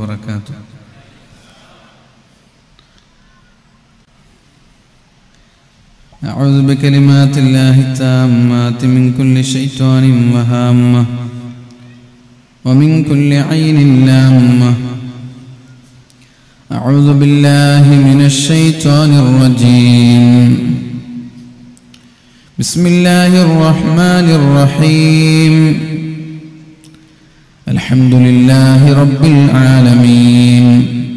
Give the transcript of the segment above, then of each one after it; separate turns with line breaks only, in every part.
وبركاته أعوذ بكلمات الله التامات من كل شيطان وهامة ومن كل عين لامة أعوذ بالله من الشيطان الرجيم بسم الله الرحمن الرحيم الحمد لله رب العالمين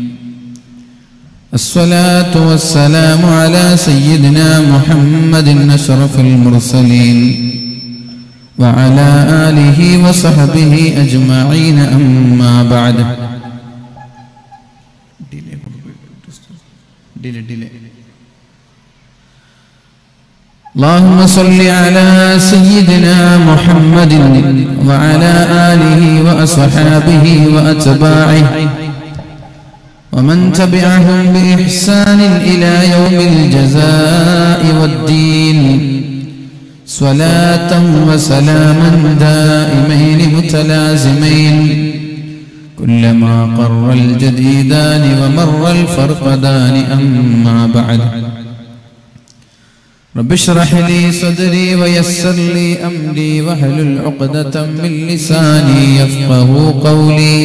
الصلاة والسلام على سيدنا محمد أشرف المرسلين وعلى آله وصحبه أجمعين أما بعد اللهم صل على سيدنا محمد وعلى آله وأصحابه وأتباعه ومن تبعهم بإحسان إلى يوم الجزاء والدين صلاة وسلاما دائمين متلازمين كلما قر الجديدان ومر الفرقدان أما بعد رب اشرح لي صدري ويسر لي أمري واحلل عقدة من لساني يفقه قولي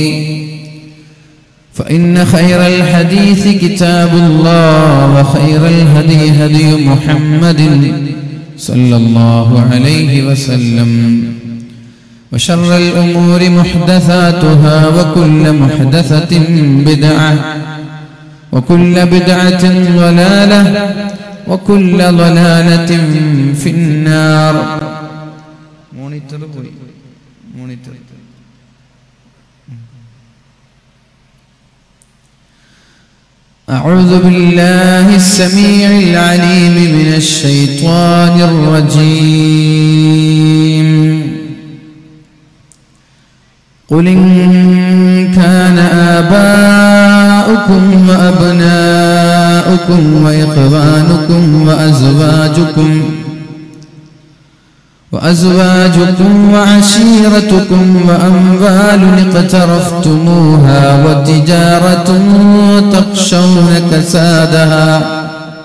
فإن خير الحديث كتاب الله وخير الهدي هدي محمد صلى الله عليه وسلم وشر الأمور محدثاتها وكل محدثة بدعة وكل بدعة ضلالة وكل ضلالة في النار مونيتر بوي مونيتر أعوذ بالله السميع العليم من الشيطان الرجيم قل إن كان آباؤكم وأبناؤكم وإخوانكم وأزواجكم وأزواجكم وعشيرتكم وأموال اقترفتموها وتجارة تخشون كسادها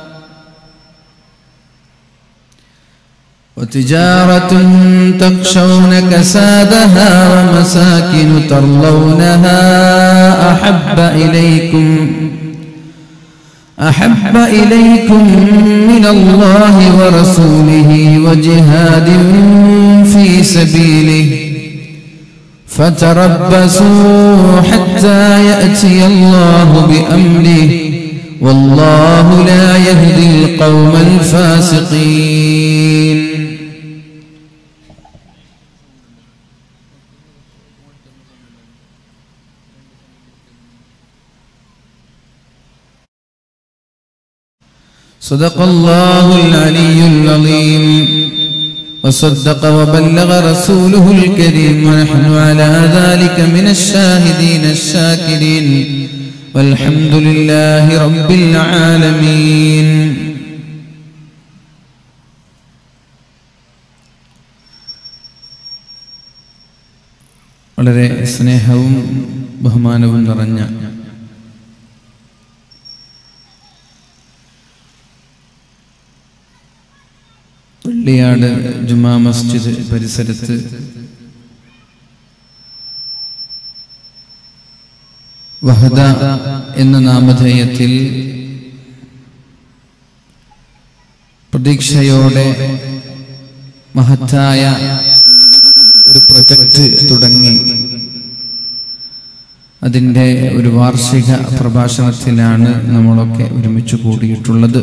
وتجارة تخشون كسادها ومساكن ترضونها أحب إليكم أحب إليكم من الله ورسوله وجهاد في سبيله فتربصوا حتى يأتي الله بأمره والله لا يهدي القوم الفاسقين صدق الله العلي العظيم وصدق وبلغ رسوله الكريم ونحن على ذلك من الشاهدين الشاكرين والحمد لله رب العالمين വളരെ സ്നേഹവും ബഹുമാനവും നിറഞ്ഞ പള്ളിയാട് ജുമാ മസ്ജിദ് പരിസരത്ത് വഹദ എന്ന നാമധേയത്തിൽ പ്രതീക്ഷയോടെ മഹത്തായ ഒരു പ്രൊജക്റ്റ് തുടങ്ങി അതിൻ്റെ ഒരു വാർഷിക പ്രഭാഷണത്തിലാണ് നമ്മളൊക്കെ ഒരുമിച്ച് കൂടിയിട്ടുള്ളത്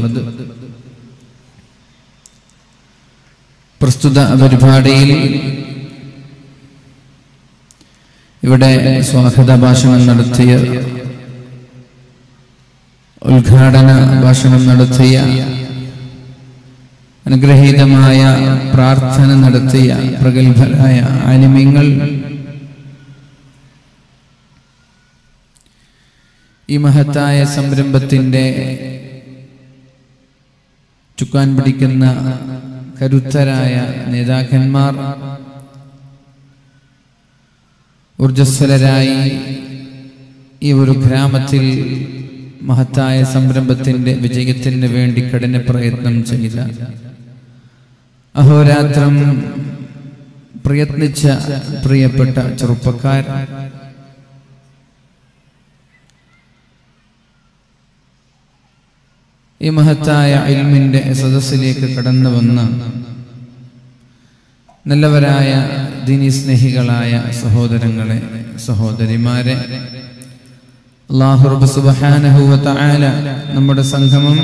പ്രസ്തുത പരിപാടിയിൽ ഇവിടെ സ്വാഗത ഭാഷണം നടത്തിയ ഉദ്ഘാടന ഭാഷണം നടത്തിയ അനുഗ്രഹീതമായ പ്രാർത്ഥന നടത്തിയ പ്രഗത്ഭരായ ആനിമ്യങ്ങൾ ഈ മഹത്തായ സംരംഭത്തിന്റെ ചുക്കാൻ പിടിക്കുന്ന കരുത്തരായ നേതാക്കന്മാർ ഊർജസ്വലരായി ഈ ഒരു ഗ്രാമത്തിൽ മഹത്തായ സംരംഭത്തിന്റെ വിജയത്തിന് വേണ്ടി കഠിന പ്രയത്നം ചെയ്ത അഹോരാത്രം പ്രയത്നിച്ച പ്രിയപ്പെട്ട ചെറുപ്പക്കാർ ഈ മഹത്തായ ഇൽമിന്റെ സദസ്സിലേക്ക് കടന്നു വന്ന നല്ലവരായ ദീനി സ്നേഹികളായ സഹോദരങ്ങളെ സഹോദരിമാരെ അള്ളാഹു റബ്ബ് സുബ്ഹാനഹു വ തആല നമ്മുടെ സംഗമം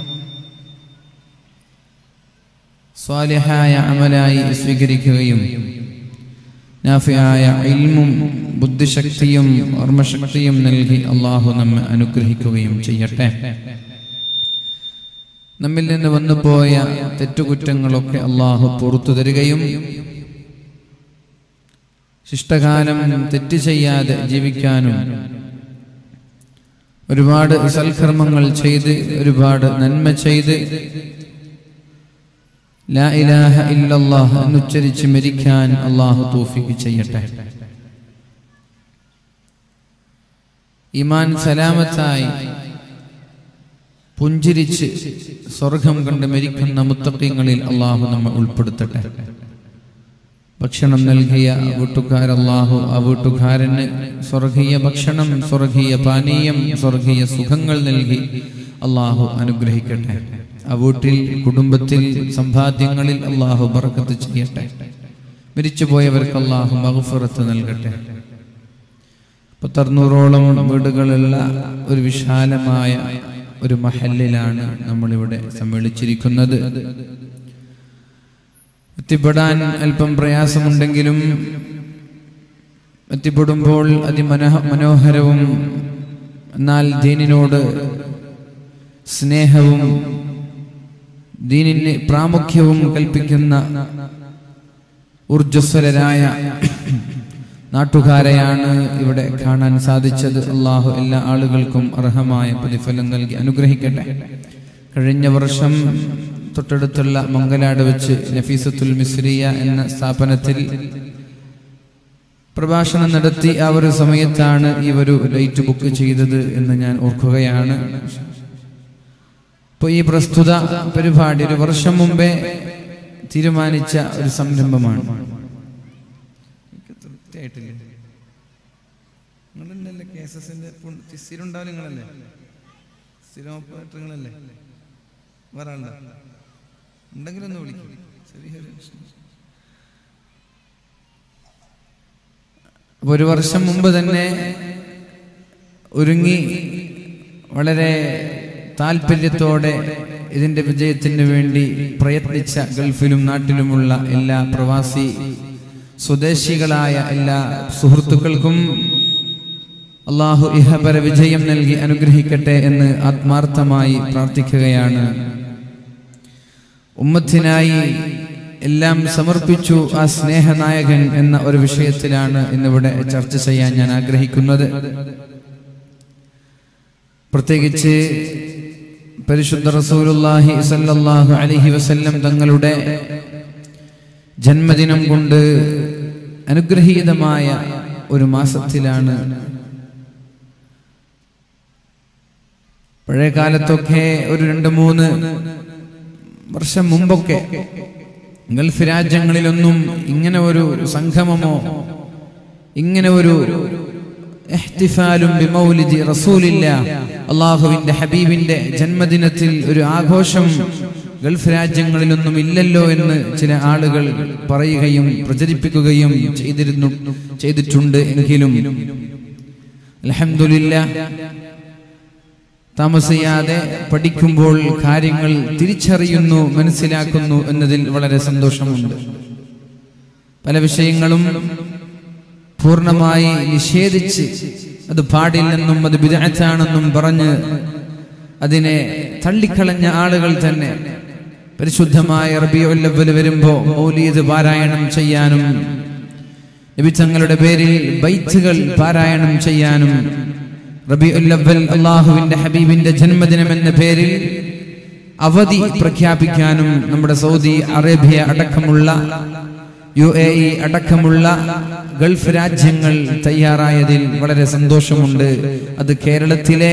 സ്വാലിഹായ അമലായി സ്വീകരിക്കുകയും നാഫിയായ ഇൽമും ബുദ്ധിശക്തിയും ഓർമ്മശക്തിയും നൽകി അള്ളാഹു നമ്മെ അനുഗ്രഹിക്കുകയും ചെയ്യട്ടെ നമ്മിൽ നിന്ന് വന്നുപോയ തെറ്റുകുറ്റങ്ങളൊക്കെ അള്ളാഹു പുറത്തു തരികയും ശിഷ്ടകാലം തെറ്റ് ചെയ്യാതെ ജീവിക്കാനും ഒരുപാട് സൽക്കർമ്മങ്ങൾ ചെയ്ത് ഒരുപാട് നന്മ ചെയ്ത് ലാ ഇലാഹ ഇല്ലല്ലാഹ് എന്നുച്ചരിച്ച് മരിക്കാൻ അള്ളാഹു തൗഫീഖ് ചെയ്യട്ടെ ഈമാൻ സലാമത്തായി പുഞ്ചിരിച്ച് സ്വർഗം കണ്ട് മരിക്കുന്ന മുത്തക്കങ്ങളിൽ അള്ളാഹു നമ്മെ ഉൾപ്പെടുത്തട്ടെ ഭക്ഷണം നൽകിയ വീട്ടുകാർ അള്ളാഹു ആ വീട്ടുകാരന് സ്വർഗീയ ഭക്ഷണം സ്വർഗീയ പാനീയം സ്വർഗീയ സുഖങ്ങൾ നൽകി അള്ളാഹു അനുഗ്രഹിക്കട്ടെ ആ വീട്ടിൽ കുടുംബത്തിൽ സമ്പാദ്യങ്ങളിൽ അള്ളാഹു ബർക്കത്ത് ചെയ്യട്ടെ മരിച്ചുപോയവർക്ക് അള്ളാഹു മഹഫുറത്ത് നൽകട്ടെ പത്തറുന്നൂറോളം വീടുകളുള്ള ഒരു വിശാലമായ ഒരു മഹലിലാണ് നമ്മളിവിടെ സമ്മേളിച്ചിരിക്കുന്നത് എത്തിപ്പെടാൻ അല്പം പ്രയാസമുണ്ടെങ്കിലും എത്തിപ്പെടുമ്പോൾ അതിമനോഹ മനോഹരവും എന്നാൽ ദീനിനോട് സ്നേഹവും ദീനിന് പ്രാമുഖ്യവും കൽപ്പിക്കുന്ന ഊർജസ്വലരായ നാട്ടുകാരെയാണ് ഇവിടെ കാണാൻ സാധിച്ചത് അള്ളാഹു എല്ലാ ആളുകൾക്കും അർഹമായ പ്രതിഫലം നൽകി അനുഗ്രഹിക്കട്ടെ കഴിഞ്ഞ വർഷം തൊട്ടടുത്തുള്ള മംഗലാട് വെച്ച് നഫീസത്തുൽ മിസ്രിയ എന്ന സ്ഥാപനത്തിൽ പ്രഭാഷണം നടത്തി ആ ഒരു സമയത്താണ് ഈ ഒരു ലൈറ്റ് ബുക്ക് ചെയ്തത് എന്ന് ഞാൻ ഓർക്കുകയാണ് ഇപ്പോൾ ഈ പ്രസ്തുത പരിപാടി ഒരു വർഷം മുമ്പേ തീരുമാനിച്ച ഒരു സംരംഭമാണ് തൃപ്തിയായിട്ടില്ലേ നിങ്ങളല്ലേ കെ എസ് എസിന്റെ സ്ഥിരം ഉണ്ടാവും നിങ്ങളല്ലേ സ്ഥിരം ഓപ്പറേറ്റർ നിങ്ങളല്ലേ വേറെ ആളുണ്ടോ ഉണ്ടെങ്കിലൊന്ന് വിളിക്കും ചെറിയൊരു അപ്പൊ ഒരു വർഷം മുമ്പ് തന്നെ ഒരുങ്ങി വളരെ താല്പര്യത്തോടെ ഇതിന്റെ വിജയത്തിന് വേണ്ടി പ്രയത്നിച്ച ഗൾഫിലും നാട്ടിലുമുള്ള എല്ലാ പ്രവാസി സ്വദേശികളായ എല്ലാ സുഹൃത്തുക്കൾക്കും അള്ളാഹു ഇഹപര വിജയം നൽകി അനുഗ്രഹിക്കട്ടെ എന്ന് ആത്മാർത്ഥമായി പ്രാർത്ഥിക്കുകയാണ് ഉമ്മത്തിനായി എല്ലാം സമർപ്പിച്ചു ആ സ്നേഹനായകൻ എന്ന ഒരു വിഷയത്തിലാണ് ഇന്നിവിടെ ചർച്ച ചെയ്യാൻ ഞാൻ ആഗ്രഹിക്കുന്നത് പ്രത്യേകിച്ച് പരിശുദ്ധ റസൂലുള്ളാഹി സല്ലല്ലാഹു അലൈഹി വസല്ലം തങ്ങളുടെ ജന്മദിനം കൊണ്ട് അനുഗ്രഹീതമായ ഒരു മാസത്തിലാണ് പഴയ കാലത്തൊക്കെ ഒരു രണ്ട് മൂന്ന് വർഷം മുമ്പൊക്കെ ഗൾഫ് രാജ്യങ്ങളിലൊന്നും ഇങ്ങനെ ഒരു സംഗമമോ ഇങ്ങനെ ഒരു ഇഹ്തിഫാലും ബിമൗലിദി റസൂലില്ല അള്ളാഹുവിന്റെ ഹബീബിന്റെ ജന്മദിനത്തിൽ ഒരു ആഘോഷം ഗൾഫ് രാജ്യങ്ങളിലൊന്നും ഇല്ലല്ലോ എന്ന് ചില ആളുകൾ പറയുകയും പ്രചരിപ്പിക്കുകയും ചെയ്തിരുന്നു ചെയ്തിട്ടുണ്ട് എങ്കിലും അലഹമില്ല താമസിയാതെ പഠിക്കുമ്പോൾ കാര്യങ്ങൾ തിരിച്ചറിയുന്നു മനസ്സിലാക്കുന്നു എന്നതിൽ വളരെ സന്തോഷമുണ്ട് പല വിഷയങ്ങളും പൂർണ്ണമായി നിഷേധിച്ച് അത് പാടില്ലെന്നും അത് വിദഗ്ധാണെന്നും പറഞ്ഞ് അതിനെ തള്ളിക്കളഞ്ഞ ആളുകൾ തന്നെ പരിശുദ്ധമായ റബിയുല്ലവൽ വരുമ്പോ മൗലീദ് പാരായണം ചെയ്യാനും നബി തങ്ങളുടെ പേരിൽ ബൈത്തുകൾ പാരായണം ചെയ്യാനും റബിഉല്ലവൽ അള്ളാഹുവിന്റെ ഹബീബിന്റെ ജന്മദിനം എന്ന പേരിൽ അവധി പ്രഖ്യാപിക്കാനും നമ്മുടെ സൗദി അറേബ്യ അടക്കമുള്ള യു എ ഇ അടക്കമുള്ള ഗൾഫ് രാജ്യങ്ങൾ തയ്യാറായതിൽ വളരെ സന്തോഷമുണ്ട് അത് കേരളത്തിലെ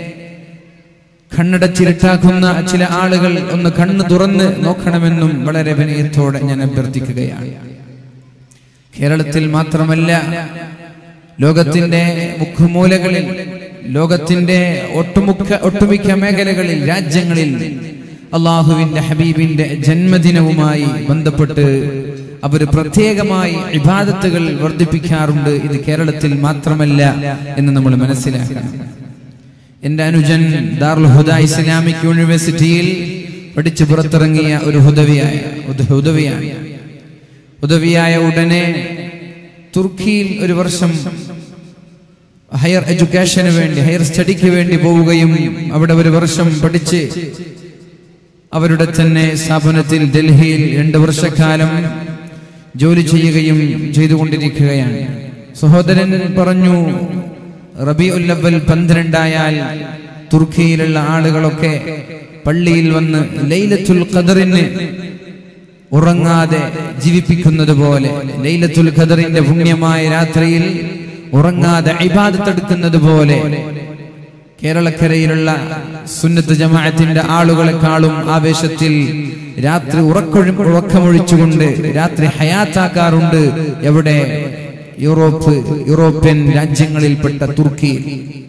കണ്ണടച്ചിരുട്ടാക്കുന്ന ചില ആളുകൾ ഒന്ന് കണ്ണ് തുറന്ന് നോക്കണമെന്നും വളരെ വിനയത്തോടെ ഞാൻ അഭ്യർത്ഥിക്കുകയാണ് കേരളത്തിൽ മാത്രമല്ല ലോകത്തിന്റെ മുഖമൂലകളിൽ ലോകത്തിന്റെ ഒട്ടുമുക്ക ഒട്ടുമിക്ക മേഖലകളിൽ രാജ്യങ്ങളിൽ അള്ളാഹുവിന്റെ ഹബീബിന്റെ ജന്മദിനവുമായി ബന്ധപ്പെട്ട് അവർ പ്രത്യേകമായി ഇബാദത്തുകൾ വർദ്ധിപ്പിക്കാറുണ്ട് ഇത് കേരളത്തിൽ മാത്രമല്ല എന്ന് നമ്മൾ മനസ്സിലാക്കണം എന്റെ അനുജൻ ദാറുൽ ഹുദ ഇസ്ലാമിക് യൂണിവേഴ്സിറ്റിയിൽ പഠിച്ചു പുറത്തിറങ്ങിയ ഒരു ഹുദവിയായ ഹുദവിയാണ് ഹുദവിയായ ഉടനെ തുർക്കിയിൽ ഒരു വർഷം ഹയർ എഡ്യൂക്കേഷന് വേണ്ടി ഹയർ സ്റ്റഡിക്ക് വേണ്ടി പോവുകയും അവിടെ ഒരു വർഷം പഠിച്ച് അവരുടെ തന്നെ സ്ഥാപനത്തിൽ ഡൽഹിയിൽ രണ്ട് വർഷക്കാലം ജോലി ചെയ്യുകയും ചെയ്തുകൊണ്ടിരിക്കുകയാണ് സഹോദരൻ പറഞ്ഞു റബി ഉല്ലവൽ പന്ത്രണ്ടായാൽ തുർക്കിയിലുള്ള ആളുകളൊക്കെ പള്ളിയിൽ വന്ന് ലൈലത്തുൽ ഖദറിന് ഉറങ്ങാതെ ജീവിപ്പിക്കുന്നത് പോലെ ലൈലത്തുൽ ഖദറിന്റെ പുണ്യമായ രാത്രിയിൽ ഉറങ്ങാതെ ഇബാദത്തെടുക്കുന്നത് പോലെ കേരളക്കരയിലുള്ള സുന്നത്ത് ജമാഅത്തിന്റെ ആളുകളെക്കാളും ആവേശത്തിൽ രാത്രി ഉറക്കൊഴി ഉറക്കമൊഴിച്ചുകൊണ്ട് രാത്രി ഹയാത്താക്കാറുണ്ട് എവിടെ യൂറോപ്പ് യൂറോപ്യൻ രാജ്യങ്ങളിൽപ്പെട്ട തുർക്കിയിൽ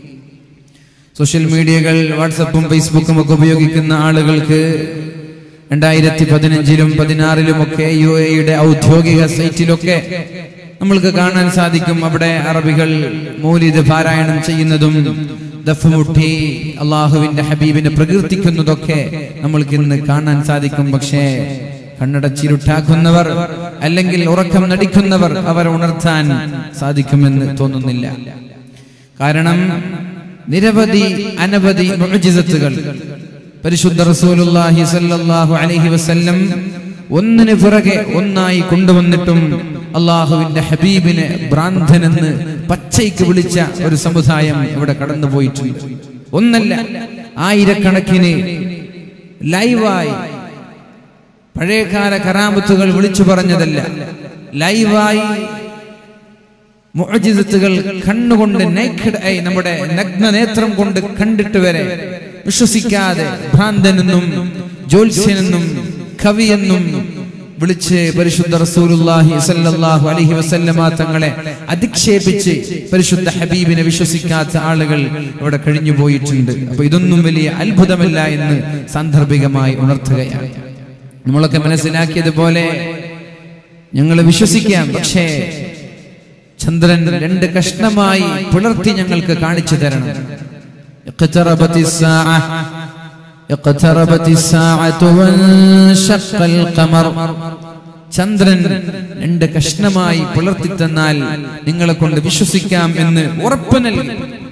സോഷ്യൽ മീഡിയകൾ വാട്സപ്പും ഫേസ്ബുക്കും ഒക്കെ ഉപയോഗിക്കുന്ന ആളുകൾക്ക് രണ്ടായിരത്തി പതിനഞ്ചിലും പതിനാറിലും ഒക്കെ യു എയുടെ ഔദ്യോഗിക സൈറ്റിലൊക്കെ നമ്മൾക്ക് കാണാൻ സാധിക്കും അവിടെ അറബികൾ മൗലിദ് പാരായണം ചെയ്യുന്നതും ദഫ്മുട്ടി അള്ളാഹുവിന്റെ ഹബീബിനെ പ്രകീർത്തിക്കുന്നതൊക്കെ നമ്മൾക്ക് ഇന്ന് കാണാൻ സാധിക്കും പക്ഷേ കണ്ണടച്ചിരുട്ടാക്കുന്നവർ അല്ലെങ്കിൽ ഉറക്കം നടിക്കുന്നവർ അവരെ ഉണർത്താൻ സാധിക്കുമെന്ന് തോന്നുന്നില്ല കാരണം നിരവധി അനവധി മുഅ്ജിസത്തുകൾ പരിശുദ്ധ റസൂലുള്ളാഹി സ്വല്ലല്ലാഹു അലൈഹി വസല്ലം ഒന്നിന് പിറകെ ഒന്നായി കൊണ്ടുവന്നിട്ടും അള്ളാഹുവിന്റെ ഹബീബിനെ ഭ്രാന്തനെന്ന് പച്ചയ്ക്ക് വിളിച്ച ഒരു സമുദായം ഇവിടെ കടന്നുപോയിട്ടുണ്ട് ഒന്നല്ല ആയിരക്കണക്കിന് ലൈവായി പഴയകാല കറാമത്തുകൾ വിളിച്ചു പറഞ്ഞതല്ല ലൈവായി മുഅജിസത്തുകൾ കണ്ണുകൊണ്ട് നേക്കഡ് ആയി നമ്മുടെ നഗ്ന നേത്രം കൊണ്ട് കണ്ടിട്ട് വരെ വിശ്വസിക്കാതെ ഭ്രാന്തനെന്നും ജ്യോത്സ്യനെന്നും കവിയെന്നും വിളിച്ച് പരിശുദ്ധ റസൂലുള്ളാഹി സല്ലല്ലാഹു അലൈഹി വസല്ലമ തങ്ങളെ അധിക്ഷേപിച്ച് പരിശുദ്ധ ഹബീബിനെ വിശ്വസിക്കാത്ത ആളുകൾ ഇവിടെ കഴിഞ്ഞു പോയിട്ടുണ്ട് അപ്പൊ ഇതൊന്നും വലിയ അത്ഭുതമല്ല എന്ന് സാന്ദർഭികമായി ഉണർത്തുകയാണ് നമ്മളൊക്കെ മനസ്സിലാക്കിയതുപോലെ ഞങ്ങൾ വിശ്വസിക്കാം പക്ഷേ ചന്ദ്രൻ രണ്ട് കഷ്ണമായി പിളർത്തി ഞങ്ങൾക്ക് കാണിച്ചു തരണം اقتربت الساعة اقتربت الساعة وانشق القمر ചന്ദ്രൻ രണ്ട് കഷ്ണമായി പിളർത്തി തന്നാൽ നിങ്ങളെ കൊണ്ട് വിശ്വസിക്കാം എന്ന് ഉറപ്പ് നൽകി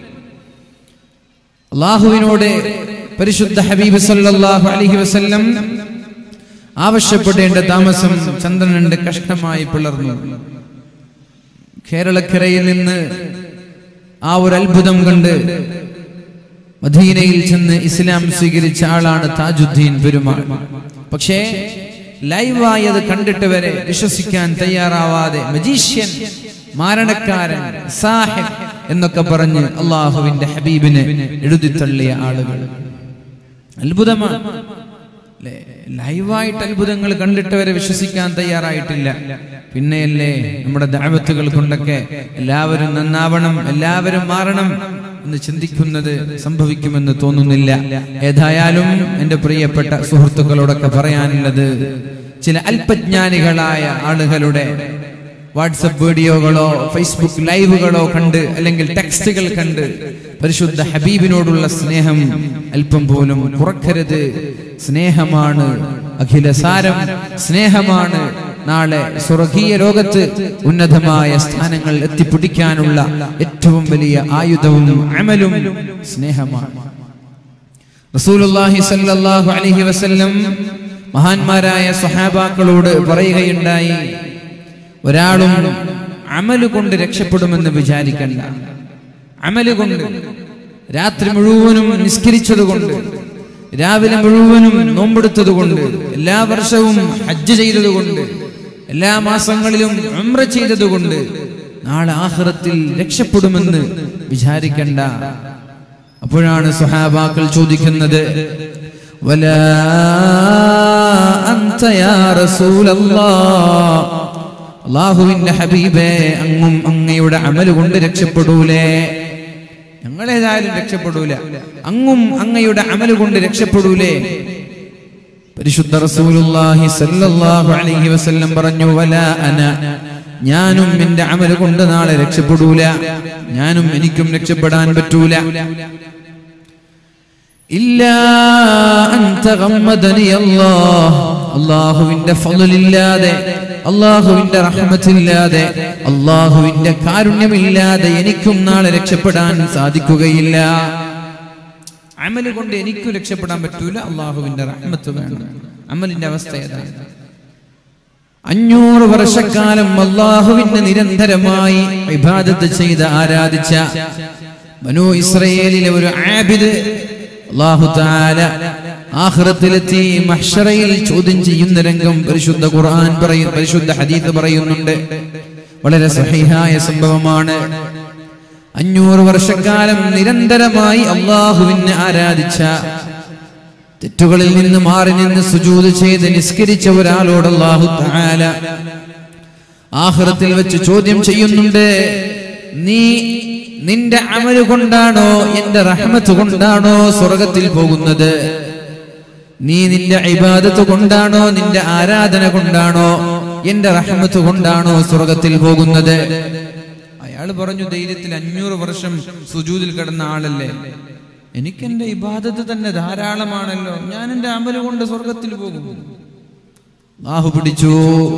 അള്ളാഹുവിനോട് പരിശുദ്ധ ഹബീബ് സല്ലല്ലാഹു അലൈഹി വസല്ലം ആവശ്യപ്പെടേണ്ട താമസം ചന്ദ്രൻ രണ്ട് കഷ്ണമായി പിളർന്നു കേരളക്കരയിൽ നിന്ന് ആ ഒരു അത്ഭുതം കണ്ട് മദീനയിൽ ചെന്ന് ഇസ്ലാം സ്വീകരിച്ച ആളാണ് താജുദ്ദീൻ പെരുമാൾ പക്ഷേ ലൈവായി അത് കണ്ടിട്ട് വരെ വിശ്വസിക്കാൻ തയ്യാറാവാതെ മജീഷ്യൻ മാരണക്കാരൻ സാഹിബ് എന്നൊക്കെ പറഞ്ഞ് അള്ളാഹുവിന്റെ ഹബീബിനെ എഴുതിത്തള്ളിയ ആളുകൾ അത്ഭുതമാണ് അല്ലേ? ലൈവായിട്ട് അത്ഭുതങ്ങൾ കണ്ടിട്ട് വരെ വിശ്വസിക്കാൻ തയ്യാറായിട്ടില്ല പിന്നെയല്ലേ നമ്മുടെ ദാവത്തുകൾ കൊണ്ടൊക്കെ എല്ലാവരും നന്നാവണം എല്ലാവരും മാറണം എന്ന് ചിന്തിക്കുന്നത് സംഭവിക്കുമെന്ന് തോന്നുന്നില്ല ഏതായാലും എൻ്റെ പ്രിയപ്പെട്ട സുഹൃത്തുക്കളോടൊക്കെ പറയാനുള്ളത് ചില അല്പജ്ഞാനികളായ ആളുകളുടെ വാട്സപ്പ് വീഡിയോകളോ ഫേസ്ബുക്ക് ലൈവുകളോ കണ്ട് അല്ലെങ്കിൽ ടെക്സ്റ്റുകൾ കണ്ട് പരിശുദ്ധ ഹബീബിനോടുള്ള സ്നേഹം അല്പം പോലും കുറക്കരുത് സ്നേഹമാണ് അഖിലസാരം സ്നേഹമാണ് നാളെ സ്വർഗീയ ലോകത്ത് ഉന്നതമായ സ്ഥാനങ്ങൾ എത്തിപ്പിടിക്കാനുള്ള ഏറ്റവും വലിയ ആയുധവും അമലും സ്നേഹമാണ് റസൂലുള്ളാഹി സല്ലല്ലാഹു അലൈഹി വസല്ലം മഹാന്മാരായ സ്വഹാബാക്കളോട് പറയുകയുണ്ടായി ഒരാളും അമല് കൊണ്ട് രക്ഷപ്പെടുമെന്ന് വിചാരിക്കണ്ട അമല് കൊണ്ട് രാത്രി മുഴുവനും നിസ്കരിച്ചത് കൊണ്ട് രാവിലെ മുഴുവനും നോമ്പെടുത്തത് കൊണ്ട് എല്ലാ വർഷവും ഹജ്ജ് ചെയ്തത് കൊണ്ട് എല്ലാ മാസങ്ങളിലും ഉംറ ചെയ്തതുകൊണ്ട് നാളെ ആഹ്റത്തിൽ രക്ഷപ്പെടുമെന്ന് വിചാരിക്കണ്ട അപ്പോഴാണ് സുഹാബാക്കൾ ചോദിക്കുന്നത് വലാ അൻത യാ റസൂലല്ലാഹ് അള്ളാഹുവിന്റെ ഹബീബേ അങ്ങും അങ്ങയുടെ അമല് കൊണ്ട് രക്ഷപ്പെടൂലേ ഞങ്ങളേതായാലും രക്ഷപ്പെടൂല അങ്ങും അങ്ങയുടെ അമല് കൊണ്ട് രക്ഷപ്പെടൂലേ പരിശുദ്ധ റസൂലുള്ളാഹി സല്ലല്ലാഹു അലൈഹി വസല്ലം പറഞ്ഞു വല അന ഞാനും എന്റെ അമല് കൊണ്ട് നാളെ രക്ഷപ്പെടൂല ഞാനും എനിക്കും രക്ഷപ്പെടാൻ പറ്റൂല ഇല്ലാ അൻ തഗമ്മദനി അല്ലാഹ് അല്ലാഹുവിന്റെ ഫളലില്ലാതെ അല്ലാഹുവിന്റെ റഹ്മത്തില്ലാതെ അല്ലാഹുവിന്റെ കാരുണ്യമില്ലാതെ എനിക്കും നാളെ രക്ഷപ്പെടാൻ സാധിക്കുകയില്ല അമല് കൊണ്ട് എനിക്കും രക്ഷപ്പെടാൻ പറ്റൂല അള്ളാഹുവിന്റെ റഹ്മത്ത് വേണം അമലിന്റെ അവസ്ഥ ഏതാണ് അഞ്ഞൂറ് വർഷക്കാലം അള്ളാഹുവിന്റെ നിരന്തരമായി ഇബാദത്ത് ചെയ്ത് ആരാധിച്ച ബനു ഇസ്രയേലിലെ ഒരു ആബിദ് അള്ളാഹു താല ആഖിറത്തിലെത്തി മഹ്ഷറയിൽ ചോദ്യം ചെയ്യുന്ന രംഗം പരിശുദ്ധ ഖുർആൻ പറയും പരിശുദ്ധ ഹദീത്ത് പറയുന്നുണ്ട് വളരെ സഹിഹായ സംഭവമാണ് അഞ്ഞൂറ് വർഷക്കാലം നിരന്തരമായി അള്ളാഹുവിനെ ആരാധിച്ച തെറ്റുകളിൽ നിന്ന് മാറി നിന്ന് സുജൂത് ചെയ്ത് നിസ്കരിച്ച ഒരാളോട് അള്ളാഹു താല ആഹ്റത്തിൽ വെച്ച് ചോദ്യം ചെയ്യുന്നുണ്ട് നീ നിന്റെ അമല് കൊണ്ടാണോ എന്റെ റഹ്മത്ത് കൊണ്ടാണോ സ്വർഗത്തിൽ പോകുന്നത് നീ നിന്റെ ഇബാദത്ത് കൊണ്ടാണോ നിന്റെ ആരാധന കൊണ്ടാണോ എന്റെ റഹ്മത്ത് കൊണ്ടാണോ സ്വർഗത്തിൽ പോകുന്നത് അയാൾ പറഞ്ഞു ധൈര്യത്തിൽ അഞ്ഞൂറ് വർഷം സുജൂതിൽ കിടന്ന ആളല്ലേ എനിക്ക് എന്റെ ഇബാദത്ത് തന്നെ ധാരാളമാണല്ലോ ഞാൻ എന്റെ അമല് കൊണ്ട് സ്വർഗത്തിൽ പോകും അള്ളാഹു പിടിച്ചു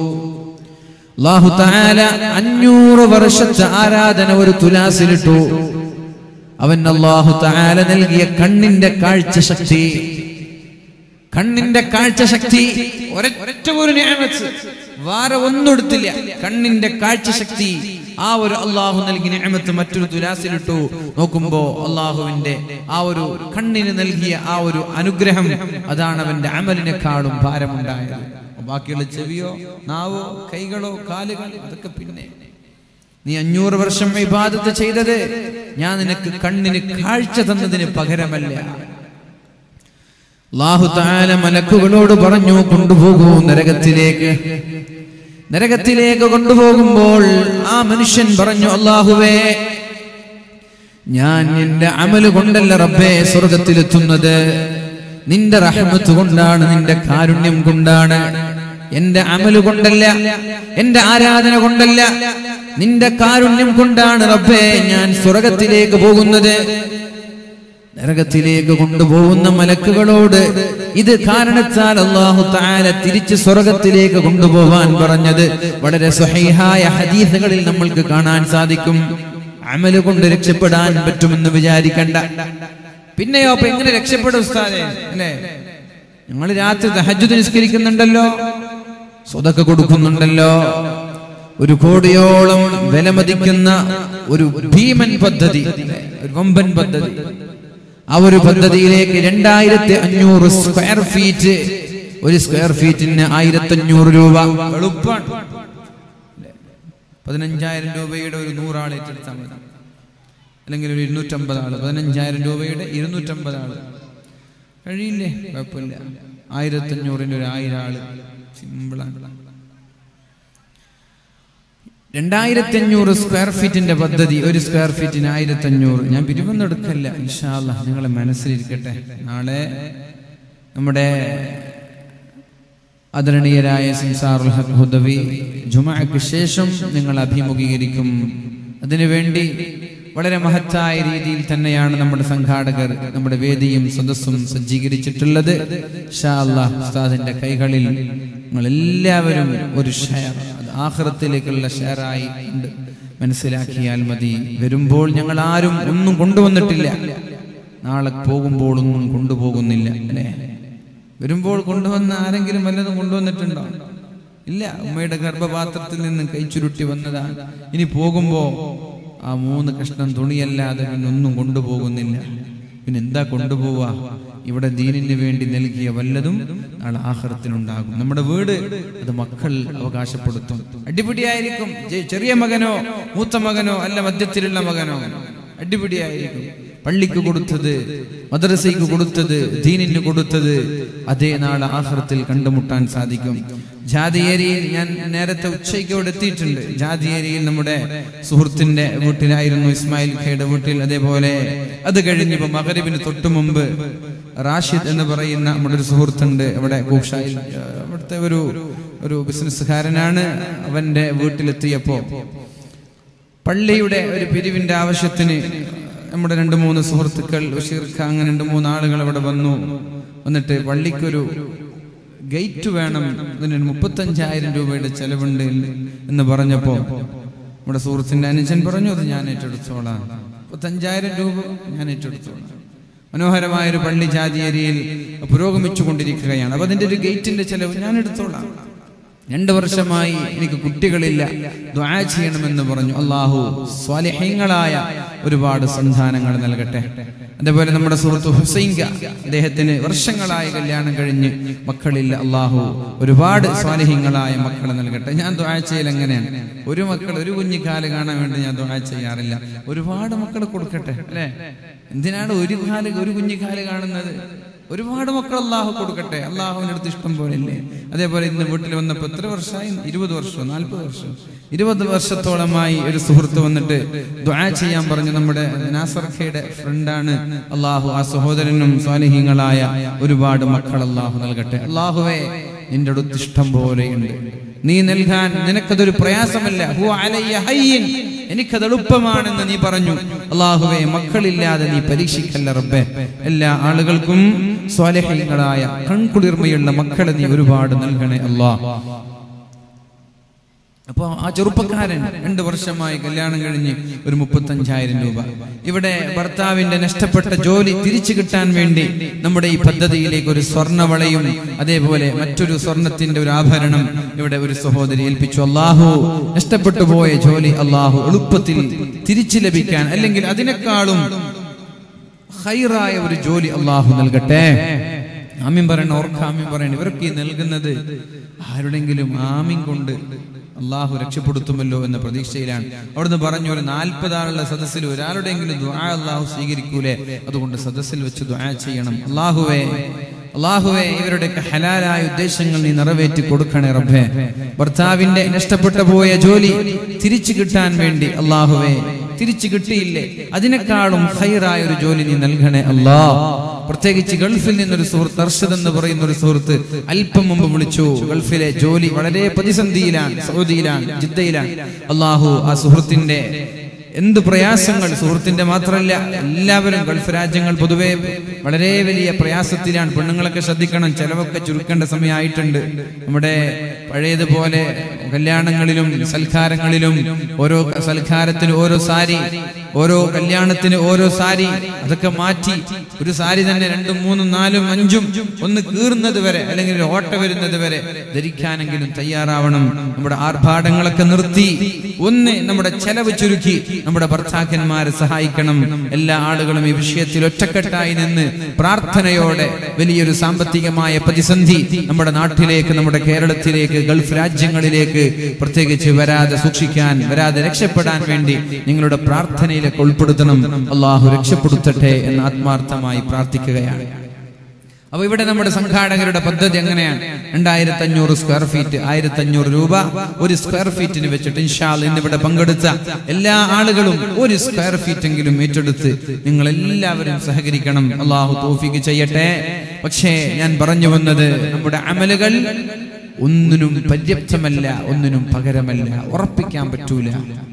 അള്ളാഹു താല അഞ്ഞൂറ് വർഷത്തെ ആരാധന ഒരു തുലാസിലിട്ടു അവൻ അള്ളാഹു താല നൽകിയ കണ്ണിന്റെ കാഴ്ച ശക്തി കണ്ണിന്റെ കാഴ്ച ശക്തി ഒരൊറ്റ ഒരു ഞാമത്ത് വേറെ ഒന്നും എടുത്തില്ല കണ്ണിന്റെ കാഴ്ച ശക്തി ആ ഒരു അള്ളാഹു നൽകിയ ഞാമത്ത് മറ്റൊരു തുലാസിലിട്ടു നോക്കുമ്പോ അള്ളാഹുവിന്റെ ആ ഒരു കണ്ണിന് നൽകിയ ആ ഒരു അനുഗ്രഹം അതാണ് അവന്റെ അമലിനെക്കാളും ഭാരമുണ്ടായത് ബാക്കിയുള്ള ചെവിയോ നാവോ കൈകളോ കാലുകൾ അതൊക്കെ പിന്നെ നീ അഞ്ഞൂറ് വർഷം വിവാദത്ത് ചെയ്തത് ഞാൻ നിനക്ക് കണ്ണിന് കാഴ്ച തന്നതിന് പകരമല്ല അള്ളാഹു താല മലക്കുകളോട് പറഞ്ഞു കൊണ്ടുപോകൂ നരകത്തിലേക്ക് നരകത്തിലേക്ക് കൊണ്ടുപോകുമ്പോൾ ആ മനുഷ്യൻ പറഞ്ഞു അള്ളാഹുവേ ഞാൻ എന്റെ അമല് കൊണ്ടല്ല റബ്ബേ സ്വർഗത്തിലെത്തുന്നത് നിന്റെ റഹ്മത്ത് കൊണ്ടാണ് നിന്റെ കാരുണ്യം കൊണ്ടാണ് എന്റെ അമല് കൊണ്ടല്ല എന്റെ ആരാധന കൊണ്ടല്ല നിന്റെ കാരുണ്യം കൊണ്ടാണ് റബ്ബേ ഞാൻ സ്വർഗത്തിലേക്ക് പോകുന്നത് നരകത്തിലേക്ക് കൊണ്ടുപോകുന്ന മലക്കുകളോട് ഇത് കാരണത്താൽ അള്ളാഹു താല തിരിച്ച് സ്വർഗത്തിലേക്ക് കൊണ്ടുപോകാൻ പറഞ്ഞത് വളരെ സ്വഹൈഹായ ഹദീസുകളിൽ നമ്മൾക്ക് കാണാൻ സാധിക്കും അമല് കൊണ്ട് രക്ഷപ്പെടാൻ പറ്റുമെന്ന് വിചാരിക്കണ്ട പിന്നെയോ അപ്പൊ എങ്ങനെ രക്ഷപ്പെടും ഉസ്താദെ അല്ലേ ഞങ്ങൾ രാത്രി തഹജ്ജുദ് നിസ്കരിക്കുന്നുണ്ടല്ലോ സ്വതൊക്കെ കൊടുക്കുന്നുണ്ടല്ലോ ഒരു കോടിയോളം വിലമതിക്കുന്ന ഒരു ഭീമൻ പദ്ധതി ഒരു വമ്പൻ പദ്ധതി ആ ഒരു പദ്ധതിയിലേക്ക് രണ്ടായിരത്തി അഞ്ഞൂറ് സ്ക്വയർ ഫീറ്റ് ഒരു സ്ക്വയർ ഫീറ്റിന് ആയിരത്തി അഞ്ഞൂറ് രൂപ എളുപ്പമാണ് പതിനഞ്ചായിരം രൂപയുടെ ഒരു നൂറാൾ ഏറ്റെടുത്താൽ മതി അല്ലെങ്കിൽ ഒരു ഇരുന്നൂറ്റമ്പത് ആള് പതിനഞ്ചായിരം രൂപയുടെ ഇരുന്നൂറ്റമ്പത് ആള് കഴിയില്ലേ കുഴപ്പമില്ല ആയിരത്തി അഞ്ഞൂറിന് ഒരു ആയിരം ആള് സിമ്പിളാണ് രണ്ടായിരത്തി അഞ്ഞൂറ് സ്ക്വയർ ഫീറ്റിന്റെ പദ്ധതി ഒരു സ്ക്വയർ ഫീറ്റിന് ആയിരത്തി അഞ്ഞൂറ് ഞാൻ പിരിവെന്നെടുക്കല്ല ഇൻഷാല്ല നിങ്ങളെ മനസ്സിലിരിക്കട്ടെ നാളെ നമ്മുടെ ആദരണീയരായ സിൻസാറുൽ ഹഖ് ഹുദവി ജുമഅക്ക് ശേഷം നിങ്ങൾ അഭിമുഖീകരിക്കും അതിനുവേണ്ടി വളരെ മഹത്തായ രീതിയിൽ തന്നെയാണ് നമ്മുടെ സംഘാടകർ നമ്മുടെ വേദിയും സദസ്സും സജ്ജീകരിച്ചിട്ടുള്ളത് ഷാ അല്ലാഹ് ഉസ്താദിന്റെ കൈകളിൽ നിങ്ങൾ എല്ലാവരും ഒരു ഷെയർ അത് ആഹ്റത്തിലേക്കുള്ള ഷെയറായി ഉണ്ട് മനസ്സിലാക്കിയാൽ മതി വരുമ്പോൾ ഞങ്ങൾ ആരും ഒന്നും കൊണ്ടുവന്നിട്ടില്ല നാളെ പോകുമ്പോൾ ഒന്നും കൊണ്ടുപോകുന്നില്ല അല്ലേ വരുമ്പോൾ കൊണ്ടുവന്ന ആരെങ്കിലും വല്ലതും കൊണ്ടുവന്നിട്ടുണ്ടോ ഇല്ല ഉമ്മയുടെ ഗർഭപാത്രത്തിൽ നിന്ന് കൈച്ചുരുട്ടി വന്നതാണ് ഇനി പോകുമ്പോ ആ മൂന്ന് കഷ്ണം തുണിയല്ലാതെ പിന്നെ ഒന്നും കൊണ്ടുപോകുന്നില്ല പിന്നെ എന്താ കൊണ്ടുപോവാ ഇവിടെ ദീനിന് വേണ്ടി നൽകിയ വല്ലതും നാളെ ആഹ്റത്തിനുണ്ടാകും നമ്മുടെ വീട് അത് മക്കൾ അവകാശപ്പെടുത്തും അടിപിടിയായിരിക്കും ചെ- ചെറിയ മകനോ മൂത്ത മകനോ അല്ല മധ്യത്തിലുള്ള മകനോ അടിപിടിയായിരിക്കും പള്ളിക്ക് കൊടുത്തത് മദ്രസയ്ക്ക് കൊടുത്തത് ദീനിന് കൊടുത്തത് അതേ നാളെ ആഹ്റത്തിൽ കണ്ടുമുട്ടാൻ സാധിക്കും ജാതിയേരിയിൽ ഞാൻ നേരത്തെ ഉച്ചയ്ക്ക് അവിടെ എത്തിയിട്ടുണ്ട് ജാതിയേരിയിൽ നമ്മുടെ സുഹൃത്തിന്റെ വീട്ടിലായിരുന്നു ഇസ്മായിൽ ഖയുടെ വീട്ടിൽ അതേപോലെ അത് കഴിഞ്ഞപ്പോ മകരിബിന് തൊട്ടു മുമ്പ് റാഷിദ് എന്ന് പറയുന്ന നമ്മുടെ ഒരു സുഹൃത്തുണ്ട് അവിടെ കൂഷായിൽ ആ, അവിടുത്തെ ഒരു ഒരു ബിസിനസ്സുകാരനാണ് അവന്റെ വീട്ടിലെത്തിയപ്പോ പള്ളിയുടെ ഒരു പിരിവിന്റെ ആവശ്യത്തിന് നമ്മുടെ രണ്ട് മൂന്ന് സുഹൃത്തുക്കൾ ബഷീർ ഖാൻ അങ്ങനെ രണ്ട് മൂന്ന് ആളുകൾ അവിടെ വന്നു വന്നിട്ട് പള്ളിക്കൊരു ഗേറ്റ് വേണം ഇതിന് മുപ്പത്തഞ്ചായിരം രൂപയുടെ ചെലവുണ്ട് എന്ന് പറഞ്ഞപ്പോ നമ്മുടെ സുഹൃത്തിന്റെ അനുജൻ പറഞ്ഞു അത് ഞാൻ ഏറ്റെടുത്തോളാം മുപ്പത്തഞ്ചായിരം രൂപ ഞാൻ ഏറ്റെടുത്തോളാം മനോഹരമായ ഒരു പള്ളി ജാതിയേരിയിൽ പുരോഗമിച്ചു കൊണ്ടിരിക്കുകയാണ് അപ്പൊ അതിന്റെ ഒരു ഗേറ്റിന്റെ ചെലവ് ഞാൻ എടുത്തോളാം രണ്ടു വർഷമായി എനിക്ക് കുട്ടികളില്ല ദ്വാ ചെയ്യണമെന്ന് പറഞ്ഞു അള്ളാഹു സ്വാലിഹ്യങ്ങളായ ഒരുപാട് സന്താനങ്ങൾ നൽകട്ടെ അതേപോലെ നമ്മുടെ സുഹൃത്ത് ഹുസൈൻക അദ്ദേഹത്തിന് വർഷങ്ങളായി കല്യാണം കഴിഞ്ഞ് മക്കളില്ല അള്ളാഹു ഒരുപാട് സ്വാലിഹ്യങ്ങളായ മക്കൾ നൽകട്ടെ ഞാൻ ദ്വാ ചെയ്യൽ എങ്ങനെയാണ് ഒരു മക്കൾ ഒരു കുഞ്ഞിക്കാല് കാണാൻ വേണ്ടി ഞാൻ ദ്വാ ചെയ്യാറില്ല ഒരുപാട് മക്കൾ കൊടുക്കട്ടെ അല്ലേ എന്തിനാണ് ഒരു കാല് ഒരു കുഞ്ഞിക്കാല് കാണുന്നത് ഒരുപാട് മക്കൾ അള്ളാഹു കൊടുക്കട്ടെ അള്ളാഹുവിന്റെ അടുത്ത് ഇഷ്ടം പോലെ ഇല്ലേ അതേപോലെ ഇന്ന് വീട്ടിൽ വന്നപ്പോ എത്ര വർഷമായി ഇരുപത് വർഷം നാൽപ്പത് വർഷം ഇരുപത് വർഷത്തോളമായി ഒരു സുഹൃത്ത് വന്നിട്ട് ദ്വാ ചെയ്യാൻ പറഞ്ഞു നമ്മുടെ നാസർഖയുടെ ഫ്രണ്ടാണ് അള്ളാഹു ആ സഹോദരനും സ്വാലിഹീങ്ങളായ ഒരുപാട് മക്കൾ അള്ളാഹു നൽകട്ടെ അള്ളാഹുവെ നിന്റെ അടുത്ത് ഇഷ്ടം പോലെയുണ്ട് നീ നൽകാൻ നിനക്കതൊരു പ്രയാസമല്ല ഹുവ അലയ്യ ഹയ്യിൻ. എനിക്കത് എളുപ്പമാണെന്ന് നീ പറഞ്ഞു അള്ളാഹുവെ മക്കളില്ലാതെ നീ പരീക്ഷിക്കല്ല റബ്ബെ എല്ലാ ആളുകൾക്കും സ്വാലഹ്യങ്ങളായ കൺകുളിർമയുള്ള മക്കളെ നീ ഒരുപാട് നൽകണേ അല്ലാ അപ്പൊ ആ ചെറുപ്പക്കാരൻ രണ്ടു വർഷമായി കല്യാണം കഴിഞ്ഞ് ഒരു മുപ്പത്തഞ്ചായിരം രൂപ ഇവിടെ ഭർത്താവിന്റെ നഷ്ടപ്പെട്ട ജോലി തിരിച്ചു കിട്ടാൻ വേണ്ടി നമ്മുടെ ഈ പദ്ധതിയിലേക്ക് ഒരു സ്വർണവളയും അതേപോലെ മറ്റൊരു സ്വർണത്തിന്റെ ഒരു ആഭരണം ഇവിടെ ഒരു സഹോദരി ഏൽപ്പിച്ചു അള്ളാഹു നഷ്ടപ്പെട്ടു പോയ ജോലി അള്ളാഹു എളുപ്പത്തിൽ തിരിച്ചു ലഭിക്കാൻ അല്ലെങ്കിൽ അതിനേക്കാളും ഹൈറായ ഒരു ജോലി അള്ളാഹു നൽകട്ടെ ആമീൻ പറയണ ഓർക്ക് ആമീൻ പറയണ ഇവരൊക്കെ ഈ നൽകുന്നത് ആരുടെങ്കിലും ആമീൻ കൊണ്ട് അള്ളാഹു രക്ഷപ്പെടുത്തുമല്ലോ എന്ന പ്രതീക്ഷയിലാണ് അവിടുന്ന് പറഞ്ഞു ഒരു നാൽപ്പത് ആളുള്ള സദസ്സിൽ ഒരാളുടെയെങ്കിലും ദുആ അള്ളാഹു സ്വീകരിക്കൂലേ അതുകൊണ്ട് സദസ്സിൽ വെച്ച് ദുആ ചെയ്യണം അള്ളാഹുവേ അള്ളാഹുവെ ഇവരുടെയൊക്കെ ഹലാലായ ഉദ്ദേശങ്ങൾ നീ നിറവേറ്റി കൊടുക്കണേ റബ്ബേ ഭർത്താവിന്റെ നഷ്ടപ്പെട്ടു പോയ ജോലി തിരിച്ചു കിട്ടാൻ വേണ്ടി അള്ളാഹുവെ തിരിച്ചു കിട്ടിയില്ലേ അതിനേക്കാളും ഹൈറായ ഒരു ജോലി നീ നൽകണേ അല്ലാ പ്രത്യേകിച്ച് ഗൾഫിൽ നിന്നൊരു സുഹൃത്ത് അർഷദ് എന്ന് പറയുന്ന ഒരു സുഹൃത്ത് അല്പം മുമ്പ് വിളിച്ചു ഗൾഫിലെ ജോലി വളരെ പ്രതിസന്ധിയിലാണ് സൗദിയിലാണ് ജിദ്ദയിലാണ് അള്ളാഹു ആ സുഹൃത്തിന്റെ എന്ത് പ്രയാസങ്ങൾ സുഹൃത്തിന്റെ മാത്രമല്ല എല്ലാവരും ഗൾഫ് രാജ്യങ്ങൾ പൊതുവെ വളരെ വലിയ പ്രയാസത്തിലാണ് പെണ്ണുങ്ങളൊക്കെ ശ്രദ്ധിക്കണം ചെലവൊക്കെ ചുരുക്കേണ്ട സമയമായിട്ടുണ്ട് നമ്മുടെ പഴയതുപോലെ കല്യാണങ്ങളിലും സൽക്കാരങ്ങളിലും ഓരോ സൽക്കാരത്തിന് ഓരോ സാരി ഓരോ കല്യാണത്തിന് ഓരോ സാരി അതൊക്കെ മാറ്റി ഒരു സാരി തന്നെ രണ്ടും മൂന്നും നാലും അഞ്ചും ഒന്ന് കീറുന്നത് വരെ അല്ലെങ്കിൽ ഒരു ഓട്ട വരുന്നത് വരെ ധരിക്കാനെങ്കിലും തയ്യാറാവണം നമ്മുടെ ആർഭാടങ്ങളൊക്കെ നിർത്തി ഒന്ന് നമ്മുടെ ചെലവ് ചുരുക്കി നമ്മുടെ ഭർത്താക്കന്മാരെ സഹായിക്കണം എല്ലാ ആളുകളും ഈ വിഷയത്തിൽ ഒറ്റക്കെട്ടായി നിന്ന് പ്രാർത്ഥനയോടെ വലിയൊരു സാമ്പത്തികമായ പ്രതിസന്ധി നമ്മുടെ നാട്ടിലേക്ക് നമ്മുടെ കേരളത്തിലേക്ക് ഗൾഫ് രാജ്യങ്ങളിലേക്ക് പ്രത്യേകിച്ച് വരാതെ സൂക്ഷിക്കാൻ വരാതെ രക്ഷപ്പെടാൻ വേണ്ടി നിങ്ങളുടെ പ്രാർത്ഥനയിലേക്ക് ഉൾപ്പെടുത്തണം അള്ളാഹു രക്ഷപ്പെടുത്തട്ടെ എന്ന് ആത്മാർത്ഥമായി പ്രാർത്ഥിക്കുകയാണ് അപ്പൊ ഇവിടെ നമ്മുടെ സംഘാടകരുടെ പദ്ധതി എങ്ങനെയാണ് രണ്ടായിരത്തി അഞ്ഞൂറ് സ്ക്വയർ ഫീറ്റ് ആയിരത്തി അഞ്ഞൂറ് രൂപ ഒരു സ്ക്വയർ ഫീറ്റിന് വെച്ചിട്ട് ഇൻഷാൽ ഇന്നിവിടെ പങ്കെടുത്ത എല്ലാ ആളുകളും ഒരു സ്ക്വയർ ഫീറ്റ് എങ്കിലും ഏറ്റെടുത്ത് നിങ്ങൾ എല്ലാവരും സഹകരിക്കണം അള്ളാഹു തോഫിക്ക് ചെയ്യട്ടെ പക്ഷേ ഞാൻ പറഞ്ഞു വന്നത് നമ്മുടെ അമലുകൾ ഒന്നിനും പര്യാപ്തമല്ല ഒന്നിനും പകരമല്ല ഉറപ്പിക്കാൻ പറ്റൂല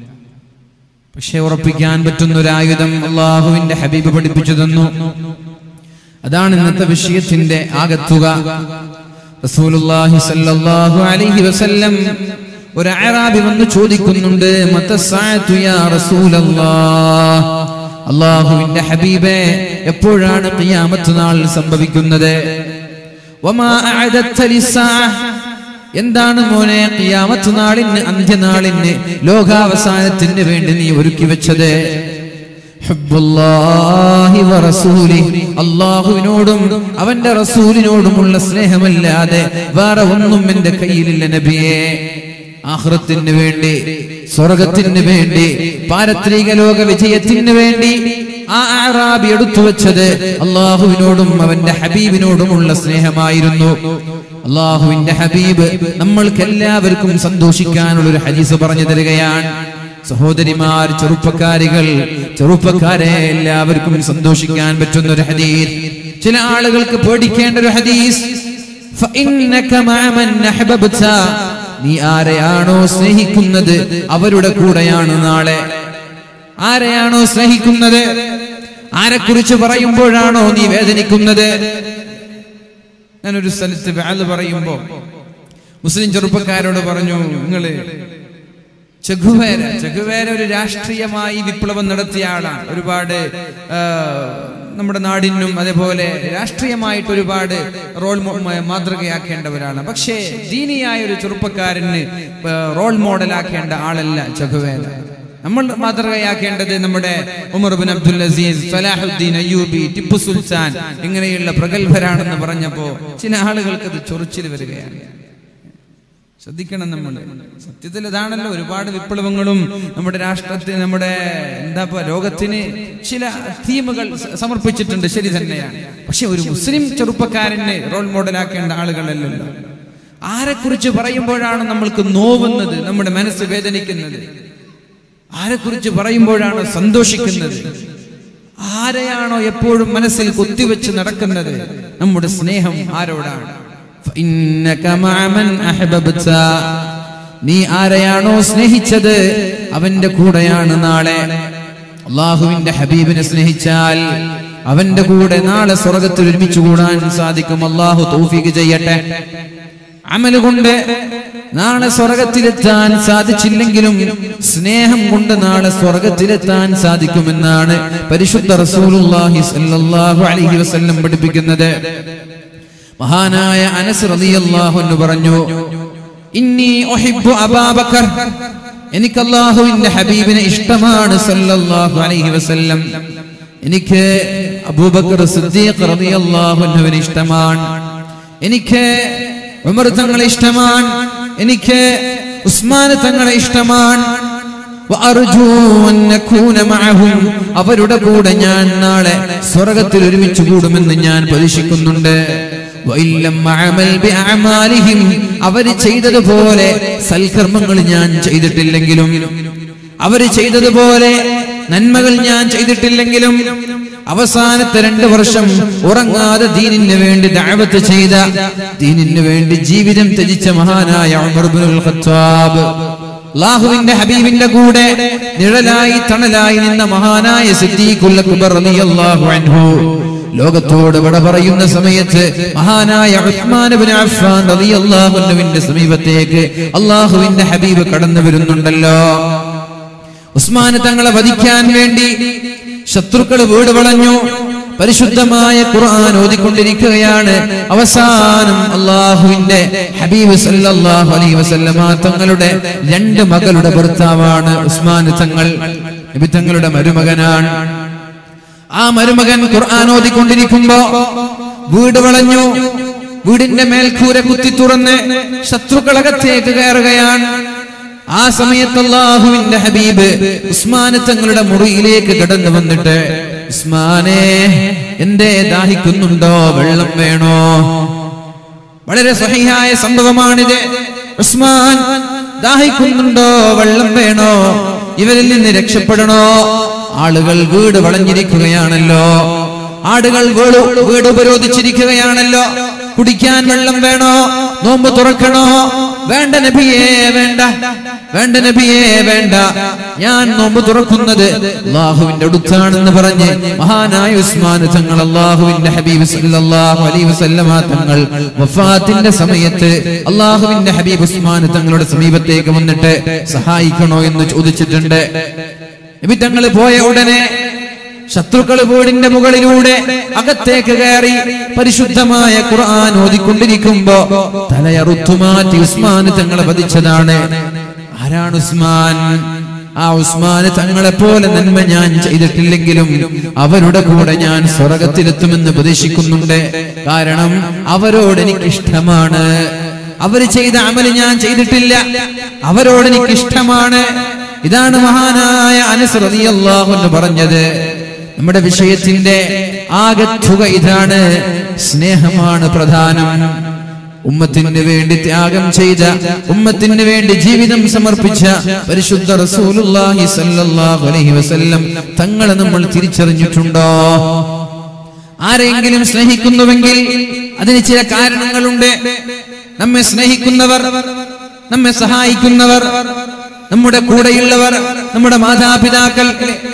പക്ഷെ ഉറപ്പിക്കാൻ പറ്റുന്ന ഒരു ആയുധം അള്ളാഹുവിന്റെ ഹബീബ് പഠിപ്പിച്ചു തന്നു അതാണ് ഇന്നത്തെ വിഷയത്തിന്റെ ആകത്തുക റസൂലുള്ളാഹി സ്വല്ലല്ലാഹു അലൈഹി വസല്ലം ഒരു അറാബി വന്ന് ചോദിക്കുന്നുണ്ട് മത്തസ്സാഅത്തു യാ റസൂലല്ലാഹ് അള്ളാഹുവിന്റെ ഹബീബേ എപ്പോഴാണ് ഖിയാമത്ത് നാൾ സംഭവിക്കുന്നത് വമാ അഅദത്ത ലിസ്സാഅ എന്താണ് മോനെ ഖിയാമത്ത് നാളിന് അന്ത്യനാളിന് ലോകാവസാനത്തിന് വേണ്ടി നീ ഒരുക്കി വെച്ചത് ഹുബ്ബുല്ലാഹി വറസൂലിഹി. അള്ളാഹുവിനോടും അവന്റെ റസൂലിനോടുമുള്ള സ്നേഹമല്ലാതെ വേറെ ഒന്നും എന്റെ കയ്യിലില്ല നബിയെ ആഹ്റത്തിന് വേണ്ടി സ്വർഗത്തിന് വേണ്ടി പാരത്രിക ലോക വിജയത്തിന് വേണ്ടി ആ ആറാബി എടുത്തു വെച്ചത് അള്ളാഹുവിനോടും അവന്റെ ഹബീബിനോടുമുള്ള സ്നേഹമായിരുന്നു അള്ളാഹുവിന്റെ ഹബീബ് നമ്മൾക്ക് എല്ലാവർക്കും സന്തോഷിക്കാനുള്ള ഒരു ഹദീസ് പറഞ്ഞു തരികയാണ് സഹോദരിമാർ ചെറുപ്പക്കാരികൾ ചെറുപ്പക്കാരെ എല്ലാവർക്കും സന്തോഷിക്കാൻ പറ്റുന്ന ഒരു ഹദീസ് ചില ആളുകൾക്ക് പേടിക്കേണ്ട ഒരു ഹദീസ് فإنك مع من أحببت. നീ ആരെയാണോ സ്നേഹിക്കുന്നത് അവരുടെ കൂടെയാണ് നാളെ ആരെയാണോ സ്നേഹിക്കുന്നത് ആരെക്കുറിച്ച് പറയുമ്പോഴാണോ നീ വേദനിക്കുന്നത് ഞാനൊരു സ്ഥലത്ത് വാല് പറയുമ്പോ മുസ്ലിം ചെറുപ്പക്കാരോട് പറഞ്ഞു നിങ്ങള് ചെഗുവേര ചെഗുവേര ഒരു രാഷ്ട്രീയമായി വിപ്ലവം നടത്തിയ ആളാണ് ഒരുപാട് ആ, നമ്മുടെ നാടിനും അതേപോലെ രാഷ്ട്രീയമായിട്ട് ഒരുപാട് റോൾ മോ- മ- മാതൃകയാക്കേണ്ടവരാണ് പക്ഷേ ദീനിയായ ഒരു ചെറുപ്പക്കാരന് ആ, റോൾ മോഡലാക്കേണ്ട ആളല്ല ചെഗുവേര നമ്മൾ മാതൃകയാക്കേണ്ടത് നമ്മുടെ Umar bin Abdul Aziz Salahuddin Ayyubi Tipu Sultan ഇങ്ങനെയുള്ള പ്രഗത്ഭരാണെന്ന് പറഞ്ഞപ്പോ ചില ആളുകൾക്ക് അത് ചൊറിച്ചിൽ വരികയാണ് ശ്രദ്ധിക്കണം നമ്മൾ സത്യത്തിൽ ഇതാണല്ലോ ഒരുപാട് വിപ്ലവങ്ങളും നമ്മുടെ രാഷ്ട്രത്തിന് നമ്മുടെ എന്താ ഇപ്പൊ ലോകത്തിന് ചില തീമുകൾ സ- സമർപ്പിച്ചിട്ടുണ്ട് ശരി തന്നെയാണ് പക്ഷെ ഒരു മുസ്ലിം ചെറുപ്പക്കാരനെ റോൾ മോഡലാക്കേണ്ട ആളുകളല്ലല്ലോ ആരെക്കുറിച്ച് പറയുമ്പോഴാണ് നമ്മൾക്ക് നോവുന്നത് നമ്മുടെ മനസ്സ് വേദനിക്കുന്നത് ആരെക്കുറിച്ച് പറയുമ്പോഴാണ് സന്തോഷിക്കുന്നത് ആരെയാണോ എപ്പോഴും മനസ്സിൽ കുത്തിവെച്ച് നടക്കുന്നത് നമ്മുടെ സ്നേഹം ആരോടാണ് فإنك مع من أحببت. നീ ആരെയാണോ സ്നേഹിച്ചത് അവന്റെ കൂടെയാണ് നാളെ അള്ളാഹുവിന്റെ ഹബീബിനെ സ്നേഹിച്ചാൽ അവന്റെ കൂടെ നാളെ സ്വർഗത്തിൽ ഒരുമിച്ച് കൂടാൻ സാധിക്കും അള്ളാഹു തൗഫീഖ് ചെയ്യട്ടെ അമല് കൊണ്ട് നാളെ സ്വർഗത്തിലെത്താൻ സാധിച്ചില്ലെങ്കിലും സ്നേഹം കൊണ്ട് നാളെ സ്വർഗത്തിലെത്താൻ സാധിക്കുമെന്നാണ് പരിശുദ്ധ റസൂലുള്ളാഹി സ്വല്ലല്ലാഹു അലൈഹി വസല്ലം പഠിപ്പിക്കുന്നത് മഹാനായ അനസ് റളിയല്ലാഹു അൻഹു പറഞ്ഞു ഇന്നി ഉഹിബ്ബു അബാബക്കർ എനിക്ക് അല്ലാഹുവിന്റെ ഹബീബിനെ ഇഷ്ടമാണ് സല്ലല്ലാഹു അലൈഹി വസല്ലം എനിക്ക് അബൂബക്കർ സിദ്ദീഖ് റളിയല്ലാഹു അൻഹുവിനെ ഇഷ്ടമാണ് എനിക്ക് ഉമർ തങ്ങളെ ഇഷ്ടമാണ് എനിക്ക് ഉസ്മാൻ തങ്ങളെ ഇഷ്ടമാണ് വഅർജൂ അൻ നകൂന മഅഹും. അവരുടെ കൂടെ ഞാൻ നാളെ സ്വർഗത്തിൽ ഒരുമിച്ച് കൂടുമെന്ന് ഞാൻ പ്രതീക്ഷിക്കുന്നുണ്ട് വഇല്ലം അഅമൽ ബിഅഅമാലിഹിം. അവര് ചെയ്തതുപോലെ സൽക്കർമ്മങ്ങൾ ഞാൻ ചെയ്തിട്ടില്ലെങ്കിലും അവര് ചെയ്തതുപോലെ നന്മകൾ ഞാൻ ചെയ്തിട്ടില്ലെങ്കിലും അവസാനത്തെ രണ്ട് വർഷം ഉറങ്ങാതെ ദീനിന് വേണ്ടി ദഅവത്ത് ചെയ്ത ദീനിന് വേണ്ടി ജീവിതം ത്യജിച്ച മഹാനായ ഉമർ ഇബ്നുൽ ഖത്താബ് അള്ളാഹുവിന്റെ ഹബീബിന്റെ കൂടെ നിഴലായി തണലായി നിന്ന മഹാനായ സിദ്ദീഖുൽ അക്ബർ റളിയല്ലാഹു അൻഹു ലോകത്തോട് വിട പറയുന്ന സമയത്ത് മഹാനായ ഉസ്മാൻ ഇബ്നു അഫ്ഫാൻ റളിയല്ലാഹു അൻഹുവിന്റെ സമീപത്തേക്ക് അള്ളാഹുവിന്റെ ഹബീബ് കടന്നു വരുന്നുണ്ടല്ലോ ഉസ്മാൻ തങ്ങളെ വധിക്കാൻ വേണ്ടി ശത്രുക്കൾ വീട് വളഞ്ഞു പരിശുദ്ധമായ ഖുർആൻ ഓതിക്കൊണ്ടിരിക്കുകയാണ് അവസാനം അള്ളാഹുവിന്റെ ഹബീബ് സല്ലല്ലാഹു അലൈഹി വസല്ലമ തങ്ങളുടെ രണ്ട് മകളുടെ ഭർത്താവാണ് ഉസ്മാൻ തങ്ങൾ നബി തങ്ങളുടെ മരുമകനാണ് ആ മരുമകൻ ഖുർആൻ ഓതിക്കൊണ്ടിരിക്കുമ്പോ വീട് വളഞ്ഞു വീടിന്റെ മേൽക്കൂര കുത്തി തുറന്ന് ശത്രുക്കളകത്തേക്ക് കയറുകയാണ് ആ സമയത്ത് അള്ളാഹുവിന്റെ ഹബീബ് ഉസ്മാന് തങ്ങളുടെ മുറിയിലേക്ക് കടന്നു വന്നിട്ട് ഉസ്മാനെ എന്തേ ദാഹിക്കുന്നുണ്ടോ വെള്ളം വേണോ വളരെ സഹിയായ സംഭവമാണിത് ഉസ്മാൻ ദാഹിക്കുന്നുണ്ടോ വെള്ളം വേണോ ഇവരിൽ നിന്ന് രക്ഷപ്പെടണോ ആളുകൾ വീട് വളഞ്ഞിരിക്കുകയാണല്ലോ ആടുകൾ വീട് വീട് ഉപരോധിച്ചിരിക്കുകയാണല്ലോ കുടിക്കാൻ വെള്ളം വേണോ നോമ്പ് തുറക്കണോ വേണ്ട നബിയേ വേണ്ട വേണ്ട നബിയേ വേണ്ട ഞാൻ നോമ്പ് തുറക്കുന്നത് അള്ളാഹുവിന്റെ അടുത്താണെന്ന് പറഞ്ഞ് മഹാനായ ഉസ്മാൻ തങ്ങൾ അള്ളാഹുവിന്റെ ഹബീബ് സല്ലല്ലാഹു അലൈഹി വസല്ലമ തങ്ങൾ വഫാത്തിന്റെ സമയത്ത് അള്ളാഹുവിന്റെ ഹബീബ് ഉസ്മാൻ തങ്ങളുടെ സമീപത്തേക്ക് വന്നിട്ട് സഹായിക്കണോ എന്ന് ചോദിച്ചിട്ടുണ്ട് നബി തങ്ങൾ പോയ ഉടനെ ശത്രുക്കൾ വീടിന്റെ മുകളിലൂടെ അകത്തേക്ക് കയറി പരിശുദ്ധമായ ഖുർആൻ ഓതിക്കൊണ്ടിരിക്കുമ്പോ തലയറുത്തുമാറ്റി ഉസ്മാൻ തങ്ങളെ വധിച്ചതാണ് ആരാണ് ഉസ്മാൻ ആ ഉസ്മാന് തങ്ങളെ പോലെ നന്മ ഞാൻ ചെയ്തിട്ടില്ലെങ്കിലും അവരുടെ കൂടെ ഞാൻ സ്വർഗത്തിലെത്തുമെന്ന് പ്രതീക്ഷിക്കുന്നുണ്ട് കാരണം അവരോട് എനിക്ക് ഇഷ്ടമാണ് അവര് ചെയ്ത അമല് ഞാൻ ചെയ്തിട്ടില്ല അവരോട് എനിക്ക് ഇഷ്ടമാണ് ഇതാണ് മഹാനായ അനുസൃതി അള്ളാഹു പറഞ്ഞത് നമ്മുടെ വിഷയത്തിന്റെ ആകത്തുക ഇതാണ് സ്നേഹമാണ് പ്രധാനം ഉമ്മത്തിന് വേണ്ടി ത്യാഗം ചെയ്ത ഉമ്മത്തിന് വേണ്ടി ജീവിതം സമർപ്പിച്ച പരിശുദ്ധ റസൂലുള്ളാഹി സ്വല്ലല്ലാഹു അലൈഹി വസല്ലം തങ്ങളെ നമ്മൾ തിരിച്ചറിഞ്ഞിട്ടുണ്ടോ ആരെങ്കിലും സ്നേഹിക്കുന്നുവെങ്കിൽ അതിന് ചില കാരണങ്ങളുണ്ട് നമ്മെ സ്നേഹിക്കുന്നവർ നമ്മെ സഹായിക്കുന്നവർ നമ്മുടെ കൂടെയുള്ളവർ നമ്മുടെ മാതാപിതാക്കൾ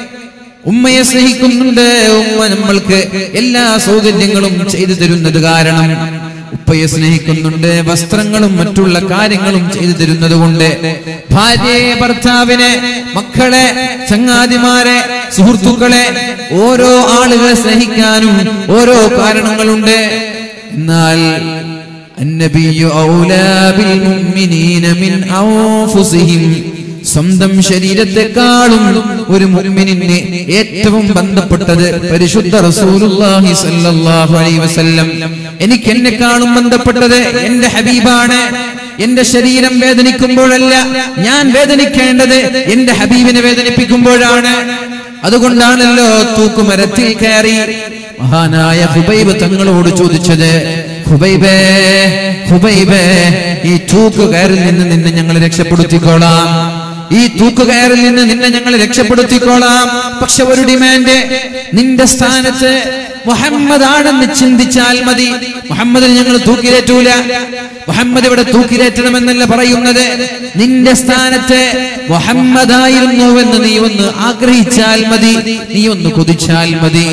ഉമ്മയെ സ്നേഹിക്കുന്നുണ്ട് ഉമ്മ നമ്മൾക്ക് എല്ലാ സൗകര്യങ്ങളും ചെയ്തു തരുന്നത് കാരണം ഉപ്പയെ സ്നേഹിക്കുന്നുണ്ട് വസ്ത്രങ്ങളും മറ്റുള്ള കാര്യങ്ങളും ചെയ്തു തരുന്നത് കൊണ്ട് ഭാര്യയെ ഭർത്താവിനെ മക്കളെ ചങ്ങാതിമാരെ സുഹൃത്തുക്കളെ ഓരോ ആളുകളെ സ്നേഹിക്കാനും ഓരോ കാരണങ്ങളുണ്ട് എന്നാൽ النبي أولى بالمؤمنين من أنفسهم സ്വന്തം ശരീരത്തെക്കാളും ഒരു മുഅ്മിനിന് ഏറ്റവും ബന്ധപ്പെട്ടത് പരിശുദ്ധ റസൂലുള്ളാഹി സ്വല്ലല്ലാഹു അലൈഹി വസല്ലം എനിക്ക് എന്നെക്കാളും ബന്ധപ്പെട്ടത് എന്റെ ഹബീബാണ് എന്റെ ശരീരം വേദനിക്കുമ്പോഴല്ല ഞാൻ വേദനിക്കേണ്ടത് എന്റെ ഹബീബിനെ വേദനിപ്പിക്കുമ്പോഴാണ് അതുകൊണ്ടാണല്ലോ തൂക്കുമരത്തിൽ കയറി മഹാനായ ഹുബൈബ് തങ്ങളോട് ചോദിച്ചത് ഹുബൈബേ ഹുബൈബേ ഈ തൂക്കുകയറിൽ നിന്ന് നിന്നെ ഞങ്ങൾ രക്ഷപ്പെടുത്തിക്കോളാം ഈ തൂക്കുകയറിൽ നിന്ന് നിന്നെ ഞങ്ങൾ രക്ഷപ്പെടുത്തിക്കോളാം പക്ഷെ ഒരു ഡിമാൻഡ് നിന്റെ സ്ഥാനത്ത് മുഹമ്മദ് ആണെന്ന് ചിന്തിച്ചാൽ മതി മുഹമ്മദിന് ഞങ്ങൾ തൂക്കിലേറ്റൂല മുഹമ്മദ് ഇവിടെ തൂക്കിലേറ്റണമെന്നല്ല പറയുന്നത് നിന്റെ സ്ഥാനത്ത് മുഹമ്മദായിരുന്നുവെന്ന് നീ ഒന്ന് ആഗ്രഹിച്ചാൽ മതി നീ ഒന്ന് കൊതിച്ചാൽ മതി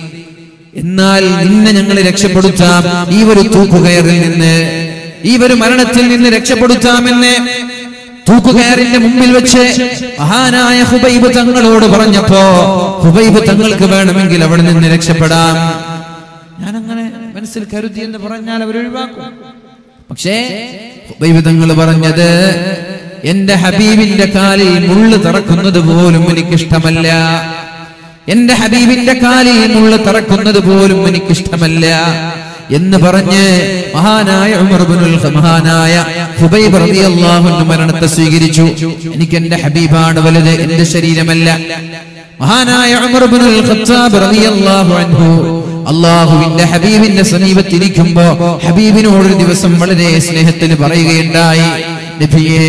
എന്നാൽ നിന്നെ ഞങ്ങൾ രക്ഷപ്പെടുത്താം ഈ ഒരു തൂക്കുകയറിൽ നിന്ന് ഈ ഒരു മരണത്തിൽ നിന്ന് രക്ഷപ്പെടുത്താമെന്ന് തൂക്കുകയറിന്റെ മുമ്പിൽ വെച്ച് മഹാനായ ഹുബൈബ് തങ്ങളോട് പറഞ്ഞപ്പോ ഹുബൈബ് തങ്ങൾക്ക് വേണമെങ്കിൽ അവിടെ നിന്ന് രക്ഷപ്പെടാം ഞാൻ അങ്ങനെ മനസ്സിൽ കരുതി എന്ന് പറഞ്ഞാൽ അവർ ഒഴിവാക്കും പക്ഷേ ഹുബൈബ് തങ്ങൾ പറഞ്ഞത് എന്റെ ഹബീബിന്റെ കാലിൽ മുള്ളു തറക്കുന്നത് പോലും എനിക്കിഷ്ടമല്ല എന്റെ ഹബീബിന്റെ കാലിൽ മുള്ള തറക്കുന്നത് പോലും എനിക്കിഷ്ടമല്ല എന്ന് പറഞ്ഞ് മഹാനായ ഉമർ ഇബ്നുൽ ഖ- മഹാനായ ഹുബൈബ് റളിയല്ലാഹു അൻഹു മരണത്തെ സ്വീകരിച്ചു എനിക്ക് എന്റെ ഹബീബാണ് വലുത് എന്റെ ശരീരമല്ല മഹാനായ ഉമർ ഇബ്നുൽ ഖത്താബ് റളിയല്ലാഹു അൻഹു അള്ളാഹുവിന്റെ ഹബീബിന്റെ സമീപത്തിരിക്കുമ്പോ ഹബീബിനോട് ഒരു ദിവസം വളരെ സ്നേഹത്തിൽ പറയുകയുണ്ടായി നബിയേ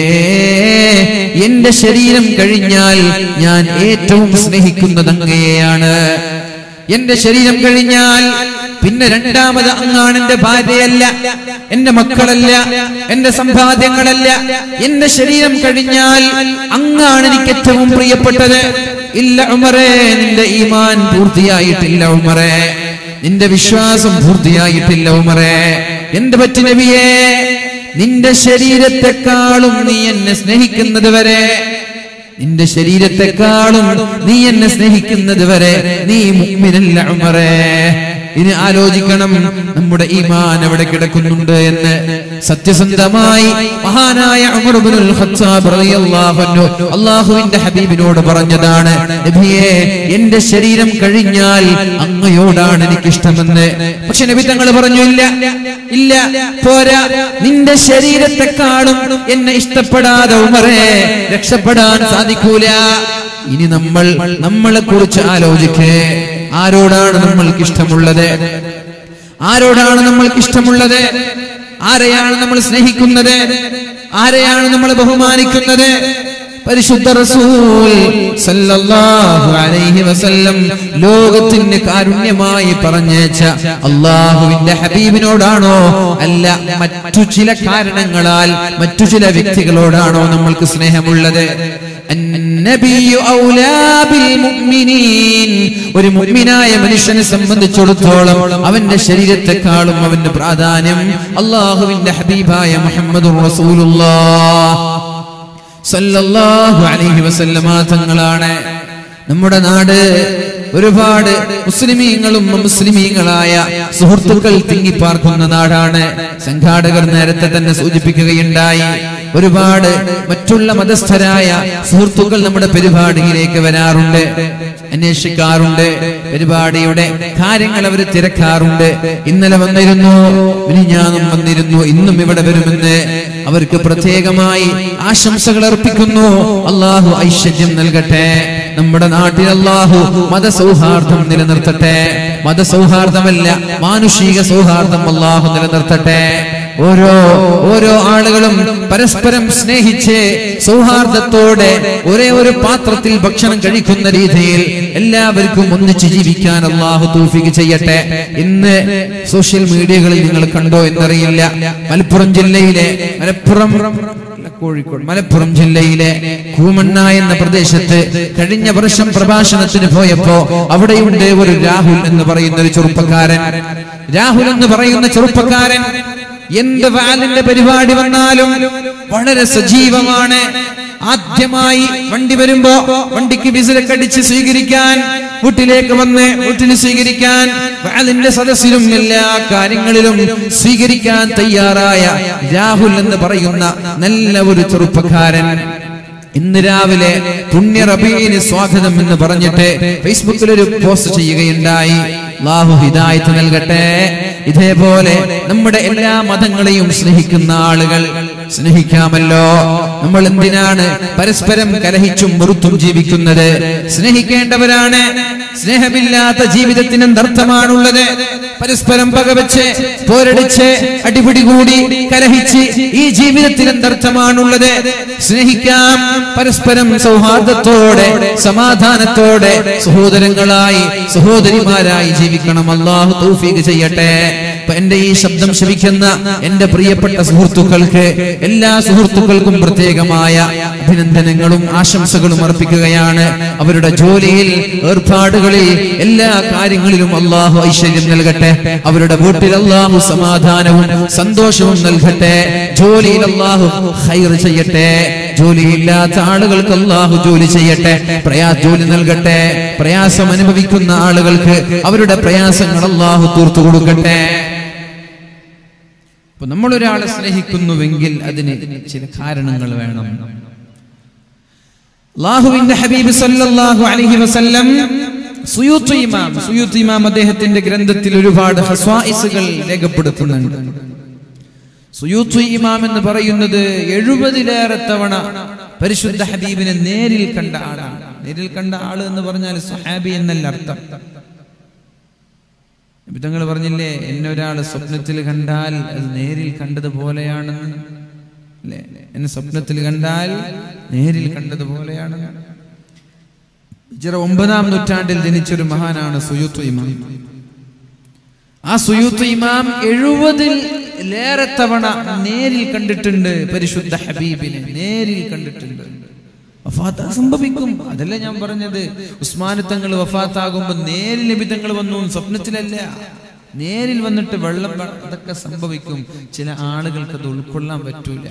എന്റെ ശരീരം കഴിഞ്ഞാൽ ഞാൻ ഏറ്റവും സ്നേഹിക്കുന്നത് അങ്ങയെയാണ് എന്റെ ശരീരം കഴിഞ്ഞാൽ പിന്നെ രണ്ടാമത് അങ്ങാണ് എന്റെ ഭാര്യയല്ല എന്റെ മക്കളല്ല എന്റെ സമ്പാദ്യങ്ങളല്ല എന്റെ ശരീരം കഴിഞ്ഞാൽ അങ്ങാണ് എനിക്ക് ഏറ്റവും പ്രിയപ്പെട്ടത് ഇല്ല ഉമറേ നിന്റെ ഈമാൻ പൂർത്തിയായിട്ടില്ല ഉമറേ നിന്റെ വിശ്വാസം പൂർത്തിയായിട്ടില്ല ഉമറേ എന്ത് പറ്റി നബിയേ നിന്റെ ശരീരത്തെക്കാളും നീ എന്നെ സ്നേഹിക്കുന്നത് വരെ നിന്റെ ശരീരത്തെക്കാളും നീ എന്നെ സ്നേഹിക്കുന്നത് വരെ നീ മുഅ്മിനല്ല ഉമറേ ഇനി ആലോചിക്കണം നമ്മുടെ ഈമാൻ എവിടെ കിടക്കുന്നുണ്ട് എന്ന് സത്യസന്ധമായി മഹാനായ ഉമർ ഇബ്നുൽ ഖത്താബ് റളിയല്ലാഹു അൻഹു അല്ലാഹുവിന്റെ ഹബീബിനോട് പറഞ്ഞതാണ് നബിയേ എന്റെ ശരീരം കഴിഞ്ഞാൽ അങ്ങയോടാണ് എനിക്ക് ഇഷ്ടമെന്ന് പക്ഷെ നബി തങ്ങൾ പറഞ്ഞു ഇല്ല ഇല്ല പോരാ നിന്റെ ശരീരത്തെക്കാളും എന്നെ ഇഷ്ടപ്പെടാതെ ഉമറേ രക്ഷപ്പെടാൻ സാധിക്കൂല ഇനി നമ്മൾ നമ്മളെ കുറിച്ച് ആലോചിക്കേ ആരോടാണ് നമ്മൾക്ക് ഇഷ്ടമുള്ളത് ആരോടാണ് നമ്മൾക്ക് ഇഷ്ടമുള്ളത് ആരെയാണ് നമ്മൾ സ്നേഹിക്കുന്നത് ആരെയാണ് നമ്മൾ ബഹുമാനിക്കുന്നത് പരിശുദ്ധ റസൂൽ സല്ലല്ലാഹു അലൈഹി വസല്ലം ലോകത്തിന് കാരുണ്യമായി പറഞ്ഞേച്ച അള്ളാഹുവിന്റെ ഹബീബിനോടാണോ അല്ല മറ്റു ചില കാരണങ്ങളാൽ മറ്റു ചില വ്യക്തികളോടാണോ നമ്മൾക്ക് സ്നേഹമുള്ളത് النبي أولى بالمؤمنين ഒരു മുഅ്മിനായ മനുഷ്യനെ സംബന്ധിച്ചിടത്തോളം അവന്റെ ശരീരത്തെക്കാളും അവന്റെ പ്രാധാന്യം അള്ളാഹുവിന്റെ ഹബീബായ മുഹമ്മദ് റസൂലുള്ളാഹ് സല്ലല്ലാഹു അലൈഹി വസല്ലമ തങ്ങളാണ് നമ്മുടെ നാട് ഒരുപാട് മുസ്ലിമീങ്ങളും മുസ്ലിമീങ്ങളായ സുഹൃത്തുക്കൾ തിങ്ങിപ്പാർക്കുന്ന നാടാണ് സംഘാടകർ നേരത്തെ തന്നെ സൂചിപ്പിക്കുകയുണ്ടായി ഒരുപാട് മറ്റുള്ള മതസ്ഥരായ സുഹൃത്തുക്കൾ നമ്മുടെ പരിപാടിയിലേക്ക് വരാറുണ്ട് അന്വേഷിക്കാറുണ്ട് പരിപാടിയുടെ കാര്യങ്ങൾ അവർ തിരക്കാറുണ്ട് ഇന്നലെ വന്നിരുന്നു മിനിഞ്ഞാന്നും വന്നിരുന്നു ഇന്നും ഇവിടെ വരുമെന്ന് അവർക്ക് പ്രത്യേകമായി ആശംസകൾ അർപ്പിക്കുന്നു അള്ളാഹു ഐശ്വര്യം നൽകട്ടെ നമ്മുടെ നാട്ടിൽ അള്ളാഹു മതസൗഹാർദ്ദം നിലനിർത്തട്ടെ മതസൗഹാർദ്ദമല്ല മാനുഷിക സൗഹാർദ്ദം അള്ളാഹു നിലനിർത്തട്ടെ ഓരോ ഓരോ ആളുകളും പരസ്പരം സ്നേഹിച്ച് സൗഹാർദ്ദത്തോടെ ഒരേ ഒരു പാത്രത്തിൽ ഭക്ഷണം കഴിക്കുന്ന രീതിയിൽ എല്ലാവർക്കും ഒന്നിച്ച് ജീവിക്കാൻ അള്ളാഹു തൗഫീഖ് ചെയ്യട്ടെ ഇന്ന് സോഷ്യൽ മീഡിയകളിൽ നിങ്ങൾ കണ്ടോ എന്നറിയില്ല മലപ്പുറം ജില്ലയിലെ മലപ്പുറം അല്ല, കോഴിക്കോട് മലപ്പുറം ജില്ലയിലെ കൂമണ്ണ എന്ന പ്രദേശത്ത് കഴിഞ്ഞ വർഷം പ്രഭാഷണത്തിന് പോയപ്പോ അവിടെയുണ്ട് ഒരു രാഹുൽ എന്ന് പറയുന്ന ഒരു ചെറുപ്പക്കാരൻ രാഹുൽ എന്ന് പറയുന്ന ചെറുപ്പക്കാരൻ എന്ത് വാലിന്റെ പരിപാടി വന്നാലും വളരെ സജീവമാണ് ആദ്യമായി വണ്ടി വരുമ്പോ വണ്ടിക്ക് വിസിലൊക്കെ അടിച്ച് സ്വീകരിക്കാൻ വീട്ടിലേക്ക് വന്ന് വീട്ടിൽ സ്വീകരിക്കാൻ വാലിന്റെ സദസ്സിലും എല്ലാ കാര്യങ്ങളിലും സ്വീകരിക്കാൻ തയ്യാറായ രാഹുൽ എന്ന് പറയുന്ന നല്ല ഒരു ചെറുപ്പക്കാരൻ ഇന്ന് രാവിലെ പുണ്യ റബീന് സ്വാഗതം എന്ന് പറഞ്ഞിട്ട് ഫേസ്ബുക്കിൽ ഒരു പോസ്റ്റ് ചെയ്യുകയുണ്ടായി അല്ലാഹു ഹിദായത്ത് നൽകട്ടെ ഇതേപോലെ നമ്മുടെ എല്ലാ മതങ്ങളെയും സ്നേഹിക്കുന്ന ആളുകൾ സ്നേഹിക്കാമല്ലോ നമ്മൾ എന്തിനാണ് പരസ്പരം കലഹിച്ചും വെറുത്തും ജീവിക്കുന്നത് സ്നേഹിക്കേണ്ടവരാണ് സ്നേഹമില്ലാത്ത ജീവിതത്തിന് എന്തർത്ഥമാണുള്ളത് പരസ്പരം പകവച്ച് പോരടിച്ച് അടിപിടി കൂടി കലഹിച്ച് ഈ ജീവിതത്തിൽ എന്തർത്ഥമാണുള്ളത് സ്നേഹിക്കാം പരസ്പരം സൗഹാർദ്ദത്തോടെ സമാധാനത്തോടെ സഹോദരങ്ങളായി സഹോദരിമാരായി ജീവിക്കണം അള്ളാഹു തൗഫീഖ് ചെയ്യട്ടെ അപ്പൊ എന്റെ ഈ ശബ്ദം ശ്രവിക്കുന്ന എന്റെ പ്രിയപ്പെട്ട സുഹൃത്തുക്കൾക്ക് എല്ലാ സുഹൃത്തുക്കൾക്കും പ്രത്യേകമായ അഭിനന്ദനങ്ങളും ആശംസകളും അർപ്പിക്കുകയാണ് അവരുടെ ജോലിയിൽ ഏർപ്പാടുകളിൽ എല്ലാ കാര്യങ്ങളിലും അള്ളാഹു ഐശ്വര്യം നൽകട്ടെ അവരുടെ വീട്ടിൽ അള്ളാഹു സമാധാനവും സന്തോഷവും നൽകട്ടെ ജോലിയിൽ അള്ളാഹു ഹൈർ ചെയ്യട്ടെ ജോലിയില്ലാത്ത ആളുകൾക്ക് അള്ളാഹു ജോലി ചെയ്യട്ടെ പ്രയാ ജോലി നൽകട്ടെ പ്രയാസം അനുഭവിക്കുന്ന ആളുകൾക്ക് അവരുടെ പ്രയാസങ്ങൾ അള്ളാഹു തീർത്തു കൊടുക്കട്ടെ അപ്പൊ നമ്മൾ ഒരാളെ സ്നേഹിക്കുന്നുവെങ്കിൽ അതിന് ചില കാരണങ്ങൾ വേണം അള്ളാഹുവിന്റെ ഹബീബ് സല്ലല്ലാഹു അലൈഹി വസല്ലം സുയൂത്ത് ഇമാം സുയൂത്ത് ഇമാം അദ്ദേഹത്തിന്റെ ഗ്രന്ഥത്തിൽ ഒരുപാട് ഹസ്വായിസുകൾ രേഖപ്പെടുത്തുന്നുണ്ട് സുയൂത്ത് ഇമാം എന്ന് പറയുന്നത് എഴുപതിലേറെ തവണ പരിശുദ്ധ ഹബീബിനെ നേരിൽ കണ്ട ആളാണ് നേരിൽ കണ്ട ആള് എന്ന് പറഞ്ഞാൽ സുഹാബി എന്നല്ല അർത്ഥം തങ്ങൾ പറഞ്ഞില്ലേ എന്നെ ഒരാൾ സ്വപ്നത്തിൽ കണ്ടാൽ അത് നേരിൽ കണ്ടതുപോലെയാണെന്ന് അല്ലേ എന്നെ സ്വപ്നത്തിൽ കണ്ടാൽ നേരിൽ കണ്ടതുപോലെയാണെന്ന് ഹിജ്റ ഒമ്പതാം നൂറ്റാണ്ടിൽ ജനിച്ചൊരു മഹാനാണ് സുയൂത്ത് ഇമാം ആ സുയൂത്ത് ഇമാം എഴുപതിൽ ലേറെ തവണ നേരിൽ കണ്ടിട്ടുണ്ട് പരിശുദ്ധ ഹബീബിനെ നേരിൽ കണ്ടിട്ടുണ്ട് വഫാത്ത് സംഭവിക്കും അതല്ല ഞാൻ പറഞ്ഞത് ഉസ്മാനത്തങ്ങൾ വഫാത്താകുമ്പോ നേരിൽ നിബിതങ്ങൾ വന്നു സ്വപ്നത്തിലല്ല നേരിൽ വന്നിട്ട് വെള്ളം വ- അതൊക്കെ സംഭവിക്കും ചില ആളുകൾക്ക് അത് ഉൾക്കൊള്ളാൻ പറ്റൂല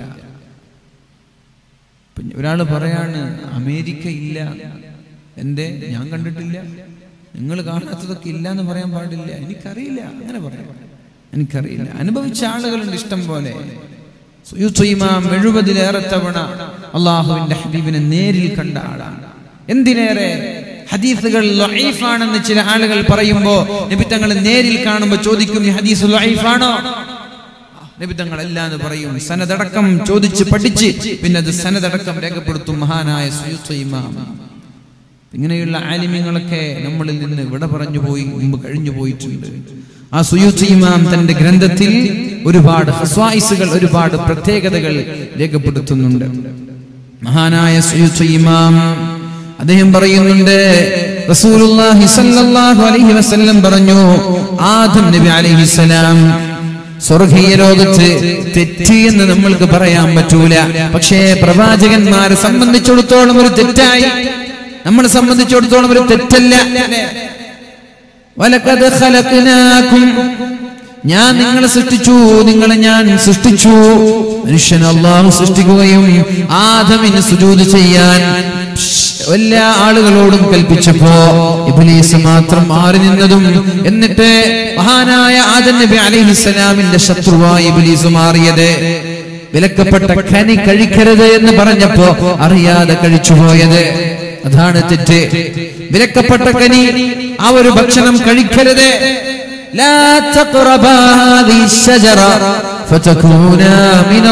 പിന്നെ ഒരാള് പറയാണ് അമേരിക്ക ഇല്ല എന്റെ ഞാൻ കണ്ടിട്ടില്ല നിങ്ങൾ കാണാത്തതൊക്കെ ഇല്ല എന്ന് പറയാൻ പാടില്ല എനിക്കറിയില്ല അങ്ങനെ പറയാം എനിക്കറിയില്ല അനുഭവിച്ച ആളുകളുണ്ട് ഇഷ്ടം പോലെ സുയൂത്ത് ഇമാം എഴുപതിലേറെ തവണ അള്ളാഹുവിന്റെ ഹബീബിനെ നേരിൽ കണ്ട ആളാണ് എന്തിനേറെ ഹദീസുകൾ ലഈഫാണെന്ന് ചില ആളുകൾ പറയുമ്പോ നബി തങ്ങൾ നേരിൽ കാണുമ്പോൾ ചോദിക്കും ഈ ഹദീസ് ലഈഫാണോ നബി തങ്ങൾ അല്ല എന്ന് പറയും സനതടക്കം ചോദിച്ച് പഠിച്ച് പിന്നെ അത് സനതടക്കം രേഖപ്പെടുത്തും മഹാനായ സുയൂത്ത് ഇമാം ഇങ്ങനെയുള്ള ആലിമ്യങ്ങളൊക്കെ നമ്മളിൽ നിന്ന് വിട പറഞ്ഞു പോയി മുമ്പ് കഴിഞ്ഞു പോയിട്ടുണ്ട് ആ സുയൂത്ത് ഇമാം തന്റെ ഗ്രന്ഥത്തിൽ ഒരുപാട് ഹസ്വായിസുകൾ ഒരുപാട് പ്രത്യേകതകൾ രേഖപ്പെടുത്തുന്നുണ്ട് മഹാനായ സുയൂത്ത് ഇമാം അദ്ദേഹം പറയുന്നുണ്ട് റസൂലുള്ളാഹി സ്വല്ലല്ലാഹു അലൈഹി വസല്ലം പറഞ്ഞു ആദം നബി അലൈഹിസ്സലാം സ്വർഗീയ ലോകത്ത് തെറ്റ് എന്ന് നമ്മൾക്ക് പറയാൻ പറ്റൂല പക്ഷേ പ്രവാചകന്മാരെ സംബന്ധിച്ചിടത്തോളം ഒരു തെറ്റായി നമ്മളെ സംബന്ധിച്ചിടത്തോളം ഒരു തെറ്റല്ല വലക്കത് ഖലഖനാകും ഞാൻ നിങ്ങളെ സൃഷ്ടിച്ചു നിങ്ങളെ ഞാൻ സൃഷ്ടിച്ചു മനുഷ്യൻ അള്ളാഹു സൃഷ്ടിക്കുകയും ആദമിന് സുജൂദ് ചെയ്യാൻ എല്ലാ ആളുകളോടും കൽപ്പിച്ചപ്പോ ഇബ്ലീസ് മാത്രം മാറി നിന്നതും എന്നിട്ട് മഹാനായ ആദം നബി അലൈഹിസ്സലാമിന്റെ ശത്രുവായി ഇബ്ലീസ് മാറിയത് വിലക്കപ്പെട്ട ഖനി കഴിക്കരുത് എന്ന് പറഞ്ഞപ്പോ അറിയാതെ കഴിച്ചുപോയത് അതാണ് തെറ്റ് വിലക്കപ്പെട്ട കനി ആ ഒരു ഭക്ഷണം കഴിക്കരുത് لا تقربا هذه الشجرة فتكونا من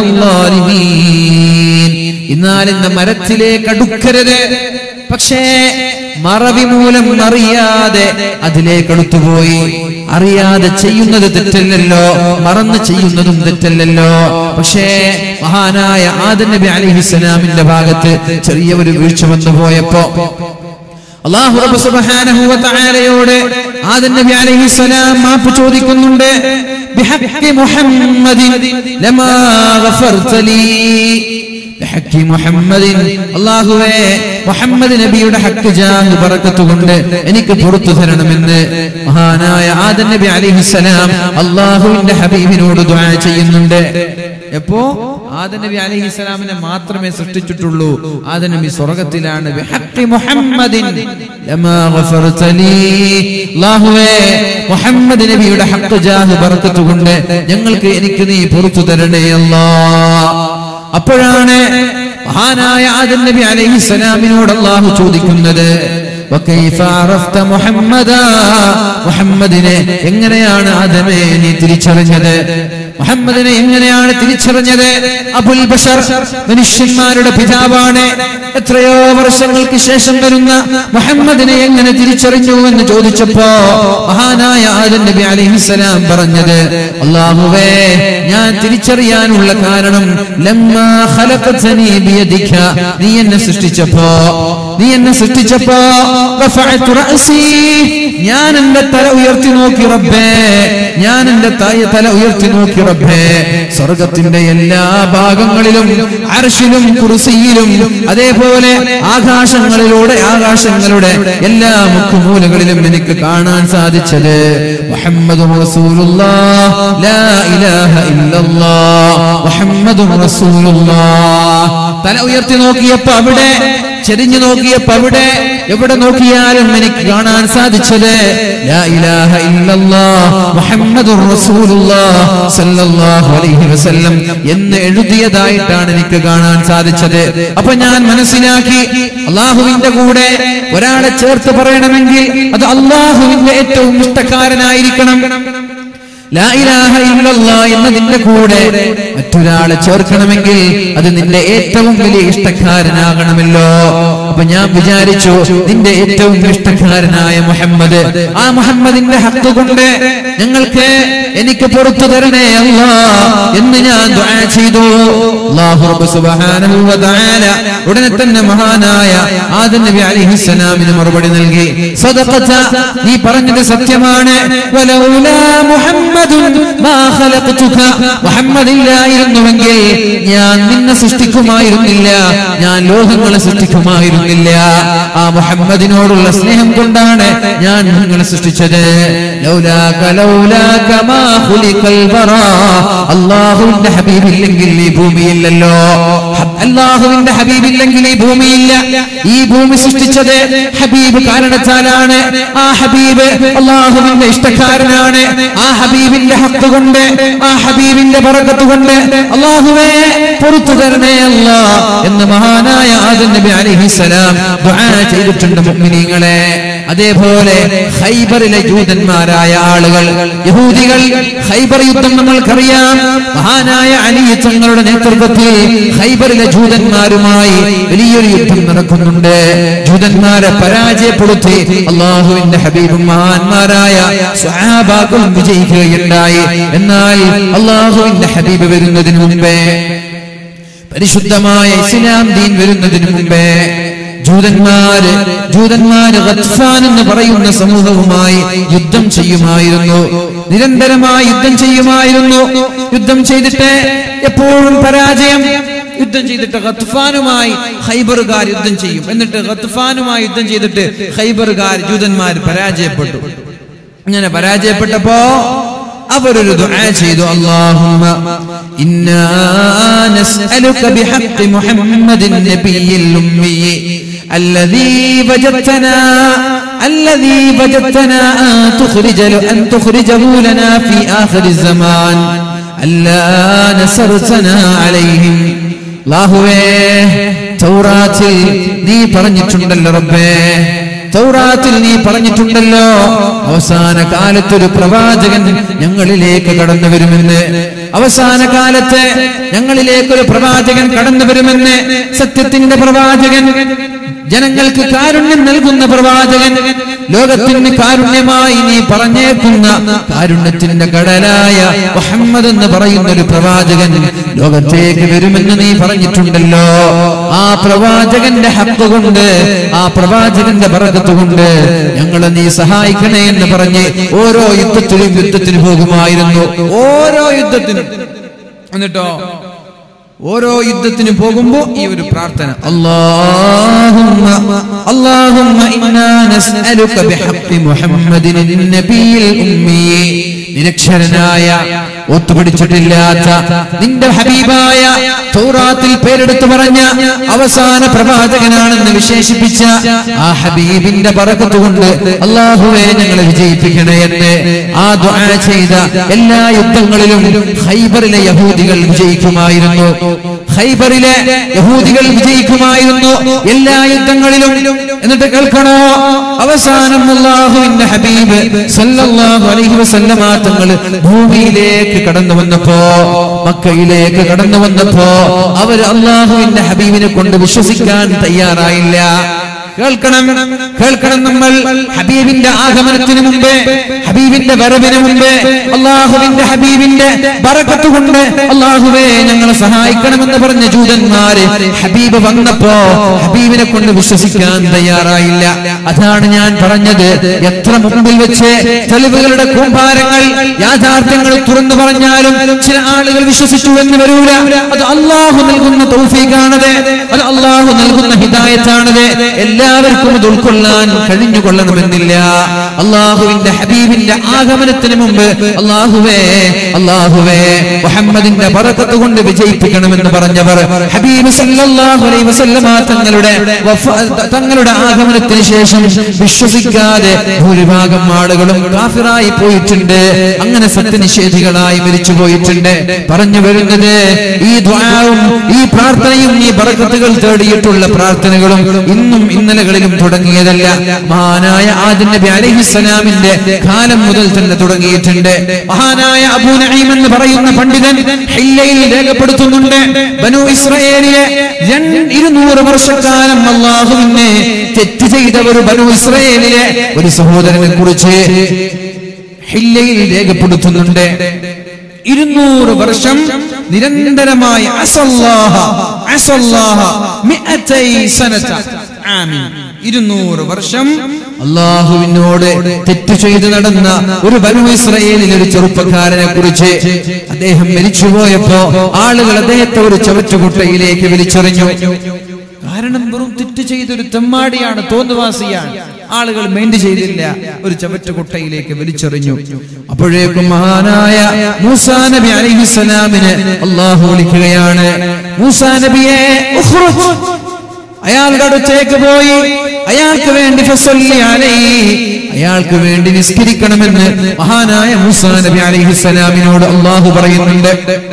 الظالمين എന്നാൽ ഇന്ന് മരത്തിലേക്ക് അടുക്കരുത് പക്ഷേ മറവി മൂലം അറിയാതെ അതിലേക്ക് അടുത്തുപോയി അറിയാതെ ചെയ്യുന്നത് തെറ്റല്ലല്ലോ മറന്ന് ചെയ്യുന്നതും തെറ്റല്ലല്ലോ പക്ഷേ മഹാനായ ആദൻ നബി അലിഹിസ്സലാമിന്റെ ഭാഗത്ത് ചെറിയ ഒരു വീഴ്ച വന്നു പോയപ്പോ അള്ളാഹു റബ്ബ് സുബ്ഹാനഹു വ തആലയോട് ആദം നബി അലൈഹിസ്സലാം മാപ്പ് ചോദിക്കുന്നുണ്ട് ബിഹഖി മുഹമ്മദിൻ ലമാ ഗഫർത ലീ ബിഹഖി മുഹമ്മദിൻ അല്ലാഹുവേ മുഹമ്മദ് നബിയുടെ ഹക്ക് ജാഹ് ബറക്കത്ത് കൊണ്ട് എനിക്ക് പുറത്തു തരണമെന്ന് മഹാനായ ആദം നബി അലൈഹിസ്സലാം അള്ളാഹുവിന്റെ ഹബീബിനോട് ദുആ ചെയ്യുന്നുണ്ട് എപ്പോ ആദം നബി അലൈഹി സ്വലാമിനെ മാത്രമേ സൃഷ്ടിച്ചിട്ടുള്ളൂ ആദം നബി സ്വർഗത്തിലാണ് ബിഹഖി മുഹമ്മദിൻ ലമാ ഗഫർത ലീ അല്ലാഹുവേ മുഹമ്മദ് നബിയുടെ ഹക്ക് ജാഹ് ബർക്കത്ത് കൊണ്ട് ഞങ്ങൾക്ക് എനിക്ക് നീ പുറത്തു തരണേ അല്ലാ അപ്പോഴാണ് മഹാനായ ആദം നബി അലൈഹി സ്വലാമിനോട് അള്ളാഹു ചോദിക്കുന്നത് وكيف عرفت محمدا മുഹമ്മദിനെ എങ്ങനെയാണ് ആദമേ നീ തിരിച്ചറിഞ്ഞത് മുഹമ്മദിനെ എങ്ങനെയാണ് തിരിച്ചറിഞ്ഞത് അബുൽ ബഷർ മനുഷ്യന്മാരുടെ പിതാവാണ് എത്രയോ വർഷങ്ങൾക്ക് ശേഷം വരുന്ന മുഹമ്മദിനെ എങ്ങനെ തിരിച്ചറിഞ്ഞു എന്ന് ചോദിച്ചപ്പോ മഹാനായ ആദം നബി അലൈഹിസ്സലാം പറഞ്ഞത് അള്ളാഹുവേ ഞാൻ തിരിച്ചറിയാനുള്ള കാരണം ലമ്മാ ഖലഖതനി ബിയദിക നീ എന്നെ സൃഷ്ടിച്ചപ്പോ നീ എന്നെ സൃഷ്ടിച്ചപ്പോ റഫഅതു റഅസി ഞാൻ എന്റെ തല ഉയർത്തി നോക്കി റബ്ബേ ഞാൻ എന്റെ തായ തല ഉയർത്തി നോക്കി റബ്ബേ സ്വർഗത്തിന്റെ എല്ലാ ഭാഗങ്ങളിലും അർഷിലും കുർസിയിലും അതേപോലെ ആകാശങ്ങളിലൂടെ ആകാശങ്ങളുടെ എല്ലാ മുക്കുമൂലകളിലും എനിക്ക് കാണാൻ സാധിച്ചത് മുഹമ്മദ് ലാ ഇലാഹ ഇല്ലല്ലാഹ് മുഹമ്മദും റസൂലുള്ളാഹ് തല ഉയർത്തി നോക്കിയപ്പോ അവിടെ ചെരിഞ്ഞു നോക്കിയപ്പോ അവിടെ എവിടെ നോക്കിയാലും എനിക്ക് കാണാൻ സാധിച്ചത് ലാ ഇലാഹ ഇല്ലല്ലാഹ് മുഹമ്മദുർ റസൂലുള്ളാഹ് സല്ലല്ലാഹു അലൈഹി വസല്ലം എന്ന് എഴുതിയതായിട്ടാണ് എനിക്ക് കാണാൻ സാധിച്ചത് അപ്പൊ ഞാൻ മനസ്സിലാക്കി അള്ളാഹുവിന്റെ കൂടെ ഒരാളെ ചേർത്ത് പറയണമെങ്കിൽ അത് അള്ളാഹുവിന്റെ ഏറ്റവും ഇഷ്ടക്കാരനായിരിക്കണം ലാ ഇലാഹ ഇല്ലല്ലാ എന്നതിന്റെ കൂടെ മറ്റൊരാളെ ചേർക്കണമെങ്കിൽ അത് നിന്റെ ഏറ്റവും വലിയ ഇഷ്ടക്കാരനാകണമല്ലോ അപ്പൊ ഞാൻ വിചാരിച്ചു നിന്റെ ഏറ്റവും ഇഷ്ടക്കാരനായ മുഹമ്മദ് ആ മുഹമ്മദിന്റെ ഹക്ക് കൊണ്ട് ഞങ്ങൾക്ക് എനിക്ക് പുറത്തു തരണേ അല്ലാ എന്ന് ഞാൻ ദുആ ചെയ്തു അല്ലാഹു റബ്ബ് സുബ്ഹാനഹു വ തആല ഉടനെ തന്നെ മഹാനായ ആദം നബി അലൈഹിസ്സലാമിന് മറുപടി നൽകി സദഖത നീ പറഞ്ഞത് സത്യമാണ് വലൗലാ മുഹമ്മദുൻ മാ ഖലഖതുക മുഹമ്മദ് ഇല്ലായിരുന്നുവെങ്കിൽ ഞാൻ നിന്നെ സൃഷ്ടിക്കുമായിരുന്നില്ല ഞാൻ ലോകങ്ങളെ സൃഷ്ടിക്കുമായിരുന്നില്ല ആ മുഹമ്മദിനോടുള്ള സ്നേഹം കൊണ്ടാണ് ഞാൻ നിങ്ങളെ സൃഷ്ടിച്ചത് ലൗലാക ലൗലാക മാ ഖുലിഖൽ ബറാ അല്ലാഹുവിന്റെ ഹബീബില്ലെങ്കിൽ ഈ ഭൂമിയില്ലല്ലോ അല്ലാഹുവിന്റെ ഹബീബില്ലെങ്കിൽ ഈ ഭൂമിയില്ല ഈ ഭൂമി സൃഷ്ടിച്ചത് ഹബീബ് കാരണത്താലാണ് ആ ഹബീബ് അള്ളാഹുവിന്റെ ഇഷ്ടക്കാരനാണ് ആ ഹബീബിന്റെ ഹക്ക് കൊണ്ട് ആ ഹബീബിന്റെ പറക്കത്ത് കൊണ്ട് അള്ളാഹുവേ പുറത്തു തരണേ അല്ല എന്ന് മഹാനായ ആദം നബി അലിഹിസലാം ദുആ ചെയ്തിട്ടുണ്ട് മുഅ്മിനീങ്ങളെ അതേപോലെ ഖൈബറിലെ ജൂതന്മാരായ ആളുകൾ യഹൂദികൾ ഖൈബർ യുദ്ധം നമ്മൾക്കറിയാം മഹാനായ അലി തങ്ങളുടെ നേതൃത്വത്തിൽ ഖൈബറിലെ ജൂതന്മാരുമായി വലിയൊരു യുദ്ധം നടക്കുന്നുണ്ട് ജൂതന്മാരെ പരാജയപ്പെടുത്തി അള്ളാഹുവിന്റെ ഹബീബും മഹാന്മാരായ സ്വഹാബാക്കളും വിജയിക്കുകയുണ്ടായി എന്നാൽ അള്ളാഹുവിന്റെ ഹബീബ് വരുന്നതിന് മുമ്പേ പരിശുദ്ധമായ ഇസ്ലാം ദീൻ വരുന്നതിന് മുമ്പേ ജൂതന്മാര് ജൂതന്മാര് ഗത്ഫാൻ എന്ന് പറയുന്ന സമൂഹവുമായി യുദ്ധം ചെയ്യുമായിരുന്നു നിരന്തരമായി യുദ്ധം ചെയ്യുമായിരുന്നു യുദ്ധം ചെയ്തിട്ട് എപ്പോഴും പരാജയം യുദ്ധം ചെയ്തിട്ട് ഖത്ഫാനുമായി ഖൈബറുകാർ യുദ്ധം ചെയ്യും എന്നിട്ട് ഖത്ഫാനുമായി യുദ്ധം ചെയ്തിട്ട് ഖൈബറുകാർ ജൂതന്മാർ പരാജയപ്പെട്ടു അങ്ങനെ പരാജയപ്പെട്ടപ്പോ അവരൊരു ദുആ ചെയ്തു അല്ലാഹുമ്മ ഇന്നാ നസ്അലുക ബിഹഖ് മുഹമ്മദിൻ നബിയിൽ ഉമ്മി الذي وجدتنا الذي وجدتنا أن تخرج أن تخرجه لنا في آخر الزمان അല്ലാ നസർതനാ അലൈഹിം അല്ലാഹുവേ തൗറാത്തിൽ നീ പറഞ്ഞിട്ടുണ്ടല്ലോ റബ്ബേ തൗറാത്തിൽ നീ പറഞ്ഞിട്ടുണ്ടല്ലോ അവസാന കാലത്തൊരു പ്രവാചകൻ ഞങ്ങളിലേക്ക് കടന്നു വരുമെന്ന് അവസാന കാലത്ത് ഞങ്ങളിലേക്ക് ഒരു പ്രവാചകൻ കടന്നു വരുമെന്ന് സത്യത്തിന്റെ പ്രവാചകൻ ജനങ്ങൾക്ക് കാരുണ്യം നൽകുന്ന പ്രവാചകൻ ലോകത്തിന് കാരുണ്യമായി നീ പറഞ്ഞേക്കുന്ന കാരുണ്യത്തിന്റെ കടലായ മുഹമ്മദ് എന്ന് പറയുന്ന ഒരു പ്രവാചകൻ ലോകത്തേക്ക് വരുമെന്ന് നീ പറഞ്ഞിട്ടുണ്ടല്ലോ ആ പ്രവാചകന്റെ ഹക്ക് കൊണ്ട് ആ പ്രവാചകന്റെ ബറക്കത്ത് കൊണ്ട് ഞങ്ങളെ നീ സഹായിക്കണേ എന്ന് പറഞ്ഞ് ഓരോ യുദ്ധത്തിലും യുദ്ധത്തിന് പോകുമായിരുന്നു ഓരോ യുദ്ധത്തിനും എന്നിട്ടോ ഓരോ യുദ്ധത്തിന് പോകുമ്പോ ഈ ഒരു പ്രാർത്ഥന അല്ലാഹുമ്മ അല്ലാഹുമ്മ ഇന്നാ നസ്അലുക ബിഹഖി മുഹമ്മദിൻ നബിയിൽ ഉമ്മി നിരക്ഷരനായ ഒത്തുപിടിച്ചിട്ടില്ലാത്ത നിന്റെ ഹബീബായ തൗറാത്തിൽ പേരെടുത്തു പറഞ്ഞ അവസാന പ്രവാചകനാണെന്ന് വിശേഷിപ്പിച്ച ആ ഹബീബിന്റെ പറക്കത്ത് കൊണ്ട് അള്ളാഹുവെ ഞങ്ങളെ വിജയിപ്പിക്കണേ എന്ന് ആ ദുആ ചെയ്ത എല്ലാ യുദ്ധങ്ങളിലും ഹൈബറിലെ യഹൂദികൾ വിജയിക്കുമായിരുന്നു ഹൈബറിലെ യഹൂദികൾ വിജയിക്കുമായിരുന്നു എല്ലാ യുദ്ധങ്ങളിലും എന്നിട്ട് കേൾക്കണോ അവസാനം അള്ളാഹുവിന്റെ ഹബീബ് സല്ലല്ലാഹു അലൈഹി വസല്ലമ തങ്ങൾ ഭൂമിയിലേക്ക് കടന്നു വന്നപ്പോ മക്കയിലേക്ക് കടന്നു വന്നപ്പോ അവർ അള്ളാഹുവിന്റെ ഹബീബിനെ കൊണ്ട് വിശ്വസിക്കാൻ തയ്യാറായില്ല കേൾക്കണം കേൾക്കണം നമ്മൾ ഹബീബിന്റെ ആഗമനത്തിന് മുമ്പേ ഹബീബിന്റെ വരവിന് മുമ്പേ അള്ളാഹുവിന്റെ ഹബീബിന്റെ ബറക്കത്ത് കൊണ്ട് അള്ളാഹുവേ ഞങ്ങളെ സഹായിക്കണമെന്ന് പറഞ്ഞ ജൂതന്മാര് ഹബീബ് വന്നപ്പോ ഹബീബിനെ കൊണ്ട് വിശ്വസിക്കാൻ തയ്യാറായില്ല അതാണ് ഞാൻ പറഞ്ഞത് എത്ര മുമ്പിൽ വെച്ച് തെളിവുകളുടെ കൂമ്പാരങ്ങൾ യാഥാർത്ഥ്യങ്ങൾ തുറന്നു പറഞ്ഞാലും ചില ആളുകൾ വിശ്വസിച്ചു എന്ന് വരൂല അത് അള്ളാഹു നൽകുന്ന തൗഫീഖാണത് അത് അള്ളാഹു നൽകുന്ന ഹിദായത്താണത് എല്ലാവർക്കും അത് ഉൾക്കൊള്ളാൻ കഴിഞ്ഞുകൊള്ളണമെന്നില്ല അള്ളാഹുവിന്റെ ഹബീബിന്റെ ആഗമനത്തിന് മുമ്പ് അള്ളാഹുവേ അള്ളാഹുവേ മുഹമ്മദിന്റെ ബറക്കത്ത് കൊണ്ട് വിജയിപ്പിക്കണമെന്ന് പറഞ്ഞവർ ഹബീബ് സല്ലല്ലാഹു അലൈഹി വസല്ലമ തങ്ങളുടെ വഫ- തങ്ങളുടെ ആഗമനത്തിന് ശേഷം വിശ്വസിക്കാതെ ഭൂരിഭാഗം ആളുകളും കാഫിറായി പോയിട്ടുണ്ട് അങ്ങനെ സത്യനിഷേധികളായി മരിച്ചു പോയിട്ടുണ്ട് പറഞ്ഞു വരുന്നത് ഈ ദ്വാവും ഈ പ്രാർത്ഥനയും ഈ ബറക്കത്തുകൾ തേടിയിട്ടുള്ള പ്രാർത്ഥനകളും ഇന്നും ഇന്നലകളിലും തുടങ്ങിയതല്ല മഹാനായ ആദിൻ നബി അലൈഹിസ്സലാമിന്റെ കാലം മുതൽ തന്നെ തുടങ്ങിയിട്ടുണ്ട് മഹാനായ അബൂ നഈം എന്ന് പറയുന്ന പണ്ഡിതൻ ഹില്ലയിൽ രേഖപ്പെടുത്തുന്നുണ്ട് ബനു ഇസ്രായേലിലെ രണ്ട് ഇരുന്നൂറ് വർഷക്കാലം അള്ളാഹുവിനെ തെറ്റ് ചെയ്ത ഒരു ബനു ഇസ്രായേലിലെ ഒരു സഹോദരനെ കുറിച്ച് ഹില്ലയിൽ രേഖപ്പെടുത്തുന്നുണ്ട് ഇരുന്നൂറ് വർഷം നിരന്തരമായി അസല്ലാഹ അസല്ലാഹ മിഅത്തൈ സനത ആമീൻ ഇരുന്നൂറ് വർഷം അള്ളാഹുവിനോട് തെറ്റ് ചെയ്ത് നടന്ന ഒരു ബനു ഇസ്രയേലിൽ ഒരു ചെറുപ്പക്കാരനെ കുറിച്ച് അദ്ദേഹം മരിച്ചുപോയപ്പോ ആളുകൾ അദ്ദേഹത്തെ ഒരു ചവറ്റുകുട്ടയിലേക്ക് വലിച്ചെറിഞ്ഞു കാരണം വെറും തെറ്റ് ചെയ്തൊരു തെമ്മാടിയാണ് തോന്നുവാസിയാണ് ആളുകൾ മെയിൻറ്റ് ചെയ്തില്ല ഒരു ചവറ്റുകുട്ടയിലേക്ക് വലിച്ചെറിഞ്ഞു അപ്പോഴേക്കും മഹാനായ മൂസാ നബി അലൈഹിസ്സലാമിന് അള്ളാഹു വിളിക്കുകയാണ് മൂസാ നബിയെ ഉഖ്റുജ്. അയാളുടെ അടുത്തേക്ക് പോയി അയാൾക്ക് വേണ്ടി ഫസല്ലി അലൈഹി. അയാൾക്ക് വേണ്ടി നിസ്കരിക്കണമെന്ന് മഹാനായ മൂസാ നബി അലൈഹിസ്സലാമിനോട് അള്ളാഹു പറയുന്നുണ്ട്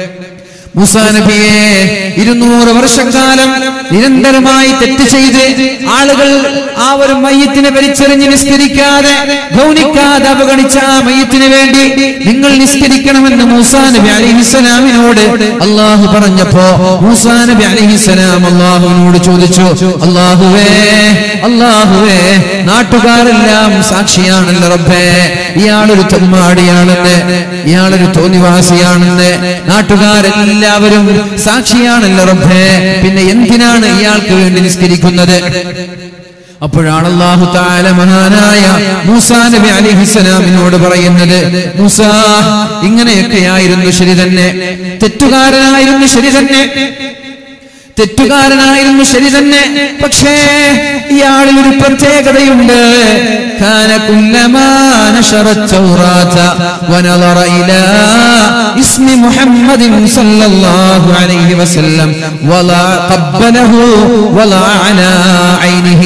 മൂസാ നബിയെ ഇരുന്നൂറ് വർഷക്കാലം നിരന്തരമായി തെറ്റ് ചെയ്ത് ആളുകൾ ആ ഒരു മയ്യത്തിനെ വലിച്ചെറിഞ്ഞ് നിസ്കരിക്കാതെ ഗൗനിക്കാതെ അവഗണിച്ച ആ മയ്യത്തിന് വേണ്ടി നിങ്ങൾ നിസ്കരിക്കണമെന്ന് മൂസാ നബി അലിഹിസ്സലാമിനോട് അള്ളാഹു പറഞ്ഞപ്പോ മൂസാ നബി അലിഹിസ്സലാം അള്ളാഹുവിനോട് ചോദിച്ചു അള്ളാഹുവേ അള്ളാഹുവേ നാട്ടുകാരെല്ലാം സാക്ഷിയാണല്ലോ റബ്ബേ ഇയാളൊരു തെമ്മാടിയാണെന്ന് ഇയാളൊരു തോന്നിവാസിയാണെന്ന് നാട്ടുകാരെല്ലാവരും സാക്ഷിയാണല്ലോ റബ്ബേ പിന്നെ എന്തിനാണ് ഇയാൾക്ക് വേണ്ടി നിസ്കരിക്കുന്നത് അപ്പോഴാണ് അള്ളാഹു താല മഹാനായ മൂസാ നബി അലിഹിസ്സലാമിനോട് പറയുന്നത് മൂസാ ഇങ്ങനെയൊക്കെയായിരുന്നു ശരി തന്നെ തെറ്റുകാരനായിരുന്നു ശരി തന്നെ തെറ്റുകാരനായിരുന്നു ശരി തന്നെ പക്ഷേ ഇയാളിൽ ഒരു പ്രത്യേകതയുണ്ട് كان كلما نشر التوراة ونظر إلى اسم محمد صلى الله عليه وسلم وضع قبله وضع على عينه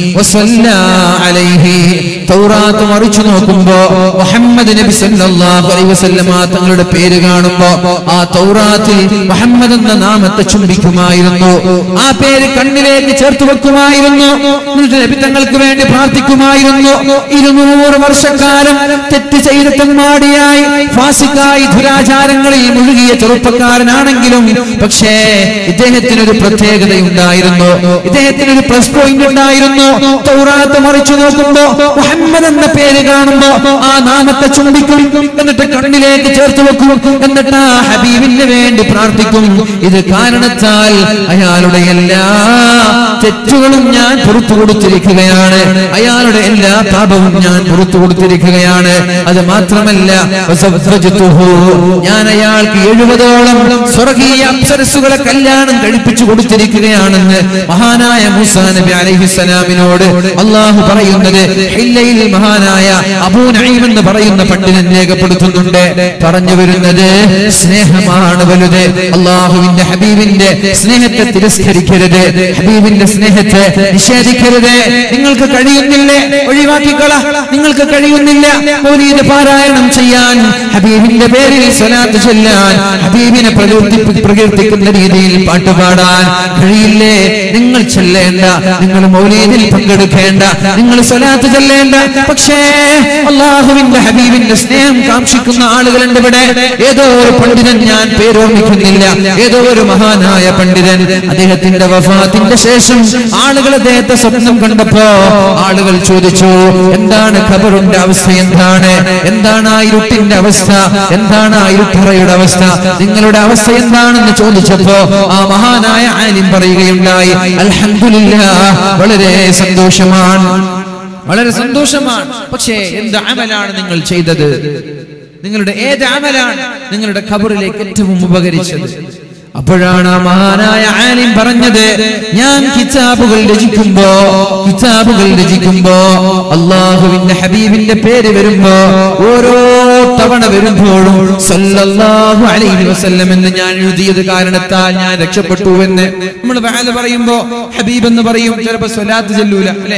وصلى عليه തൗറാത്ത് മറിച്ചു നോക്കുമ്പോ മുഹമ്മദ് നബി സല്ലല്ലാഹു അലൈഹി വസല്ലമ തങ്ങളുടെ പേര് കാണുമ്പോ ആ തൗറാത്തിൽ മുഹമ്മദ് എന്ന നാമത്തെ ചുംബിക്കുമായിരുന്നു ആ പേര് കണ്ണിലേക്ക് ചേർത്ത് വെക്കുമായിരുന്നു എന്നിട്ട് നബി തങ്ങൾക്ക് വേണ്ടി പ്രാർത്ഥിക്കുമായിരുന്നു ഇരുന്നൂറ് വർഷക്കാലം തെറ്റ് ചെയ്ത തെമ്മാടിയായി ഫാസിക്കായി ദുരാചാരങ്ങളിൽ മുഴുകിയ ചെറുപ്പക്കാരനാണെങ്കിലും പക്ഷേ ഇദ്ദേഹത്തിന് ഒരു പ്രത്യേകതയുണ്ടായിരുന്നു ഇദ്ദേഹത്തിന് ഒരു പ്ലസ് പോയിന്റ് ഉണ്ടായിരുന്നു തൗറാത്ത് മറിച്ചു നോക്കുമ്പോ മുഹമ്മദ് എന്ന പേര് കാണുമ്പോ ആ നാമത്തെ ചുംബിക്കും എന്നിട്ട് കണ്ണിലേക്ക് ചേർത്ത് വെക്കും എന്നിട്ട് ആ ഹബീബിന് വേണ്ടി പ്രാർത്ഥിക്കും ഇത് കാരണത്താൽ അയാളുടെ എല്ലാ തെറ്റുകളും ഞാൻ പുറത്തു കൊടുത്തിരിക്കുകയാണ് അയാളുടെ എല്ലാ പാപവും ഞാൻ പുറത്തു കൊടുത്തിരിക്കുകയാണ് അത് മാത്രമല്ല വസവ്വജതുഹു. ഞാൻ അയാൾക്ക് എഴുപതോളം സ്വർഗീയ അപ്സരസുകളെ കല്യാണം കഴിപ്പിച്ചു കൊടുത്തിരിക്കുകയാണെന്ന് മഹാനായ മൂസാ നബി അലൈഹിസ്സലാമിനോട് അള്ളാഹു പറയുന്നത് ഹില്ലയിൽ മഹാനായ അബൂ നഈം എന്ന് പറയുന്ന പണ്ഡിതൻ രേഖപ്പെടുത്തുന്നുണ്ട് പറഞ്ഞു വരുന്നത് സ്നേഹമാണ് വലുത് അള്ളാഹുവിന്റെ ഹബീബിന്റെ സ്നേഹത്തെ തിരസ്കരിക്കരുത് ഹബീബിന്റെ സ്നേഹത്തെ നിഷേധിക്കരുത് നിങ്ങൾക്ക് കഴിയുന്നില്ലേ ഒഴിവാക്കിക്കള നിങ്ങൾക്ക് കഴിയുന്നില്ല മൗലീദ് പാരായണം ചെയ്യാൻ ഹബീബിന്റെ പേരിൽ സ്വലാത്ത് ചൊല്ലാൻ ഹബീബിനെ പ്രകീർത്തി പ്രകീർത്തിക്കുന്ന രീതിയിൽ പാട്ടുപാടാൻ കഴിയില്ലേ നിങ്ങൾ ചെല്ലേണ്ട നിങ്ങൾ മൗലീദിൽ പങ്കെടുക്കേണ്ട നിങ്ങൾ സ്വലാത്ത് ചെല്ലേണ്ട പക്ഷേ അള്ളാഹുവിന്റെ ഹബീബിന്റെ സ്നേഹം കാക്ഷിക്കുന്ന ആളുകളുണ്ട് ഇവിടെ ഏതോ ഒരു പണ്ഡിതൻ ഞാൻ പേരോർമ്മിക്കുന്നില്ല ഏതോ ഒരു മഹാനായ പണ്ഡിതൻ അദ്ദേഹത്തിന്റെ വഫാത്തിന്റെ ശേഷം ആളുകൾ അദ്ദേഹത്തെ സ്വപ്നം കണ്ടപ്പോ ആളുകൾ ചോദിച്ചു എന്താണ് ഖബറിന്റെ അവസ്ഥ എന്താണ് എന്താണ് ആ ഇരുട്ടിന്റെ അവസ്ഥ എന്താണ് ആ ഇരുട്ടറയുടെ അവസ്ഥ നിങ്ങളുടെ അവസ്ഥ എന്താണെന്ന് ചോദിച്ചപ്പോ ആ മഹാനായ ആലിം പറയുകയുണ്ടായി അൽഹംദുലില്ലാ വളരെ സന്തോഷമാണ് വളരെ സന്തോഷമാണ് പക്ഷേ എന്ത് അമലാണ് നിങ്ങൾ ചെയ്തത് നിങ്ങളുടെ ഏത് അമലാണ് നിങ്ങളുടെ ഖബറിലേക്ക് ഏറ്റവും ഉപകരിച്ചത് അപ്പോഴാണ് ആ മഹാനായ ആലിം പറഞ്ഞത് ഞാൻ കിതാബുകൾ രചിക്കുമ്പോ കിതാബുകൾ രചിക്കുമ്പോ അള്ളാഹുവിന്റെ ഹബീബിന്റെ പേര് വരുമ്പോ ഓരോ തവണ വരുമ്പോഴും സല്ലല്ലാഹു അലൈഹി വസല്ലം എന്ന് ഞാൻ എഴുതിയത് കാരണത്താൽ ഞാൻ രക്ഷപ്പെട്ടു എന്ന് നമ്മൾ വാല് പറയുമ്പോ ഹബീബ് എന്ന് പറയും ചിലപ്പോ സ്വലാത്ത് ചെല്ലൂല അല്ലേ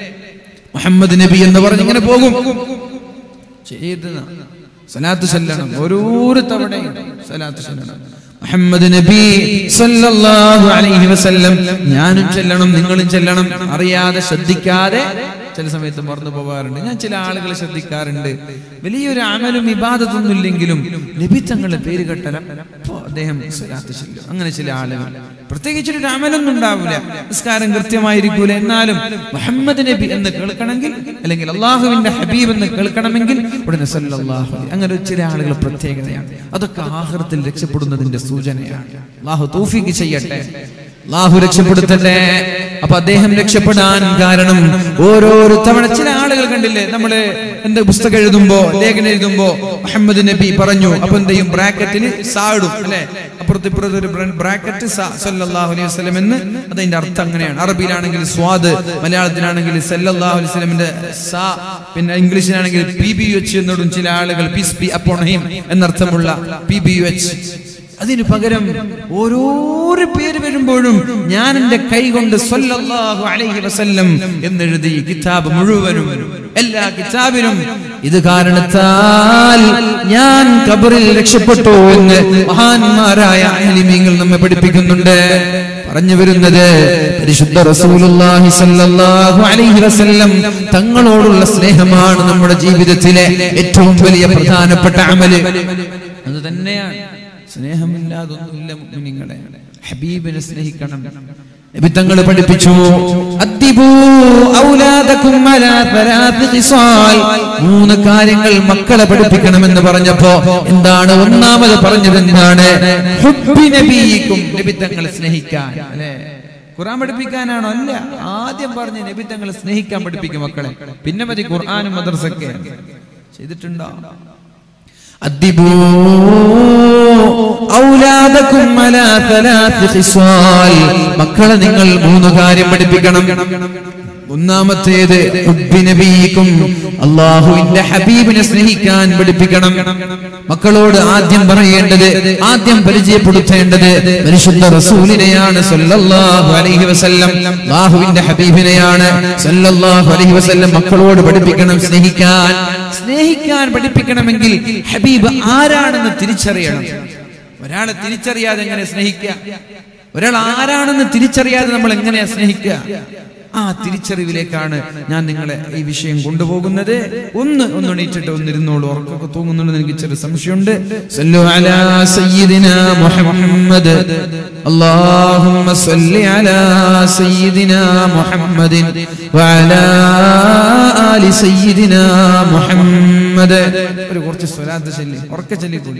മുഹമ്മദ് നബി എന്ന് പറഞ്ഞ് ഇങ്ങനെ പോകും ചെയ്ത് സലാത്ത് ചെല്ലണം ഓരോരോ തവണയും സലാത്ത് ചെല്ലണം മുഹമ്മദ് നബി സല്ലല്ലാഹു അലൈഹി വസല്ലം ഞാനും ചെല്ലണം നിങ്ങളും ചെല്ലണം അറിയാതെ ശ്രദ്ധിക്കാതെ ചില സമയത്ത് മറന്നു പോകാറുണ്ട് ഞാൻ ചില ആളുകളെ ശ്രദ്ധിക്കാറുണ്ട് വലിയൊരു അമലും ഇബാദത്തൊന്നും ഇല്ലെങ്കിലും നബി തങ്ങളുടെ പേര് കേട്ടാൽ അപ്പോ അദ്ദേഹം സ്വലാത്ത് ചെല്ലും അങ്ങനെ ചില ആളുകൾ പ്രത്യേകിച്ചൊരു അമലൊന്നും ഉണ്ടാവില്ല നിസ്കാരം കൃത്യമായിരിക്കൂല എന്നാലും മുഹമ്മദ് നബി എന്ന് കേൾക്കണമെങ്കിൽ അല്ലെങ്കിൽ അള്ളാഹുവിന്റെ ഹബീബ് എന്ന് കേൾക്കണമെങ്കിൽ ഉടനെ സല്ലല്ലാഹു അലൈഹി അങ്ങനെ ചില ആളുകൾ പ്രത്യേകതയാണ് അതൊക്കെ ആഹൃത്തിൽ രക്ഷപ്പെടുന്നതിന്റെ സൂചനയാണ് അള്ളാഹു തൗഫീഖ് ചെയ്യട്ടെ അള്ളാഹു രക്ഷപ്പെടുത്തട്ടെ അപ്പൊ അദ്ദേഹം രക്ഷപ്പെടാൻ കാരണം ഓരോരോ തവണ ചില ആളുകൾ കണ്ടില്ലേ നമ്മള് എന്ത് പുസ്തകം എഴുതുമ്പോ ലേഖനം എഴുതുമ്പോ മുഹമ്മദ് നബി പറഞ്ഞു അപ്പൊ എന്ത് ചെയ്യും ബ്രാക്കറ്റിൽ സാടും അല്ലെ അപ്പുറത്ത് ഇപ്പുറത്ത് ഒരു ബ്രാക്കറ്റ് സല്ലല്ലാഹു അലൈഹി വസല്ലം എന്ന് അതിന്റെ അർത്ഥം അങ്ങനെയാണ് അറബിയിലാണെങ്കിൽ സ്വാദ് മലയാളത്തിലാണെങ്കിൽ സല്ലല്ലാഹു അലൈഹി വസല്ലമിന്റെ സാ പിന്നെ ഇംഗ്ലീഷിലാണെങ്കിൽ പി ബി എച്ച് എന്നിടും ചില ആളുകൾ പീസ് ബി അപ്പോൺ ഹിം എന്നർത്ഥമുള്ള പി ബി എച്ച് അതിനു പകരം ഓരോരോ പേര് വരുമ്പോഴും ഞാൻ എന്റെ കൈ കൊണ്ട് സ്വല്ലല്ലാഹു അലൈഹി വസല്ലം എന്നെഴുതി കിതാബ് മുഴുവനും എല്ലാ കിതാബിനും ഇത് കാരണത്താൽ ഞാൻ കബറിൽ രക്ഷപ്പെട്ടു എന്ന് മഹാന്മാരായ ആലിമീങ്ങൾ നമ്മെ പഠിപ്പിക്കുന്നുണ്ട് പറഞ്ഞു വരുന്നത് പരിശുദ്ധ റസൂലുള്ളാഹി സ്വല്ലല്ലാഹു അലൈഹി വസല്ലം തങ്ങളോടുള്ള സ്നേഹമാണ് നമ്മുടെ ജീവിതത്തിലെ ഏറ്റവും വലിയ പ്രധാനപ്പെട്ട അമല് അത് തന്നെയാണ് സ്നേഹമില്ലാതൊന്നുമില്ല മുഅ്മിനീങ്ങളെ ഹബീബിനെ സ്നേഹിക്കണം നബി തങ്ങൾ പഠിപ്പിച്ചു അദ്ദിബൂ ഔലാദകും അലാ തലാത്ത് ഖിസാൽ മൂന്ന് കാര്യങ്ങൾ മക്കളെ പഠിപ്പിക്കണമെന്ന് പറഞ്ഞപ്പോ എന്താണ് ഒന്നാമത് പറഞ്ഞത് എന്താണ് ഹുബ്ബി നബിയിക്കും നബി തങ്ങളെ സ്നേഹിക്കാൻ അല്ലേ ഖുർആൻ പഠിപ്പിക്കാനാണോ അല്ല ആദ്യം പറഞ്ഞ് നബി തങ്ങളെ സ്നേഹിക്കാൻ പഠിപ്പിക്കും മക്കളെ പിന്നെ മതി ഖുർആനും മദ്രസൊക്കെ ചെയ്തിട്ടുണ്ടോ അദ്ദിബൂ ഔലാദകും അലാ തലാത്തി ഖിസ്വാൽ മക്കളെ നിങ്ങൾ മൂന്ന് കാര്യം പഠിപ്പിക്കണം ഒന്നാമത്തേത് ഹുബ്ബി നബിയിക്കും അള്ളാഹുവിന്റെ ഹബീബിനെ സ്നേഹിക്കാൻ പഠിപ്പിക്കണം മക്കളോട് ആദ്യം പറയേണ്ടത് ആദ്യം പരിചയപ്പെടുത്തേണ്ടത് പരിശുദ്ധ റസൂലിനെയാണ് സല്ലല്ലാഹു അലൈഹി വസല്ലം അള്ളാഹുവിന്റെ ഹബീബിനെയാണ് സല്ലല്ലാഹു അലൈഹി വസല്ലം മക്കളോട് പഠിപ്പിക്കണം സ്നേഹിക്കാൻ സ്നേഹിക്കാൻ പഠിപ്പിക്കണമെങ്കിൽ ഹബീബ് ആരാണെന്ന് തിരിച്ചറിയണം ഒരാളെ തിരിച്ചറിയാതെ എങ്ങനെ സ്നേഹിക്കുക ഒരാൾ ആരാണെന്ന് തിരിച്ചറിയാതെ നമ്മൾ എങ്ങനെയാ സ്നേഹിക്കുക ആ തിരിച്ചറിവിലേക്കാണ് ഞാൻ നിങ്ങളെ ഈ വിഷയം കൊണ്ടുപോകുന്നത് ഒന്ന് ഒന്ന് എണീറ്റിട്ട് ഒന്നിരുന്നോളൂ ഉറക്കൊക്കെ തൂങ്ങുന്നുണ്ടെന്ന് എനിക്ക് ചെറിയ സംശയമുണ്ട് സല്ലു അലാ സയ്യിദിനാ മുഹമ്മദ് اللهم صل على سيدنا محمد وعلى آل سيدنا محمد ഒരു കുറച്ച് സ്വലാത്ത് ചൊല്ലി ഉറക്കെ ചൊല്ലി കൂടി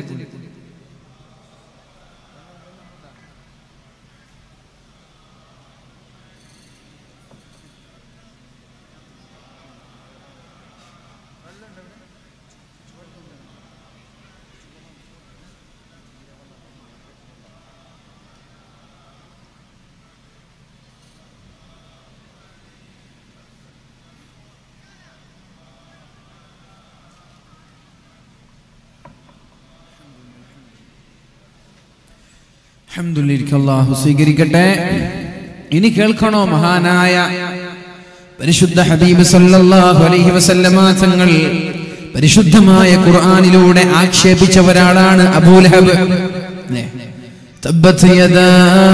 അൽഹംദുലില്ലാഹ് അല്ലാഹു സ്വീകരിക്കട്ടെ ഇനി കേൾക്കണോ മഹാനായ പരിശുദ്ധ ഹബീബ് സല്ലല്ലാഹു അലൈഹി വസല്ലമ തങ്ങൾ പരിശുദ്ധമായ ഖുർആനിലൂടെ ആക്ഷേപിച്ച ഒരാളാണ് അബൂലഹബ് ല്ലേ? തബ്ബത് യദാ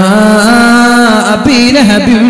അബീ ലഹബിൻ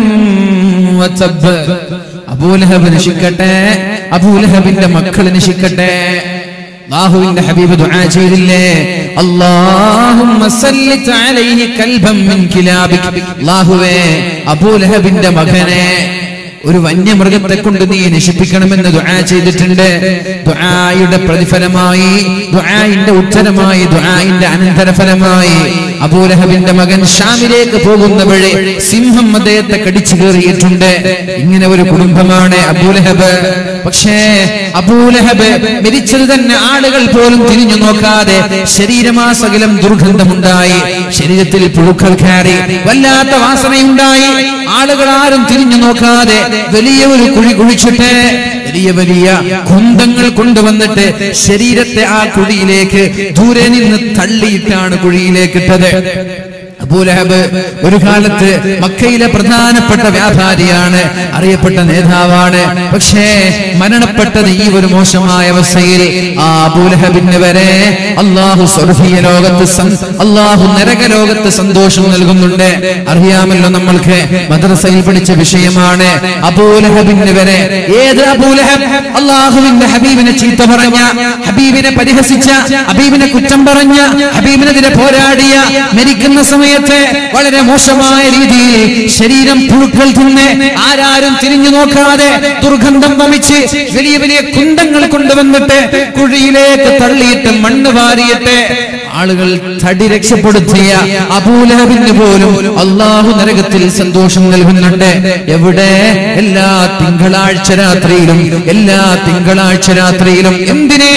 വതബ്ബ് അബൂലഹബ് നശിക്കട്ടെ അബൂലഹബിന്റെ മക്കൾ നശിക്കട്ടെ അല്ലാഹുവിന്റെ ഹബീബ് ദുആ ചെയ്തില്ലേ അല്ലാഹുമ്മ സല്ലിത് അലൈഹി കൽബൻ മിൻ കിലാബിക് അല്ലാഹുവേ അബൂലഹബിന്റെ മകനെ ഒരു വന്യമൃഗത്തെ കൊണ്ട് നീ നശിപ്പിക്കണമെന്ന് ദുആ ചെയ്തിട്ടുണ്ട് ദുആയുടെ പ്രതിഫലമായി ദുആന്റെ ഉത്തരമായി ദുആന്റെ അനന്തരഫലമായി അബൂലഹബിന്റെ മകൻ ഷാമിലേക്ക് പോകുന്ന വഴി സിംഹം അദ്ദേഹത്തെ കടിച്ചു കയറിയിട്ടുണ്ട് ഇങ്ങനെ ഒരു കുടുംബമാണ് അബൂലഹബ് പക്ഷേ അബൂലഹബ് മരിച്ചത് തന്നെ ആളുകൾ പോലും തിരിഞ്ഞു നോക്കാതെ ശരീരമാസകലം ദുർഗന്ധമുണ്ടായി ശരീരത്തിൽ പുഴുക്കൾ കയറി വല്ലാത്ത വാസനയുണ്ടായി ആളുകൾ ആരും തിരിഞ്ഞു നോക്കാതെ വലിയ ഒരു കുഴി കുഴിച്ചിട്ട് വലിയ വലിയ കുന്തങ്ങൾ കൊണ്ടുവന്നിട്ട് ശരീരത്തെ ആ കുഴിയിലേക്ക് ദൂരെ നിന്ന് തള്ളിയിട്ടാണ് കുഴിയിലേക്ക് ഇട്ടത് അബൂലഹബ് ഒരു കാലത്ത് മക്കയിലെ പ്രധാനപ്പെട്ട വ്യാപാരിയാണ് അറിയപ്പെട്ട നേതാവാണ് പക്ഷേ മരണപ്പെട്ടത് ഈ ഒരു മോശമായ അവസ്ഥയിൽ ആ അബൂലഹബിന് വരെ അള്ളാഹു സ്വർഗീയ ലോകത്ത് സം- അള്ളാഹു നരക ലോകത്ത് സന്തോഷം നൽകുന്നുണ്ട് അറിയാമല്ലോ നമ്മൾക്ക് മദ്രസയിൽ പഠിച്ച വിഷയമാണ് അബൂലഹബിന് വരെ ഏത് അബൂലഹബ് അള്ളാഹുവിന്റെ ഹബീബിനെ ചീത്ത പറഞ്ഞ ഹബീബിനെ പരിഹസിച്ച ഹബീബിനെ കുറ്റം പറഞ്ഞ ഹബീബിനെതിരെ പോരാടിയ മരിക്കുന്ന സമയത്ത് വളരെ മോശമായ രീതിയിൽ ശരീരം പുഴുക്കൾ തിന്ന് ആരാരും തിരിഞ്ഞു നോക്കാതെ ദുർഗന്ധം വമിച്ച് വലിയ വലിയ കുന്തങ്ങൾ കൊണ്ടുവന്നിട്ട് കുഴിയിലേക്ക് തള്ളിയിട്ട് മണ്ണ് വാരിയിട്ട് ആളുകൾ തടി രക്ഷപ്പെടുത്തിയ അബൂലഹബിന് പോലും അള്ളാഹു നരകത്തിൽ സന്തോഷം നൽകുന്നുണ്ട് എവിടെ എല്ലാ തിങ്കളാഴ്ച രാത്രിയിലും എല്ലാ തിങ്കളാഴ്ച രാത്രിയിലും എന്തിനെ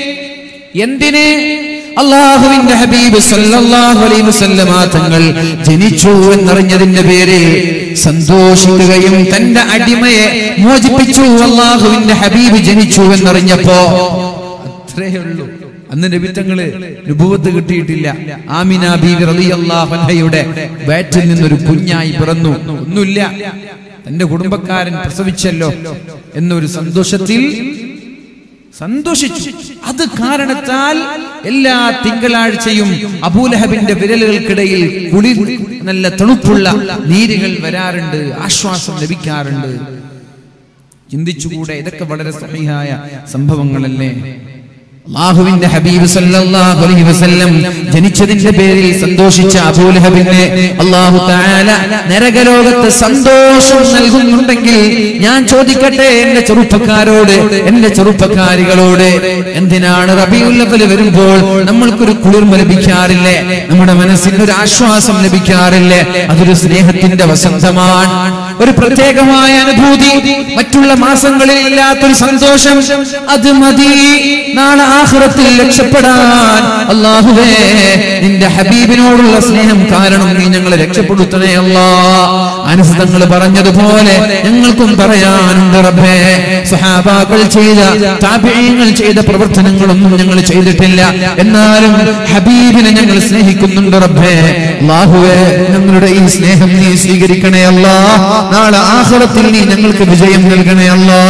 എന്തിന് അള്ളാഹുവിന്റെ ഹബീബ് സല്ലല്ലാഹു അലൈഹി വസല്ലമ തങ്ങൾ ജനിച്ചു എന്നറിഞ്ഞതിന്റെ പേരിൽ സന്തോഷിക്കുകയും തന്റെ അടിമയെ മോചിപ്പിച്ചു അള്ളാഹുവിന്റെ ഹബീബ് ജനിച്ചു എന്നറിഞ്ഞപ്പോ അത്രയേ ഉള്ളൂ അന്ന് നബിത്തങ്ങള് നുപുവത്ത് കിട്ടിയിട്ടില്ല ആമിന ബീവി റളിയല്ലാഹു അൻഹയുടെ വയറ്റിൽ നിന്നൊരു കുഞ്ഞായി പിറന്നു ഒന്നുമില്ല തന്റെ കുടുംബക്കാരൻ പ്രസവിച്ചല്ലോ എന്നൊരു സന്തോഷത്തിൽ സന്തോഷിച്ചു അത് കാരണത്താൽ എല്ലാ തിങ്കളാഴ്ചയും അബൂലഹബിന്റെ വിരലുകൾക്കിടയിൽ കുളിർ നല്ല തണുപ്പുള്ള നീരുകൾ വരാറുണ്ട് ആശ്വാസം ലഭിക്കാറുണ്ട് ചിന്തിച്ചുകൂടെ ഇതൊക്കെ വളരെ സഹിയായ സംഭവങ്ങളല്ലേ അള്ളാഹുവിന്റെ ഹബീബ് സല്ലല്ലാഹു അലൈഹി വസല്ലം ജനിച്ചതിന്റെ പേരിൽ സന്തോഷിച്ച അബൂലഹബിനെ അള്ളാഹു തആല നരകലോകത്ത് സന്തോഷം നൽകുന്നുണ്ടെങ്കിൽ ഞാൻ ചോദിക്കട്ടെ എന്റെ ചെറുപ്പക്കാരോട് എന്റെ ചെറുപ്പക്കാരികളോട് എന്തിനാണ് റബീഉൽ അവ്വൽ വരുമ്പോൾ നമ്മൾക്കൊരു കുളിർമ ലഭിക്കാറില്ലേ നമ്മുടെ മനസ്സിന് ഒരു ആശ്വാസം ലഭിക്കാറില്ലേ അതൊരു സ്നേഹത്തിന്റെ വസന്തമാണ് ഒരു പ്രത്യേകമായ അനുഭൂതി മറ്റുള്ള മാസങ്ങളിൽ ഇല്ലാത്തൊരു സന്തോഷം അത് മതി നാളെ ആഖിറത്തിൽ രക്ഷപ്പെടാൻ അള്ളാഹുവേ നിന്റെ ഹബീബിനോടുള്ള സ്നേഹം കാരണം നീ ഞങ്ങളെ രക്ഷപ്പെടുത്തണേ അല്ലാ അനുസൃതങ്ങൾ പറഞ്ഞതുപോലെ ഞങ്ങൾക്കും പറയാനുണ്ട് റബ്ബേ സഹാബാക്കൾ ചെയ്ത താപേയങ്ങൾ ചെയ്ത പ്രവർത്തനങ്ങളൊന്നും ഞങ്ങൾ ചെയ്തിട്ടില്ല എന്നാലും ഹബീബിനെ ഞങ്ങൾ സ്നേഹിക്കുന്നുണ്ട് റബ്ബേ അള്ളാഹുവേ ഞങ്ങളുടെ ഈ സ്നേഹം നീ സ്വീകരിക്കണേ അല്ലാ നാളെ ആഹ്റത്തിൽ നീ ഞങ്ങൾക്ക് വിജയം നൽകണേ അല്ലാ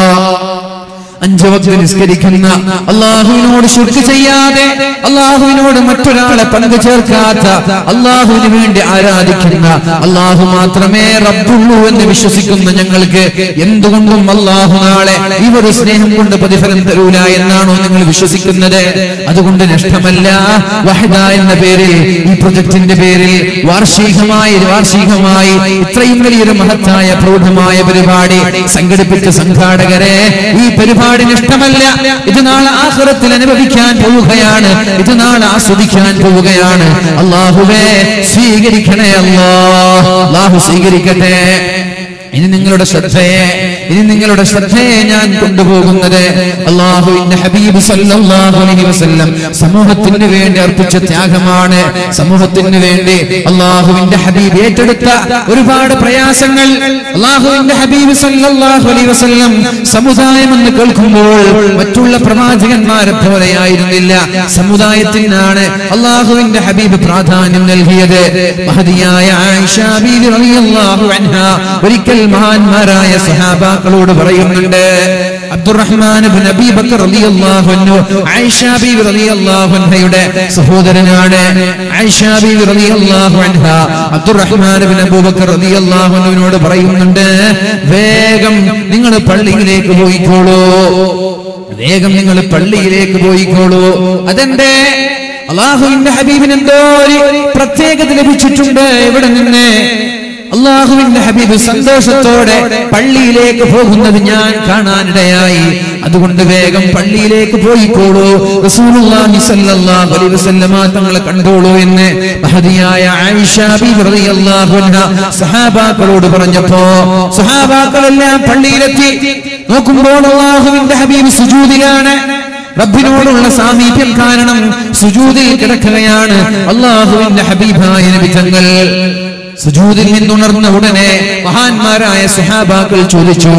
അഞ്ചു വക്ത് നിസ്കരിക്കുന്ന അള്ളാഹുവിനോട് ശുദ്ധി ചെയ്യാതെ അള്ളാഹുവിനോട് മറ്റൊരാളെ പങ്കു ചേർക്കാത്ത അള്ളാഹുവിന് വേണ്ടി ആരാധിക്കുന്ന അള്ളാഹു മാത്രമേ റബ്ബുള്ളൂ എന്ന് വിശ്വസിക്കുന്ന ഞങ്ങൾക്ക് എന്തുകൊണ്ടും അള്ളാഹു നാളെ ഇവർ സ്നേഹം കൊണ്ട് പ്രതിഫലം തരൂല എന്നാണോ നിങ്ങൾ വിശ്വസിക്കുന്നത് അതുകൊണ്ട് നഷ്ടമല്ല വഹദ എന്ന പേരിൽ ഈ പ്രൊജക്ടിന്റെ പേരിൽ വാർഷികമായി വാർഷികമായി ഇത്രയും വലിയൊരു മഹത്തായ പ്രൗഢമായ പരിപാടി സംഘടിപ്പിച്ച സംഘാടകരെ ഈ പരിപാടി നഷ്ടമല്ല ഇത് നാളെ ആഹ്റത്തിൽ അനുഭവിക്കാൻ പോവുകയാണ് ഇത് നാളെ ആസ്വദിക്കാൻ പോവുകയാണ് അള്ളാഹുവേ സ്വീകരിക്കണേ അല്ലാ അള്ളാഹു സ്വീകരിക്കട്ടെ ഇനി നിങ്ങളുടെ ശ്രദ്ധയെ ഇനി നിങ്ങളുടെ ശ്രദ്ധയെ ഞാൻ കൊണ്ടുപോകുന്നത് അള്ളാഹുവിന്റെ ഹബീബ് സല്ലല്ലാഹു അലൈഹി വസല്ലം സമൂഹത്തിന് വേണ്ടി അർപ്പിച്ച ത്യാഗമാണ് സമൂഹത്തിന് വേണ്ടി അള്ളാഹുവിന്റെ ഹബീബ് ഏറ്റെടുത്ത ഒരുപാട് പ്രയാസങ്ങൾ അള്ളാഹുവിന്റെ ഹബീബ് സല്ലല്ലാഹു അലൈഹി വസല്ലം സമുദായം എന്ന് കേൾക്കുമ്പോൾ മറ്റുള്ള പ്രവാചകന്മാരെ പോലെയായിരുന്നില്ല സമുദായത്തിനാണ് അള്ളാഹുവിന്റെ ഹബീബ് പ്രാധാന്യം നൽകിയത് മഹതിയായ ആയിഷ ബീവി റളിയല്ലാഹു അൻഹ ഒരിക്കൽ മഹാന്മാരായ സഹാബാക്കളോട് പറയുന്നുണ്ട് അബ്ദുറഹ്മാൻ ഇബ്നു അബീ ബക്കർ റളിയല്ലാഹു അൻഹു ആയിഷ ബീവി റളിയല്ലാഹു അൻഹയുടെ സഹോദരനാണ് ആയിഷ ബീവി റളിയല്ലാഹു അൻഹ അബ്ദുറഹ്മാൻ ഇബ്നു അബൂബക്കർ റളിയല്ലാഹു അൻഹുവിനോട് പറയുന്നുണ്ട് വേഗം നിങ്ങൾ പള്ളിയിലേക്ക് പോയിക്കോളൂ വേഗം നിങ്ങൾ പള്ളിയിലേക്ക് പോയിക്കോളൂ അതെന്റെ അള്ളാഹുവിന്റെ ഹബീബിന് എന്തോ ഒരു പ്രത്യേകത ലഭിച്ചിട്ടുണ്ട് ഇവിടെ നിന്ന് അള്ളാഹുവിന്റെ ഹബീബ് സന്തോഷത്തോടെ പള്ളിയിലേക്ക് പോകുന്നത് ഞാൻ കാണാനിടയായി അതുകൊണ്ട് വേഗം പള്ളിയിലേക്ക് പോയിക്കോളൂ റസൂലുള്ളാഹി സ്വല്ലല്ലാഹു അലൈഹി വസല്ലമ തങ്ങളെ കണ്ടോളൂ എന്ന് മഹദിയായ ആയിഷ ബീവി റളിയല്ലാഹു അൻഹ സഹാബാക്കളോട് പറഞ്ഞപ്പോ സഹാബാക്കളെല്ലാം പള്ളിയിലെത്തി നോക്കുമ്പോൾ അള്ളാഹുവിന്റെ ഹബീബ് സുജൂദിലാണ് റബ്ബിനോടുള്ള സാമീപ്യം കാരണം സുജൂദിൽ കിടക്കുകയാണ് അള്ളാഹുവിന്റെ ഹബീബായ നബി തങ്ങൾ സുജൂദിൽ നിന്നുണർന്ന ഉടനെ മഹാന്മാരായ സുഹാബാക്കൾ ചോദിച്ചു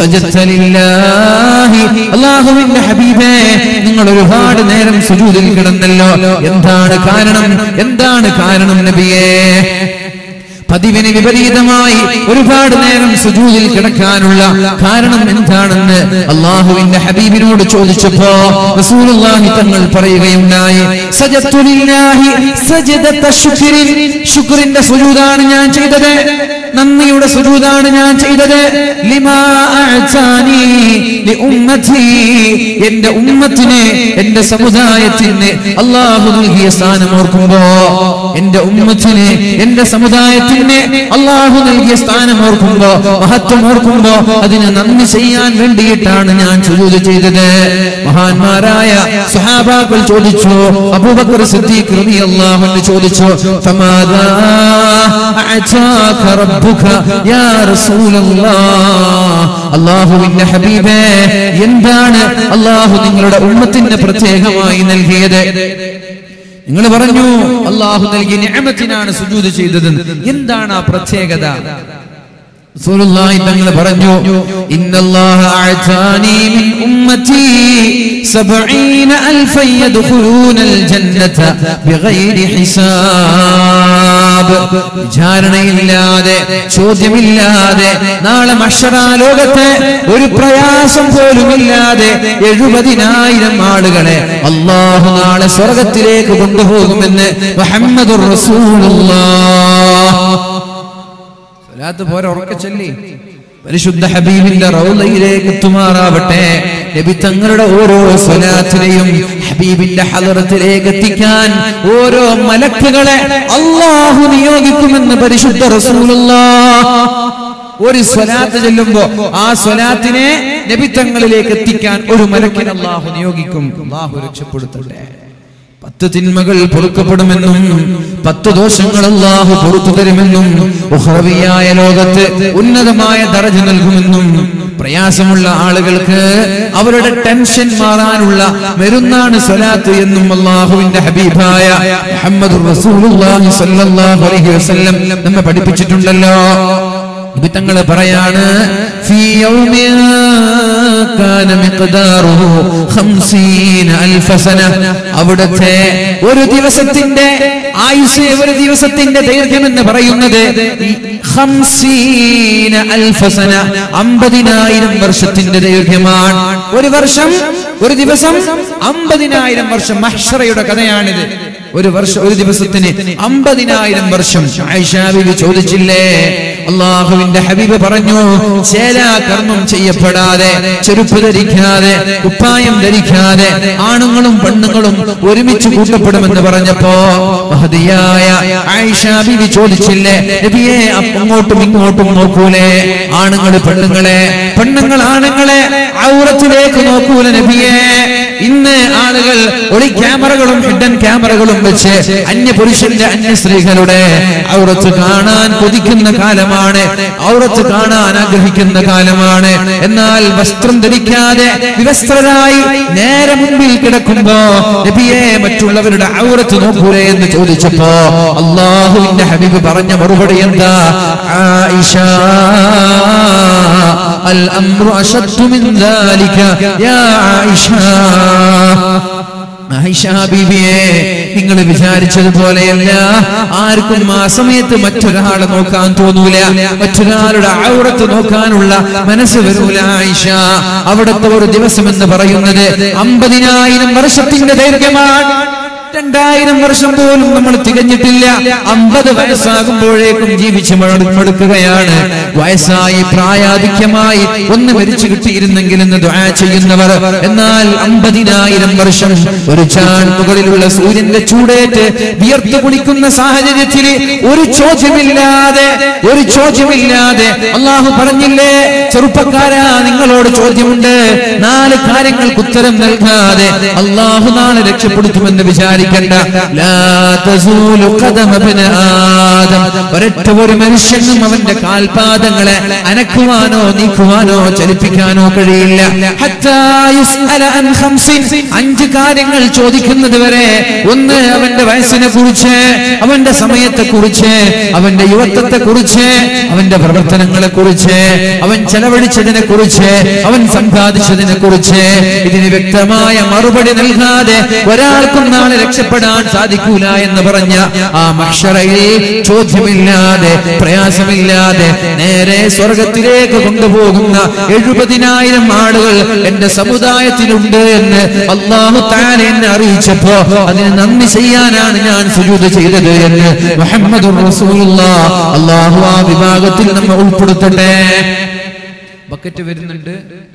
സജത്തലില്ലാഹി അള്ളാഹുവിന്റെ ഹബീബേ നിങ്ങൾ ഒരുപാട് നേരം സുജൂദിൽ കിടന്നല്ലോ എന്താണ് കാരണം എന്താണ് കാരണം നബിയേ പതിവിന് വിപരീതമായി ഒരുപാട് നേരം സുജൂദിൽ കിടക്കാനുള്ള കാരണം എന്താണെന്ന് അള്ളാഹുവിന്റെ ഹബീബിനോട് ചോദിച്ചപ്പോ റസൂലുള്ളാഹി തങ്ങൾ പറയുകയുണ്ടായി സജത്തുലില്ലാഹി സജദത ശുക്രിൻ ശുക്രിന്റെ സുജൂദാണ് ഞാൻ ചെയ്തത് നന്ദിയുടെ സുജൂദാണ് ഞാൻ ചെയ്തത് ലിമാ അഅ്താനി ലി ഉമ്മത്തി എന്റെ ഉമ്മത്തിന് എന്റെ സമുദായത്തിന് അള്ളാഹു നൽകിയ സ്ഥാനം ഓർക്കുമ്പോ എന്റെ ഉമ്മത്തിന് എന്റെ സമുദായത്തിന് അള്ളാഹു നൽകിയ സ്ഥാനം ഓർക്കുമ്പോ മഹത്വം ഓർക്കുമ്പോ അതിന് നന്ദി ചെയ്യാൻ വേണ്ടിയിട്ടാണ് ഞാൻ സുജൂദ് ചെയ്തത് മഹാന്മാരായ സഹാബാക്കൾ ചോദിച്ചു അബൂബക്കർ സിദ്ദീഖ് റളിയല്ലാഹു അൻഹു ചോദിച്ചു ഫമാദാ അഅതാക റബ്ബുക യാ റസൂലല്ലാഹ് അല്ലാഹുവിന്റെ ഹബീബേ എന്താണ് അല്ലാഹു നിങ്ങളുടെ ഉമ്മത്തിന് പ്രത്യേകമായി നൽകിയത് നിങ്ങൾ പറഞ്ഞു അള്ളാഹു നൽകിയ നിഅമത്തിനാണ് സുജൂദ് ചെയ്തത് എന്താണ് ആ പ്രത്യേകത റസൂലുള്ളാഹി തങ്ങൾ പറഞ്ഞു ഇന്നല്ലാഹ അഅതാനി മിൻ ഉമ്മത്തി സബഈന അൽഫൻ യദ്ഖുലൂനൽ ജന്നത ബിഗൈരി ഹിസാബ് വിചാരണയില്ലാതെ ചോദ്യമില്ലാതെ നാളെ മഷറാ ലോകത്തെ ഒരു പ്രയാസം പോലുമില്ലാതെ എഴുപതിനായിരം ആളുകളെ അള്ളാഹു നാളെ സ്വർഗത്തിലേക്ക് കൊണ്ടുപോകുമെന്ന് മുഹമ്മദുർ റസൂലുള്ളാഹ് സ്വലാത്ത് പോരെ ഉറക്കെ ചൊല്ലി പരിശുദ്ധ ഹബീബിന്റെ റൗലയിലേക്ക് എത്തുമാറാവട്ടെ നബി തങ്ങളുടെ ഓരോ സ്വലാത്തിനെയും ഹബീബിന്റെ ഹലറത്തിലേക്ക് എത്തിക്കാൻ ഓരോ മലക്കുകളെ അള്ളാഹു നിയോഗിക്കുമെന്ന് പരിശുദ്ധ റസൂലുള്ളാഹ് ഒരു സ്വലാത്ത് ചെല്ലുമ്പോ ആ സ്വലാത്തിനെ നബിത്തങ്ങളിലേക്ക് എത്തിക്കാൻ ഒരു മലക്കിന് അള്ളാഹു നിയോഗിക്കും അള്ളാഹു രക്ഷപ്പെടുത്തട്ടെ പത്ത് തിന്മകൾ പൊറുക്കപ്പെടുമെന്നും പത്ത് ദോഷങ്ങൾ അള്ളാഹു പുറത്തു തരുമെന്നും ഉഹ്റവിയായ ലോകത്ത് ഉന്നതമായ ദറജ നൽകുമെന്നും പ്രയാസമുള്ള ആളുകൾക്ക് അവരുടെ ടെൻഷൻ മാറാനുള്ള മരുന്നാണ് സ്വലാത്ത് എന്നും അള്ളാഹുവിന്റെ ഹബീബായ മുഹമ്മദ് റസൂലുള്ളാഹി സ്വല്ലല്ലാഹു അലൈഹി വസല്ലം നമ്മെ പഠിപ്പിച്ചിട്ടുണ്ടല്ലോ തങ്ങള് പറയാണ് ഫീ യൗമിൻ കാന മിഖ്ദാറുഹു 50 അൽഫ സന അവിടുത്തെ ഒരു ദിവസത്തിന്റെ ആയുസ് ഒരു ദിവസത്തിന്റെ ദൈർഘ്യം എന്ന് പറയുന്നത് 50 അൽഫ സന 50000 വർഷത്തിന്റെ ദൈർഘ്യമാണ് ഒരു വർഷം ഒരു ദിവസം അമ്പതിനായിരം വർഷം മഹ്ഷറയുടെ കഥയാണിത് ഒരു വർഷം ഒരു ദിവസത്തിന് അമ്പതിനായിരം വർഷം ആയിഷാബിബി ചോദിച്ചില്ലേ അള്ളാഹുവിന്റെ ഹബീബ് പറഞ്ഞു ചേലാകർമ്മം ചെയ്യപ്പെടാതെ ചെരുപ്പ് ധരിക്കാതെ കുപ്പായം ധരിക്കാതെ ആണുങ്ങളും പെണ്ണുങ്ങളും ഒരുമിച്ച് കൂട്ടപ്പെടുമെന്ന് പറഞ്ഞപ്പോ മഹതിയായ ആയിഷാബിബി ചോദിച്ചില്ലേ നബിയെ അങ്ങോട്ടും ഇങ്ങോട്ടും നോക്കൂലേ ആണുങ്ങൾ പെണ്ണുങ്ങളെ പെണ്ണുങ്ങൾ ആണുങ്ങളെ ഔറത്തിലേക്ക് നോക്കൂല നബിയെ ഇന്ന് ആളുകൾ ഒളി ക്യാമറകളും ഹിഡൻ ക്യാമറകളും വെച്ച് അന്യ പുരുഷന്റെ അന്യ സ്ത്രീകളുടെ ഔറത്ത് കാണാൻ കൊതിക്കുന്ന കാലമാണ് ഔറത്ത് കാണാൻ ആഗ്രഹിക്കുന്ന കാലമാണ് എന്നാൽ വസ്ത്രം ധരിക്കാതെ വിവസ്ത്രരായി നേരെ മുൻപിൽ കിടക്കുമ്പോ നബിയെ മറ്റുള്ളവരുടെ ഔറത്ത് നോക്കൂലേ എന്ന് ചോദിച്ചപ്പോ അള്ളാഹുവിന്റെ ഹബീബ് പറഞ്ഞ മറുപടി എന്താ ആയിഷ الأمر أشد من ذلك يا عائشة ബീബിയെ നിങ്ങൾ വിചാരിച്ചതുപോലെയല്ല ആർക്കും ആ സമയത്ത് മറ്റൊരാളെ നോക്കാൻ തോന്നൂല മറ്റൊരാളുടെ ഔറത്ത് നോക്കാനുള്ള മനസ്സ് വരൂല ആയിഷ അവിടുത്തെ ഒരു ദിവസം എന്ന് പറയുന്നത് അമ്പതിനായിരം വർഷത്തിന്റെ ദൈർഘ്യമാണ് രണ്ടായിരം വർഷം പോലും നമ്മൾ തികഞ്ഞിട്ടില്ല അമ്പത് വയസ്സാകുമ്പോഴേക്കും ജീവിച്ച് മടുക്കുകയാണ് വയസ്സായി പ്രായാധിക്യമായി ഒന്ന് മരിച്ചു കിട്ടിയിരുന്നെങ്കിൽ എന്ന് ദ്വാ ചെയ്യുന്നവർ എന്നാൽ അമ്പതിനായിരം വർഷം ഒരു ചാൺ മുകളിലുള്ള സൂര്യന്റെ ചൂടേറ്റ് വിയർത്ത് കുളിക്കുന്ന സാഹചര്യത്തിൽ ഒരു ചോദ്യമില്ലാതെ ഒരു ചോദ്യമില്ലാതെ അള്ളാഹു പറഞ്ഞില്ലേ ചെറുപ്പക്കാരാ നിങ്ങളോട് ചോദ്യമുണ്ട് നാല് കാര്യങ്ങൾക്ക് ഉത്തരം നൽകാതെ അള്ളാഹു നാളെ രക്ഷപ്പെടുത്തുമെന്ന് വിചാരിക്കണ്ട ലാ തസൂലു ഖദമ ഇബ്ന ആദം ഒരൊറ്റ ഒരു മനുഷ്യനും അവന്റെ കാൽപാദങ്ങളെ അനക്കുവാനോ നീക്കുവാനോ ചലിപ്പിക്കാനോ കഴിയില്ല ഹത്താ യുസ്അല അൻ ഖംസിൻ അഞ്ച് കാര്യങ്ങൾ ചോദിക്കുന്നത് വരെ ഒന്ന് അവന്റെ വയസ്സിനെ കുറിച്ച് അവന്റെ സമയത്തെ കുറിച്ച് അവന്റെ യുവത്വത്തെ കുറിച്ച് അവന്റെ പ്രവർത്തനങ്ങളെ കുറിച്ച് അവൻ ചെലവഴിച്ചതിനെ കുറിച്ച് അവൻ സമ്പാദിച്ചതിനെ കുറിച്ച് ഇതിന് വ്യക്തമായ മറുപടി നൽകാതെ ഒരാൾക്കും നാളെ രക്ഷപ്പെടാൻ സാധിക്കൂല എന്ന് പറഞ്ഞ ആ മക്ഷറയിൽ ചോദ്യമില്ലാതെ പ്രയാസമില്ലാതെ നേരെ സ്വർഗത്തിലേക്ക് കൊണ്ടുപോകുന്ന എഴുപതിനായിരം ആളുകൾ എന്റെ സമുദായത്തിലുണ്ട് എന്ന് അള്ളാഹു താൻ എന്നെ അറിയിച്ചപ്പോ അതിന് നന്ദി ചെയ്യാനാണ് ഞാൻ സുജൂത് ചെയ്തത് എന്ന് മുഹമ്മദ് അള്ളാഹു ആ വിഭാഗത്തിൽ നമ്മെ ഉൾപ്പെടുത്തട്ടെ ബക്കറ്റ് വരുന്നുണ്ട്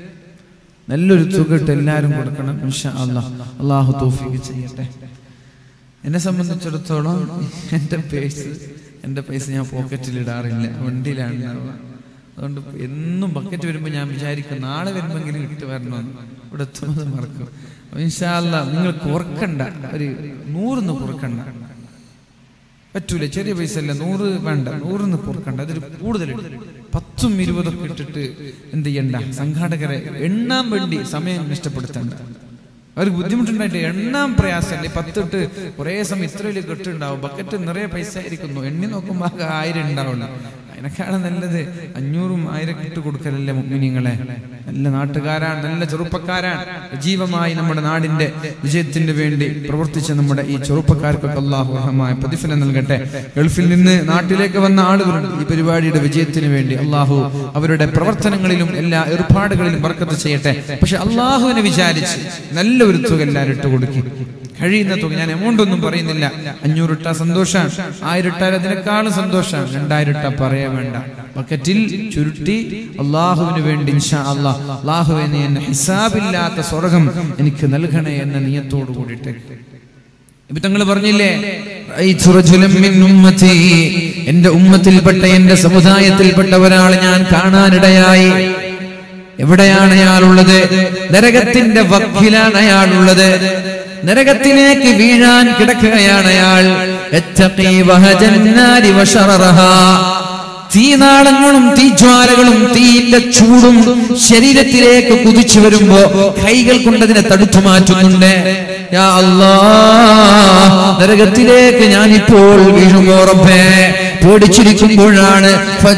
നല്ലൊരു തുകട്ട് എല്ലാവരും കൊടുക്കണം ഇൻഷാ അല്ലാഹ് അള്ളാഹു തോഫിക്ക് ചെയ്യട്ടെ എന്നെ സംബന്ധിച്ചിടത്തോളം എൻ്റെ പേഴ്സ് എൻ്റെ പൈസ ഞാൻ പോക്കറ്റിൽ ഇടാറില്ല വണ്ടിയിലാണ് ഉണ്ടാവുക. അതുകൊണ്ട് എന്നും ബക്കറ്റ് വരുമ്പോൾ ഞാൻ വിചാരിക്കും നാളെ വരുമ്പോഴെങ്കിലും ഇട്ട് വരണമെന്ന് ഇവിടെ എത്തുന്നത് മറക്കും അപ്പൊ ഇൻഷാ അല്ലാഹ് നിങ്ങൾ കുറക്കണ്ട ഒരു നൂറിന്ന് കുറക്കണ്ട പറ്റൂല ചെറിയ പൈസ അല്ല നൂറ് വേണ്ട നൂറിന്ന് പൊറുക്കണ്ട അതിൽ കൂടുതൽ പത്തും ഇരുപതൊക്കെ ഇട്ടിട്ട് എന്ത് ചെയ്യണ്ട സംഘാടകരെ എണ്ണാൻ വേണ്ടി സമയം നഷ്ടപ്പെടുത്തണ്ട അവർക്ക് ബുദ്ധിമുട്ടുണ്ടായിട്ട് എണ്ണാൻ പ്രയാസമല്ലേ പത്തിട്ട് കുറേ സമയം ഇത്ര വലിയ കെട്ടുണ്ടാവും ബക്കറ്റ് നിറയെ പൈസ ആയിരിക്കുന്നു എണ്ണി നോക്കുമ്പോൾ ആകെ ആയിരം ഉണ്ടാവുള്ളൂ അതിനേക്കാളും നല്ലത് അഞ്ഞൂറും ആയിരം ഇട്ട് കൊടുക്കലല്ലേ മുഗ്മിനിങ്ങളെ നല്ല നാട്ടുകാരാണ് നല്ല ചെറുപ്പക്കാരാണ് സജീവമായി നമ്മുടെ നാടിന്റെ വിജയത്തിന് വേണ്ടി പ്രവർത്തിച്ച നമ്മുടെ ഈ ചെറുപ്പക്കാർക്കൊക്കെ അള്ളാഹു റഹമായ പ്രതിഫലം നൽകട്ടെ ഗൾഫിൽ നിന്ന് നാട്ടിലേക്ക് വന്ന ആളുകളുണ്ട് ഈ പരിപാടിയുടെ വിജയത്തിന് വേണ്ടി അള്ളാഹു അവരുടെ പ്രവർത്തനങ്ങളിലും എല്ലാ ഏർപ്പാടുകളിലും ബർക്കത്ത് ചെയ്യട്ടെ പക്ഷെ അള്ളാഹുവിനെ വിചാരിച്ച് നല്ല ഒരു തുക എല്ലാവരും ഇട്ട് കൊടുക്കി കഴിയുന്ന തുക ഞാൻ എമൗണ്ട് ഒന്നും പറയുന്നില്ല അഞ്ഞൂറ് ഇട്ടാ സന്തോഷാണ് ആയിരം ഇട്ടാൽ അതിനേക്കാളും സന്തോഷാണ് രണ്ടായിരം ഇട്ടാ പറയാ വേണ്ട ബക്കറ്റിൽ ചുരുട്ടി അള്ളാഹുവിന് വേണ്ടി ഇൻഷാ അള്ളാഹ് അള്ളാഹുവെ നീ എന്നെ ഹിസാബില്ലാത്ത സ്വർഗം എനിക്ക് നൽകണേ എന്ന നിയത്തോട് കൂടിയിട്ട് ഇപ്പൊ തങ്ങൾ പറഞ്ഞില്ലേ "റഅയ്തു റജുലൻ മിൻ ഉമ്മത്തി എന്റെ ഉമ്മത്തിൽപ്പെട്ട എന്റെ സമുദായത്തിൽപ്പെട്ട ഒരാളെ ഞാൻ കാണാനിടയായി എവിടെയാണ് അയാളുള്ളത് നരകത്തിന്റെ വക്കിലാണ് അയാളുള്ളത് നരകത്തിലേക്ക് വീഴാൻ കിടക്കുകയാണ് അയാൾ اتقي وهج النار وشررها തീനാളങ്ങളും തീജ്വാലകളും തീയിന്റെ ചൂടും ശരീരത്തിലേക്ക് കുതിച്ചു വരുമ്പോ കൈകൾ കൊണ്ടതിനെ തടുത്തു മാറ്റുന്നുണ്ട് യാ അല്ലാ നരകത്തിലേക്ക് ഞാനിപ്പോൾ വീഴുമോ റബ്ബേ പേടിച്ചിരിക്കുമ്പോഴാണ്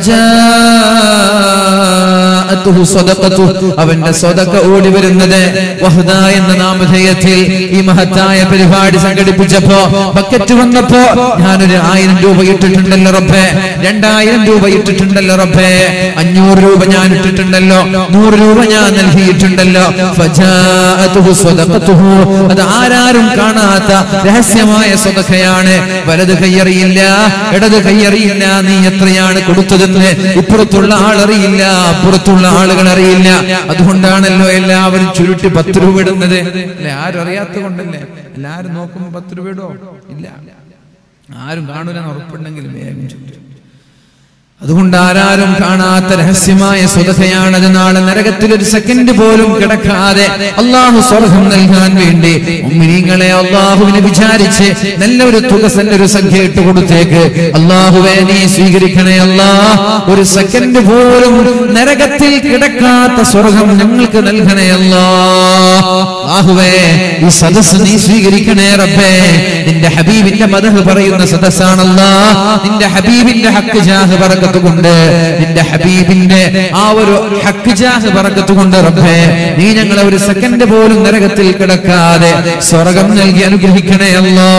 ഫജാഅത്തുഹു സ്വദഖത്തു. അവന്റെ സ്വതക്ക ഓടി വരുന്നത് വഹ്ദ എന്ന നാമധേയത്തിൽ ഈ മഹത്തായ പരിപാടി സംഘടിപ്പിച്ചപ്പോ ബക്കറ്റ് വന്നപ്പോ ഞാനൊരു ആയിരം രൂപ ഇട്ടിട്ടുണ്ടല്ലോ റബ്ബേ രണ്ടായിരം രൂപ ഇട്ടിട്ടുണ്ടല്ലോ റബ്ബേ അഞ്ഞൂറ് രൂപ ഞാൻ ഇട്ടിട്ടുണ്ടല്ലോ നൂറ് രൂപ ഞാൻ നൽകിയിട്ടുണ്ടല്ലോ ഫജാഅത്തുഹു സ്വദഖത്തുഹു. അത് ആരാരും കാണാത്ത രഹസ്യമായ സ്വതക്കയാണ് വലത് കൈയറിയില്ല ഇടത് കൈയറിയില്ല നീ എത്രയാണ് കൊടുത്തതെന്ന് ഇപ്പുറത്തുള്ള ആളറിയില്ല അപ്പുറത്തുള്ള ആളുകൾ അറിയില്ല അതുകൊണ്ടാണല്ലോ എല്ലാവരും ചുരുട്ടി പത്ത് രൂപ ഇടുന്നത് അല്ലെ ആരും അറിയാത്ത കൊണ്ടല്ലേ എല്ലാരും നോക്കുമ്പോ പത്ത് രൂപ ഇടോ ഇല്ല ആരും കാണൂലെന്ന് ഉറപ്പുണ്ടെങ്കിൽ വേഗം ചുറ്റും അതുകൊണ്ട് ആരാരും കാണാത്ത രഹസ്യമായ സ്വതകയാണത് നാളെ നരകത്തിൽ ഒരു സെക്കൻഡ് പോലും കിടക്കാതെ അള്ളാഹു സ്വർഗം നൽകാൻ വേണ്ടി ഉമ്മിനീങ്ങളെ അള്ളാഹുവിനെ വിചാരിച്ച് നല്ലൊരു തുക നല്ലൊരു സംഖ്യ ഇട്ട് കൊടുത്തേക്ക് അള്ളാഹുവെ നീ സ്വീകരിക്കണേ അല്ലാ ഒരു സെക്കൻഡ് പോലും നരകത്തിൽ കിടക്കാത്ത സ്വർഗം ഞങ്ങൾക്ക് നൽകണേ അല്ലാ അള്ളാഹുവേ ഈ സദസ് നീ സ്വീകരിക്കണേ റബ്ബേ നിന്റെ ഹബീബിന്റെ മതഹ് പറയുന്ന സദസ്സാണല്ലാ നിന്റെ ഹബീബിന്റെ ഹക്ക് ജാഹ് പറക്കത്ത് കൊണ്ട് നിന്റെ ഹബീബിന്റെ ആ ഒരു ഹക്ക് ജാഹ് പറക്കത്ത് കൊണ്ട് റബ്ബേ നീ ഞങ്ങളെ ഒരു സെക്കൻഡ് പോലും നരകത്തിൽ കിടക്കാതെ സ്വർഗം നൽകി അനുഗ്രഹിക്കണേ അല്ലാ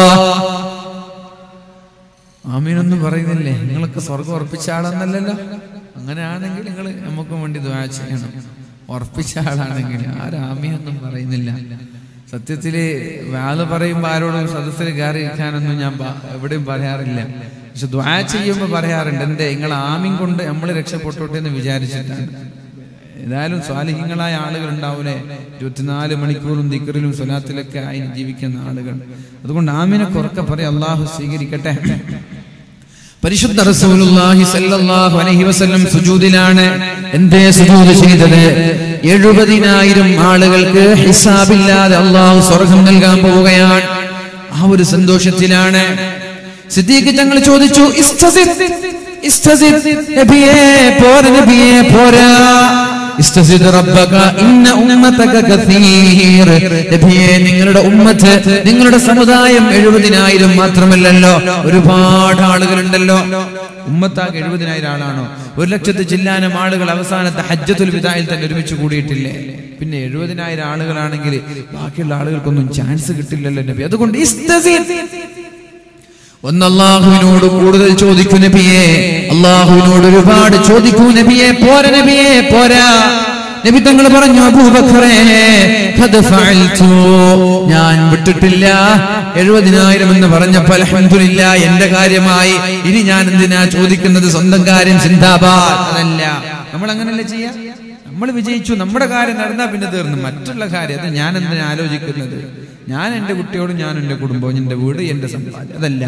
ആമീനൊന്നും പറയുന്നില്ലേ നിങ്ങൾക്ക് സ്വർഗം ഉറപ്പിച്ച ആളെന്നല്ലല്ലോ അങ്ങനെയാണെങ്കിൽ നിങ്ങൾ നമുക്ക് വേണ്ടി ദ്വാ ചെയ്യണം ഉറപ്പിച്ച ആളാണെങ്കിൽ ആരും ആമീനൊന്നും പറയുന്നില്ല സത്യത്തില് വാല് പറയുമ്പോ ആരോടും സദസ്സിൽ കയറി ഇരിക്കാനൊന്നും ഞാൻ പ- എവിടെയും പറയാറില്ല പക്ഷെ ദ്വാ ചെയ്യുമ്പോൾ പറയാറുണ്ട് എന്തേ നിങ്ങൾ ആമീൻ കൊണ്ട് നമ്മൾ രക്ഷപ്പെട്ടോട്ടെ എന്ന് വിചാരിച്ചിട്ടാണ് ഏതായാലും സ്വാലിഹ്യങ്ങളായ ആളുകൾ ഉണ്ടാവൂലേ ഇരുപത്തിനാല് മണിക്കൂറും ദിക്കറിലും സ്വലാത്തിലൊക്കെ ആയി ജീവിക്കുന്ന ആളുകൾ അതുകൊണ്ട് ആമിനെ കുറക്കെ പറയാം അള്ളാഹു സ്വീകരിക്കട്ടെ പരിശുദ്ധ റസൂലുള്ളാഹി സല്ലല്ലാഹു അലൈഹി വസല്ലം സുജൂദിലാണ് എന്തേ സുജൂദ് ചെയ്തത് എഴുപതിനായിരം ആളുകൾക്ക് ഹിസാബില്ലാതെ അള്ളാഹു സ്വർഗം നൽകാൻ പോവുകയാണ് ആ ഒരു സന്തോഷത്തിലാണ് സിദ്ദീഖ് തങ്ങൾ ചോദിച്ചു ഇസ്തസിദ് ഇസ്തസിദ് നബിയേ പോരാ നബിയേ പോരാ ഇസ്തസിദ് റബ്ബക ഇന്ന ഉമ്മതക കസീർ നബിയേ നിങ്ങളുടെ ഉമ്മത്ത് നിങ്ങളുടെ സമുദായം എഴുപതിനായിരം മാത്രമല്ലല്ലോ ഒരുപാട് ആളുകളുണ്ടല്ലോ ഉമ്മത്താകെ എഴുപതിനായിരം ആളാണോ ഒരു ലക്ഷത്തി ചില്ലാനം ആളുകൾ അവസാനത്തെ ഹജ്ജത്തുൽ വിദായിൽ തന്നെ ഒരുമിച്ച് കൂടിയിട്ടില്ലേ പിന്നെ എഴുപതിനായിരം ആളുകളാണെങ്കിൽ ബാക്കിയുള്ള ആളുകൾക്കൊന്നും ചാൻസ് കിട്ടില്ലല്ലോ നബി അതുകൊണ്ട് ഇസ്തസിദ് ഒന്ന് അള്ളാഹുവിനോട് കൂടുതൽ ചോദിക്കൂ നബിയെ അള്ളാഹുവിനോട് ഒരുപാട് ചോദിക്കൂ നബിയെ പോരാ നബിയെ പോരാ നബി തങ്ങൾ പറഞ്ഞു അബൂബക്കറേ ഖദ് ഫഅൽതു ഞാൻ വിട്ടിട്ടില്ല എഴുപതിനായിരം എന്ന് പറഞ്ഞപ്പോൾ അൽഹംദുലില്ല എന്റെ കാര്യമായി ഇനി ഞാൻ എന്തിനാ ചോദിക്കുന്നത് സ്വന്തം കാര്യം സിന്ദാബാദ് അതല്ല നമ്മൾ അങ്ങനല്ലേ ചെയ്യാ നമ്മൾ വിജയിച്ചു നമ്മുടെ കാര്യം നടന്നാ പിന്നെ തീർന്നു മറ്റുള്ള കാര്യം അത് ഞാൻ എന്തിനാ ആലോചിക്കുന്നത് ഞാൻ എന്റെ കുട്ടിയോടും ഞാൻ എന്റെ കുടുംബവും എന്റെ വീട് എന്റെ സമ്പാദ്യം അതല്ല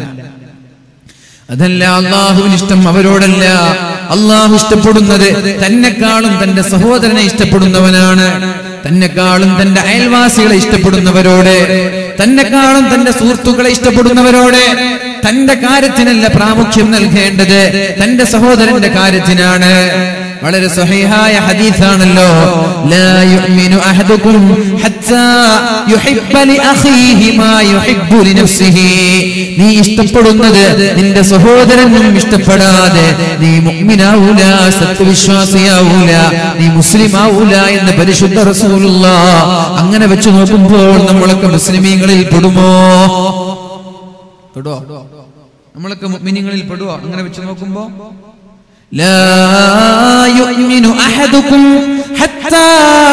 അതല്ല അള്ളാഹുവിന് ഇഷ്ടം അവരോടല്ല അള്ളാഹു ഇഷ്ടപ്പെടുന്നത് തന്നെക്കാളും തന്റെ സഹോദരനെ ഇഷ്ടപ്പെടുന്നവനാണ് തന്നെക്കാളും തന്റെ അയൽവാസികളെ ഇഷ്ടപ്പെടുന്നവരോട് തന്നെക്കാളും തന്റെ സുഹൃത്തുക്കളെ ഇഷ്ടപ്പെടുന്നവരോട് തന്റെ കാര്യത്തിനല്ല പ്രാമുഖ്യം നൽകേണ്ടത് തന്റെ സഹോദരന്റെ കാര്യത്തിനാണ് വളരെ സഹിഹായ ഹദീസാണല്ലോ ലാ യുഅ്മിനു അഹദുക്കും ഹത്താ യുഹിബ്ബ ലിഅഖീഹി മാ യുഹിബ്ബു ലിനഫ്സിഹി നീ ഇഷ്ടപ്പെടുന്നത് നിന്റെ സഹോദരനും ഇഷ്ടപ്പെടാതെ നീ മുഅ്മിനാവൂല സത്യവിശ്വാസിയാവൂല നീ മുസ്ലിം ആവൂല എന്ന് പരിശുദ്ധ റസൂലുള്ള അങ്ങനെ വെച്ച് നോക്കുമ്പോൾ നമ്മളൊക്കെ മുസ്ലിമീങ്ങളിൽ പെടുമോ പെടുവോ നമ്മളൊക്കെ മുഅ്മിനീങ്ങളിൽ പെടുവോ അങ്ങനെ വെച്ച് നോക്കുമ്പോ لا يؤمن أحدكم حتى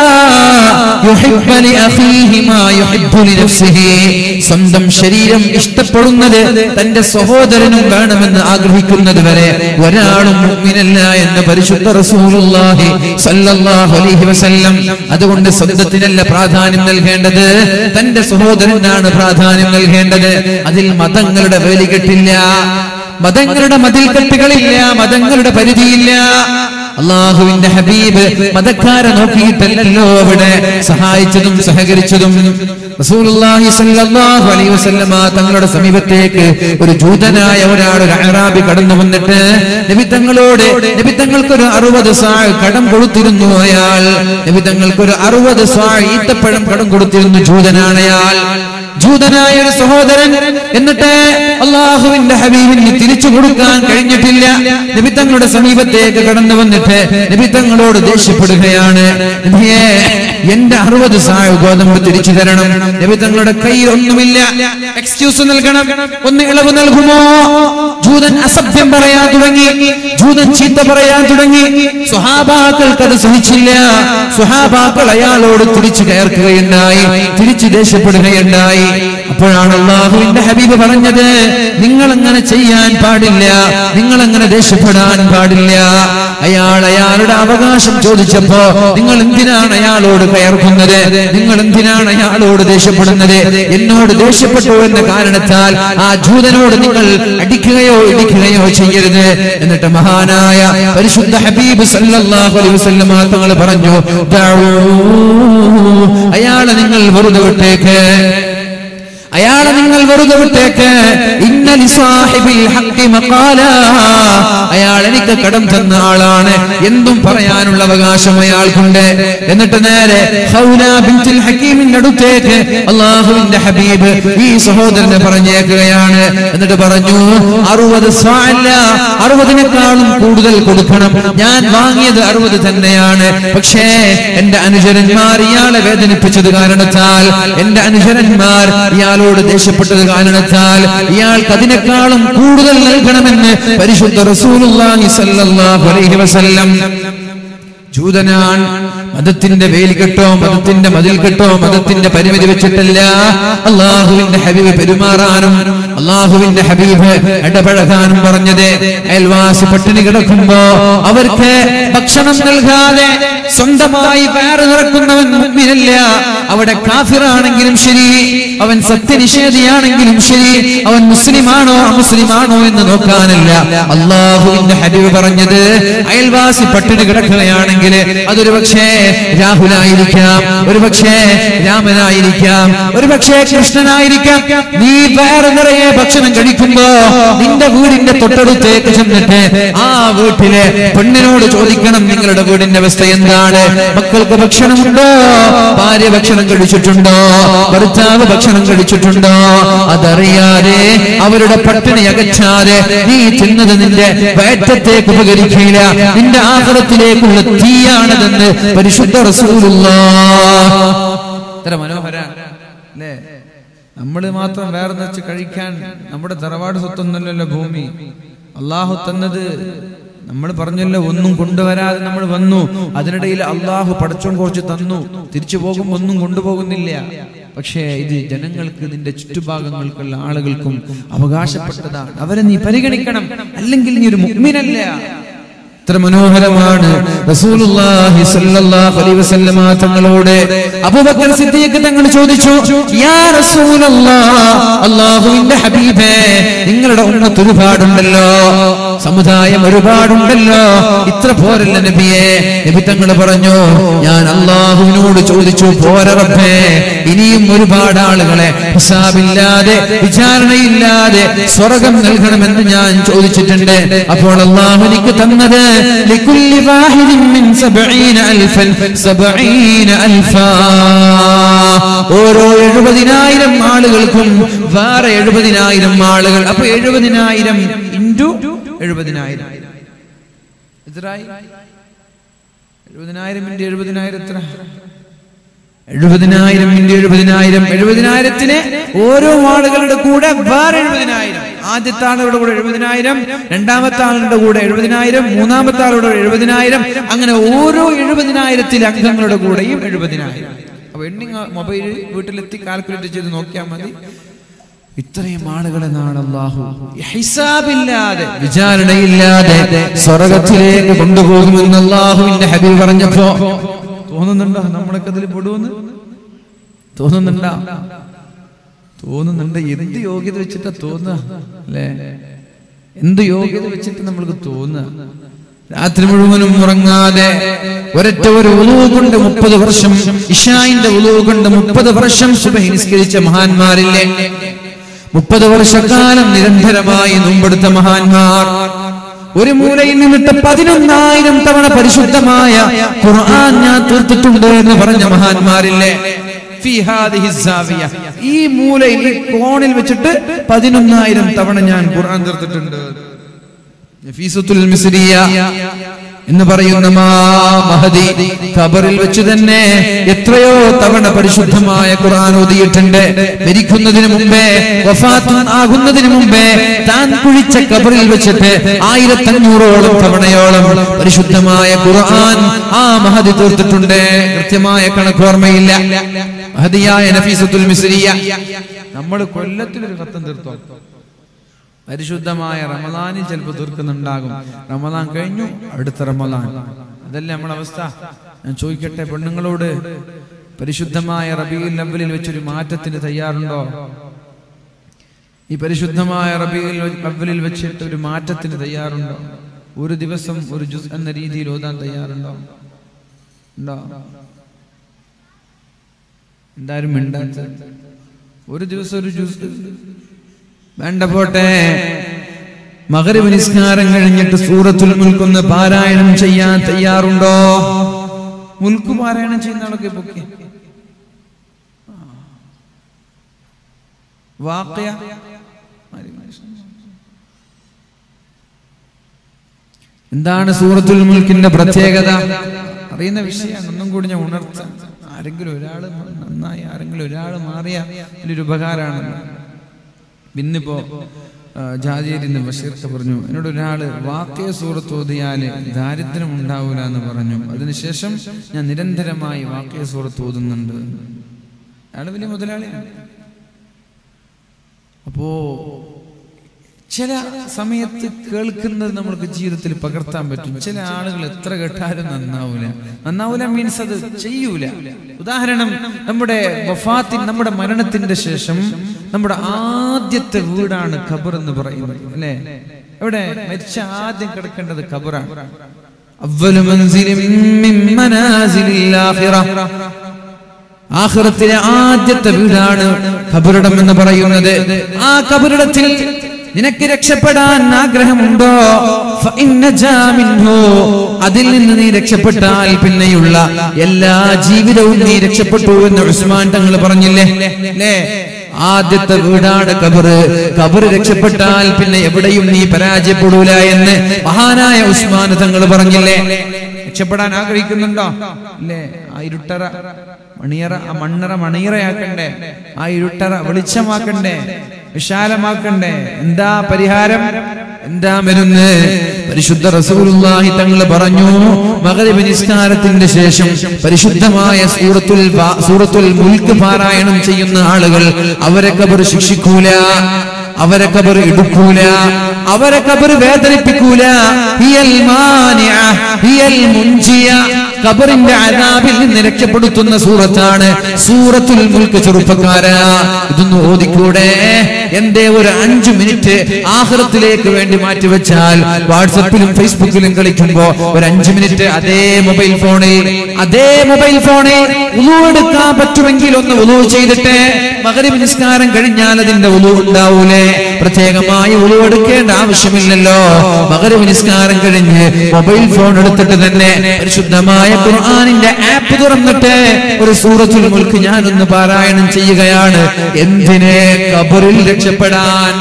يحب لأخيه ما يحب لنفسه സ്വന്തം ശരീരം ഇഷ്ടപ്പെടുന്നത് തന്റെ സഹോദരനും വേണമെന്ന് ആഗ്രഹിക്കുന്നത് വരെ ഒരാളും മുഅ്മിനല്ല എന്ന് പരിശുദ്ധ റസൂലുള്ളാഹി സല്ലല്ലാഹു അലൈഹി വസല്ലം അതുകൊണ്ട് സ്വന്തത്തിനല്ല പ്രാധാന്യം നൽകേണ്ടത് തന്റെ സഹോദരനാണ് പ്രാധാന്യം നൽകേണ്ടത് അതിൽ മതങ്ങളുടെ വേലികെട്ടില്ല മതങ്ങളുടെ മതിൽക്കെട്ടുകളില്ല മതങ്ങളുടെ പരിധിയില്ല അള്ളാഹുവിന്റെ ഹബീബ് മതക്കാരെ നോക്കിയിട്ടല്ലല്ലോ അവിടെ സഹായിച്ചതും സഹകരിച്ചതും റസൂലുള്ളാഹി സ്വല്ലല്ലാഹു അലൈഹി വസല്ലമ തങ്ങളുടെ സമീപത്തേക്ക് ഒരു ജൂതനായ ഒരാൾ ഒരു അറാബി കടന്നു വന്നിട്ട് നബി തങ്ങളോട് നബി തങ്ങൾക്ക് ഒരു അറുപത് സാ കടം കൊടുത്തിരുന്നു അയാൾ നബി തങ്ങൾക്ക് ഒരു അറുപത് സാ ഈത്തപ്പഴം കടം കൊടുത്തിരുന്നു ജൂതനാണ് അയാൾ ജൂതനായ ഒരു സഹോദരൻ എന്നിട്ട് അള്ളാഹുവിന്റെ ഹബീബിന് തിരിച്ചു കൊടുക്കാൻ കഴിഞ്ഞിട്ടില്ല നബി തങ്ങളുടെ സമീപത്തേക്ക് കടന്നു വന്നിട്ട് നബി തങ്ങളോട് ദേഷ്യപ്പെടുകയാണ് നബിയെ എന്റെ അറുപത് സായ ഗോതമ്പ് തിരിച്ചു തരണം നബി തങ്ങളുടെ കയ്യിൽ ഒന്നുമില്ല എക്സ്ക്യൂസ് നൽകണം ഒന്ന് ഇളവ് നൽകുമോ ജൂതൻ അസഭ്യം പറയാൻ തുടങ്ങി ജൂതൻ ചീത്ത പറയാൻ തുടങ്ങി സുഹാബാക്കൾക്ക് അത് സഹിച്ചില്ല സുഹാബാക്കൾ അയാളോട് തിരിച്ചു കയർക്കുകയുണ്ടായി തിരിച്ചു ദേഷ്യപ്പെടുകയുണ്ടായി അപ്പോഴാണ് അള്ളാഹുവിന്റെ ഹബീബ് പറഞ്ഞത് നിങ്ങൾ അങ്ങനെ ചെയ്യാൻ പാടില്ല നിങ്ങൾ അങ്ങനെ ദേഷ്യപ്പെടാൻ പാടില്ല അയാൾ അയാളുടെ അവകാശം ചോദിച്ചപ്പോ നിങ്ങൾ എന്തിനാണ് അയാളോട് കയർക്കുന്നത് നിങ്ങൾ എന്തിനാണ് അയാളോട് ദേഷ്യപ്പെടുന്നത് എന്നോട് ദേഷ്യപ്പെട്ടു എന്ന കാരണത്താൽ ആ ജൂതനോട് നിങ്ങൾ അടിക്കുകയോ ഇടിക്കുകയോ ചെയ്യരുത് എന്നിട്ട് മഹാനായ പരിശുദ്ധ ഹബീബ് സല്ലല്ലാഹു അലൈഹി വസല്ലം തങ്ങൾ പറഞ്ഞു "ദഅൂ." അയാളെ നിങ്ങൾ വെറുതെ വിട്ടേക്ക് അയാളെ നിങ്ങൾ വെറുതെ വിട്ടേക്ക് ഇന്നലി സാഹിബിൽ ഹഖി മഖാല അയാൾ എനിക്ക് കടം തന്ന ആളാണ് എന്തും പറയാനുള്ള അവകാശം അയാൾക്കുണ്ട് എന്നിട്ട് നേരെ ഹൗല ബിൻതുൽ ഹക്കീമിന്റെ അടുത്തേക്ക് അള്ളാഹുവിന്റെ ഹബീബ് ഈ സഹോദരനെ പറഞ്ഞേക്കുകയാണ് എന്നിട്ട് പറഞ്ഞു അറുപത് സ്വാല്ല അറുപതിനേക്കാളും കൂടുതൽ കൊടുക്കണം ഞാൻ വാങ്ങിയത് അറുപത് തന്നെയാണ് പക്ഷേ എന്റെ അനുചരന്മാർ ഇയാളെ വേദനിപ്പിച്ചത് കാരണത്താൽ എന്റെ അനുചരന്മാർ ഇയാളോട് ദേഷ്യപ്പെട്ടത് കാരണത്താൽ ഇയാൾക്ക് അതിനേക്കാളും കൂടുതൽ നൽകണമെന്ന് പരിശുദ്ധ റസൂലുള്ളാഹി സ്വല്ലല്ലാഹു അലൈഹി വസല്ലം ജൂതനാൻ മതത്തിന്റെ വേലി കെട്ടോ മതത്തിന്റെ മതിൽ കെട്ടോ മതത്തിന്റെ പരിമിതി വെച്ചിട്ടല്ല അള്ളാഹുവിന്റെ ഹബീബ് പെരുമാറാനും അള്ളാഹുവിന്റെ ഹബീബ് ഇടപഴകാനും പറഞ്ഞത് അയൽവാസി പട്ടിണി കിടക്കുമ്പോ അവർക്ക് ഭക്ഷണം നൽകാതെ സ്വന്തമായി വയറ് നിറക്കുന്നവൻ മുമ്പിനല്ല അവിടെ കാഫിറാണെങ്കിലും ശരി അവൻ സത്യനിഷേധിയാണെങ്കിലും ശരി അവൻ മുസ്ലിമാണോ അമുസ്ലിമാണോ എന്ന് നോക്കാനല്ല അള്ളാഹുവിന്റെ ഹബീബ് പറഞ്ഞത് അയൽവാസി പട്ടിണി കിടക്കുകയാണെങ്കിൽ അതൊരു പക്ഷേ രാഹുലായിരിക്കാം ഒരു പക്ഷേ രാമനായിരിക്കാം ഒരു പക്ഷേ കൃഷ്ണനായിരിക്കാം നീ വേറെ നിറയെ ഭക്ഷണം കഴിക്കുമ്പോ നിന്റെ വീടിന്റെ തൊട്ടടുത്തേക്ക് ചെന്നിട്ട് ആ വീട്ടിലെ പെണ്ണിനോട് ചോദിക്കണം നിങ്ങളുടെ വീടിന്റെ അവസ്ഥ എന്താണ് മക്കൾക്ക് ഭക്ഷണമുണ്ടോ ഭാര്യ ഭക്ഷണം കഴിച്ചിട്ടുണ്ടോ ഭർത്താവ് ഭക്ഷണം കഴിച്ചിട്ടുണ്ടോ അതറിയാതെ അവരുടെ പട്ടിണി അകറ്റാതെ നീ തിന്നത് നിന്റെ വയറ്റത്തേക്ക് ഉപകരിക്കില്ല നിന്റെ ആഹ്റത്തിലേക്കുള്ള തീയാണതെന്ന് പരിശുദ്ധ റസൂലുള്ള ഇത്ര മനോഹര അല്ലേ നമ്മൾ മാത്രം വേറെ വെച്ച് കഴിക്കാൻ നമ്മുടെ തറവാട് സ്വത്തൊന്നല്ലല്ലോ ഭൂമി അള്ളാഹു തന്നത് നമ്മൾ പറഞ്ഞല്ലോ ഒന്നും കൊണ്ടുവരാതെ നമ്മൾ വന്നു അതിനിടയിൽ അള്ളാഹു പടച്ചോൻ കുറച്ച് തന്നു തിരിച്ചു പോകുമ്പോൾ ഒന്നും കൊണ്ടുപോകുന്നില്ല പക്ഷേ ഇത് ജനങ്ങൾക്ക് നിന്റെ ചുറ്റുഭാഗങ്ങൾക്കുള്ള ആളുകൾക്കും അവകാശപ്പെട്ടതാണ് അവരെ നീ പരിഗണിക്കണം അല്ലെങ്കിൽ നീ ഒരു മുഗ്മിനല്ല എത്ര മനോഹരമാണ് റസൂലുള്ളാഹി സ്വല്ലല്ലാഹു അലൈഹി വസല്ലമ തങ്ങളോട് അബൂബക്കർ സിദ്ദീഖ് തങ്ങൾ ചോദിച്ചു യാ റസൂലല്ലാഹ് അല്ലാഹുവിന്റെ ഹബീബേ നിങ്ങളുടെ ഉമ്മത്ത് ഒരുപാടുണ്ടല്ലോ സമുദായം ഒരുപാടുണ്ടല്ലോ ഇത്ര പോരല്ല നബിയെ നബി തങ്ങൾ പറഞ്ഞു ഞാൻ അള്ളാഹുവിനോട് ചോദിച്ചു പോര റബ്ബേ ഇനിയും ഒരുപാട് ആളുകളെ ഹിസാബില്ലാതെ വിചാരണയില്ലാതെ സ്വർഗം നൽകണമെന്ന് ഞാൻ ചോദിച്ചിട്ടുണ്ട് അപ്പോൾ അള്ളാഹു എനിക്ക് തന്നത് لكل واحد من سبعين ألفا سبعين ألفا ഓരോ എഴുപതിനായിരം ആളുകൾക്കും വേറെ എഴുപതിനായിരം ആളുകൾ അപ്പൊ എഴുപതിനായിരം ഇൻറ്റു എഴുപതിനായിരം എത്രയായി എഴുപതിനായിരം ഇൻറ്റു എഴുപതിനായിരം എത്ര എഴുപതിനായിരം ഇൻറ്റു എഴുപതിനായിരം എഴുപതിനായിരത്തിന് ഓരോ ആളുകളുടെ കൂടെ വേറെ എഴുപതിനായിരം ആദ്യത്തെ ആളുകളുടെ കൂടെ എഴുപതിനായിരം രണ്ടാമത്തെ ആളുടെ കൂടെ എഴുപതിനായിരം മൂന്നാമത്തെ ആളുടെ എഴുപതിനായിരം അങ്ങനെ ഓരോ എഴുപതിനായിരത്തിലെ അംഗങ്ങളുടെ കൂടെയും എഴുപതിനായിരം അപ്പൊ എണ്ണിങ് മൊബൈൽ വീട്ടിലെത്തി കാൽക്കുലേറ്റ് ചെയ്ത് നോക്കിയാൽ മതി ഇത്രയും ആളുകളെ നാളല്ലാഹു ഹിസാബില്ലാതെ വിചാരണയില്ലാതെ സ്വർഗത്തിലേക്ക് കൊണ്ടുപോകുമെന്ന് അള്ളാഹുവിന്റെ ഹബീബ് പറഞ്ഞപ്പോ തോന്നുന്നുണ്ടോ നമ്മളൊക്കെ അതിൽ പെടുമെന്ന് തോന്നുന്നുണ്ടോ തോന്നുന്നുണ്ട് എന്ത് യോഗ്യത വെച്ചിട്ടാ തോന്നുക അല്ലേ എന്ത് യോഗ്യത വെച്ചിട്ട് നമ്മൾക്ക് തോന്നുക രാത്രി മുഴുവനും ഉറങ്ങാതെ ഒരൊറ്റ ഒരു ഉളവ് കൊണ്ട് മുപ്പത് വർഷം ഇഷായിന്റെ ഉളവ് കൊണ്ട് മുപ്പത് വർഷം സുബഹി നിസ്കരിച്ച മഹാന്മാരില്ലേ മുപ്പത് വർഷക്കാലം നിരന്തരമായി നോമ്പെടുത്ത മഹാന്മാർ ഒരു മൂലയിൽ നിന്നിട്ട് പതിനൊന്നായിരം തവണ പരിശുദ്ധമായ ഖുർആൻ ഞാൻ തീർത്തിട്ടുണ്ട് എന്ന് പറഞ്ഞ മഹാന്മാരില്ലേ ഫി ഹാദിഹി സാവിയ. ഈ മൂലയിൽ ഈ കോണിൽ വെച്ചിട്ട് പതിനൊന്നായിരം തവണ ഞാൻ ഖുർആൻ തീർത്തിട്ടുണ്ട് നഫീസത്തുൽ മിസ്രിയ എന്ന് പറയുന്ന മാ മഹദി ഖബറിൽ വെച്ച് തന്നെ എത്രയോ തവണ പരിശുദ്ധമായ ഖുർആൻ ഓതിയിട്ടുണ്ട് മരിക്കുന്നതിന് മുമ്പേ വഫാത്ത് ആകുന്നതിന് മുമ്പേ താൻ കുഴിച്ച ഖബറിൽ വെച്ചിട്ട് ആയിരത്തഞ്ഞൂറോളം തവണയോളം പരിശുദ്ധമായ ഖുർആൻ ആ മഹദി തീർത്തിട്ടുണ്ട് കൃത്യമായ കണക്ക് ഓർമ്മയില്ല മഹദിയായ നഫീസത്തുൽ മിസ്രിയ നമ്മൾ കൊല്ലത്തിലൊരു കത്തം തീർത്തോ പരിശുദ്ധമായ റമദാനിൽ ചിലപ്പോൾ തീർക്കുന്നുണ്ടാകും റമദാൻ കഴിഞ്ഞു അടുത്ത റമദാൻ അതല്ലേ നമ്മളെ അവസ്ഥ ഞാൻ ചോദിക്കട്ടെ പെണ്ണുങ്ങളോട് പരിശുദ്ധമായ റബീൽ ലവലിൽ വെച്ചൊരു മാറ്റത്തിന് തയ്യാറുണ്ടോ ഈ പരിശുദ്ധമായ റബീൽ ലവലിൽ വെച്ചിട്ട് ഒരു മാറ്റത്തിന് തയ്യാറുണ്ടോ ഒരു ദിവസം ഒരു ജുസ് എന്ന രീതിയിൽ ഓതാൻ തയ്യാറുണ്ടോ ഉണ്ടോ എന്തായാലും മിണ്ടാത്ത ഒരു ദിവസം ഒരു ജുസ് വേണ്ട പോട്ടെ മകരവ് നിസ്കാരം കഴിഞ്ഞിട്ട് സൂറത്തുൽ മുൽക്കൊന്ന് പാരായണം ചെയ്യാൻ തയ്യാറുണ്ടോ മുൽക്ക് പാരായണം ചെയ്യുന്ന ആളൊക്കെ പൊക്കി വാക്കയ എന്താണ് സൂറത്തുൽ മുൽക്കിന്റെ പ്രത്യേകത അറിയുന്ന വിഷയമാണ് ഒന്നും കൂടി ഞാൻ ഉണർത്താം ആരെങ്കിലും ഒരാൾ നന്നായി ആരെങ്കിലും ഒരാൾ മാറിയ വലിയൊരു ഉപകാരമാണ് ഇന്നിപ്പോ ആ, ജാതിയിൽ ബഷീർക്ക പറഞ്ഞു എന്നോട് ഒരാള് വാക്യ സൂറത്ത് ഓതിയാല് ദാരിദ്ര്യം ഉണ്ടാവൂല എന്ന് പറഞ്ഞു അതിനുശേഷം ഞാൻ നിരന്തരമായി വാക്യ സൂറത്ത് ഓതുന്നുണ്ട് അയാള് വലിയ മുതലാളിയാണ് അപ്പോ ചില സമയത്ത് കേൾക്കുന്നത് നമ്മൾക്ക് ജീവിതത്തിൽ പകർത്താൻ പറ്റും ചില ആളുകൾ എത്ര കേട്ടാലും നന്നാവൂല നന്നാവൂല മീൻസ് അത് ചെയ്യൂല ഉദാഹരണം നമ്മുടെ വഫാത്തിൻ നമ്മുടെ മരണത്തിന്റെ ശേഷം നമ്മുടെ ആദ്യത്തെ വീടാണ് ഖബർ എന്ന് പറയുന്നത് അല്ലേ എവിടെ മരിച്ച ആദ്യം കിടക്കേണ്ടത് ഖബറാണ് അവ്വലു മൻസിലിൻ മിൻ മനാസിലിൽ ആഖിറ ആഖിറത്തിലെ ആദ്യത്തെ വീടാണ് ഖബറിടം എന്ന് പറയുന്നത് ആ ഖബറിടത്തിൽ നിനക്ക് രക്ഷപ്പെടാൻ ആഗ്രഹമുണ്ടോ ഫഇന്ന ജാമിൻഹു. അതിൽ നിന്ന് നീ രക്ഷപ്പെട്ടാൽ പിന്നെയുള്ള എല്ലാ ജീവിതവും നീ രക്ഷപ്പെട്ടു എന്ന് ഉസ്മാൻ തങ്ങൾ പറഞ്ഞില്ലേ അല്ലേ ആദ്യത്തെ വീടാണ് കബറ് കബറ് രക്ഷപ്പെട്ടാൽ പിന്നെ എവിടെയും നീ പരാജയപ്പെടൂല എന്ന് മഹാനായ ഉസ്മാൻ തങ്ങൾ പറഞ്ഞില്ലേ രക്ഷപ്പെടാൻ ആഗ്രഹിക്കുന്നുണ്ടോ അല്ലേ ആ ഇരുട്ടറ മണിയറ ആ മണ്ണറ മണിയറയാക്കണ്ടേ ആ ഇരുട്ടറ വെളിച്ചമാക്കണ്ടേ വിശാലമാക്കണ്ടേ എന്താ പരിഹാരം എന്താ മരുന്ന് പരിശുദ്ധ റസൂലുള്ളാഹി തങ്ങൾ പറഞ്ഞു മഗ്രിബ് നിസ്കാരത്തിന്റെ ശേഷം പരിശുദ്ധമായ സൂറത്തുൽ ഫാ- സൂറത്തുൽ മുൽക്ക് പാരായണം ചെയ്യുന്ന ആളുകൾ അവരെ കബർ ശിക്ഷിക്കൂല അവരെ കബർ ഇടുക്കൂല അവരെ കബർ വേദനിപ്പിക്കൂല ഹിയൽ മാനിഅ, ഹിയൽ മുൻജിയ. കബറിന്റെ അതാബിൽ നിന്ന് രക്ഷപ്പെടുത്തുന്ന സൂറത്താണ് സൂറത്തുൽ മുൽക്ക് ചെറുപ്പക്കാരാ ഇതൊന്ന് ഓതിക്കൂടെ എന്റെ ഒരു അഞ്ചു മിനിറ്റ് ആഹ്റത്തിലേക്ക് വേണ്ടി മാറ്റിവെച്ചാൽ വാട്സപ്പിലും ഫേസ്ബുക്കിലും കളിക്കുമ്പോ ഒരു അഞ്ചു മിനിറ്റ് അതേ മൊബൈൽ ഫോണിൽ അതേ മൊബൈൽ ഫോണിൽ ഉളു എടുക്കാൻ പറ്റുമെങ്കിൽ ഒന്ന് ഉളു ചെയ്തിട്ട് മകരിബ് നിസ്കാരം കഴിഞ്ഞാൽ അതിന്റെ ഉളു ഉണ്ടാവൂലേ പ്രത്യേകമായി ഉളു എടുക്കേണ്ട ആവശ്യമില്ലല്ലോ മകരിബ് നിസ്കാരം കഴിഞ്ഞ് മൊബൈൽ ഫോൺ എടുത്തിട്ട് തന്നെ പരിശുദ്ധമായ ഖുർആാനിന്റെ ആപ്പ് തുറന്നിട്ട് ഒരു സൂറത്തുൽ മുൽക്ക് ഞാനൊന്ന് പാരായണം ചെയ്യുകയാണ് എന്തിനെ കബറിൽ രക്ഷപ്പെടാൻ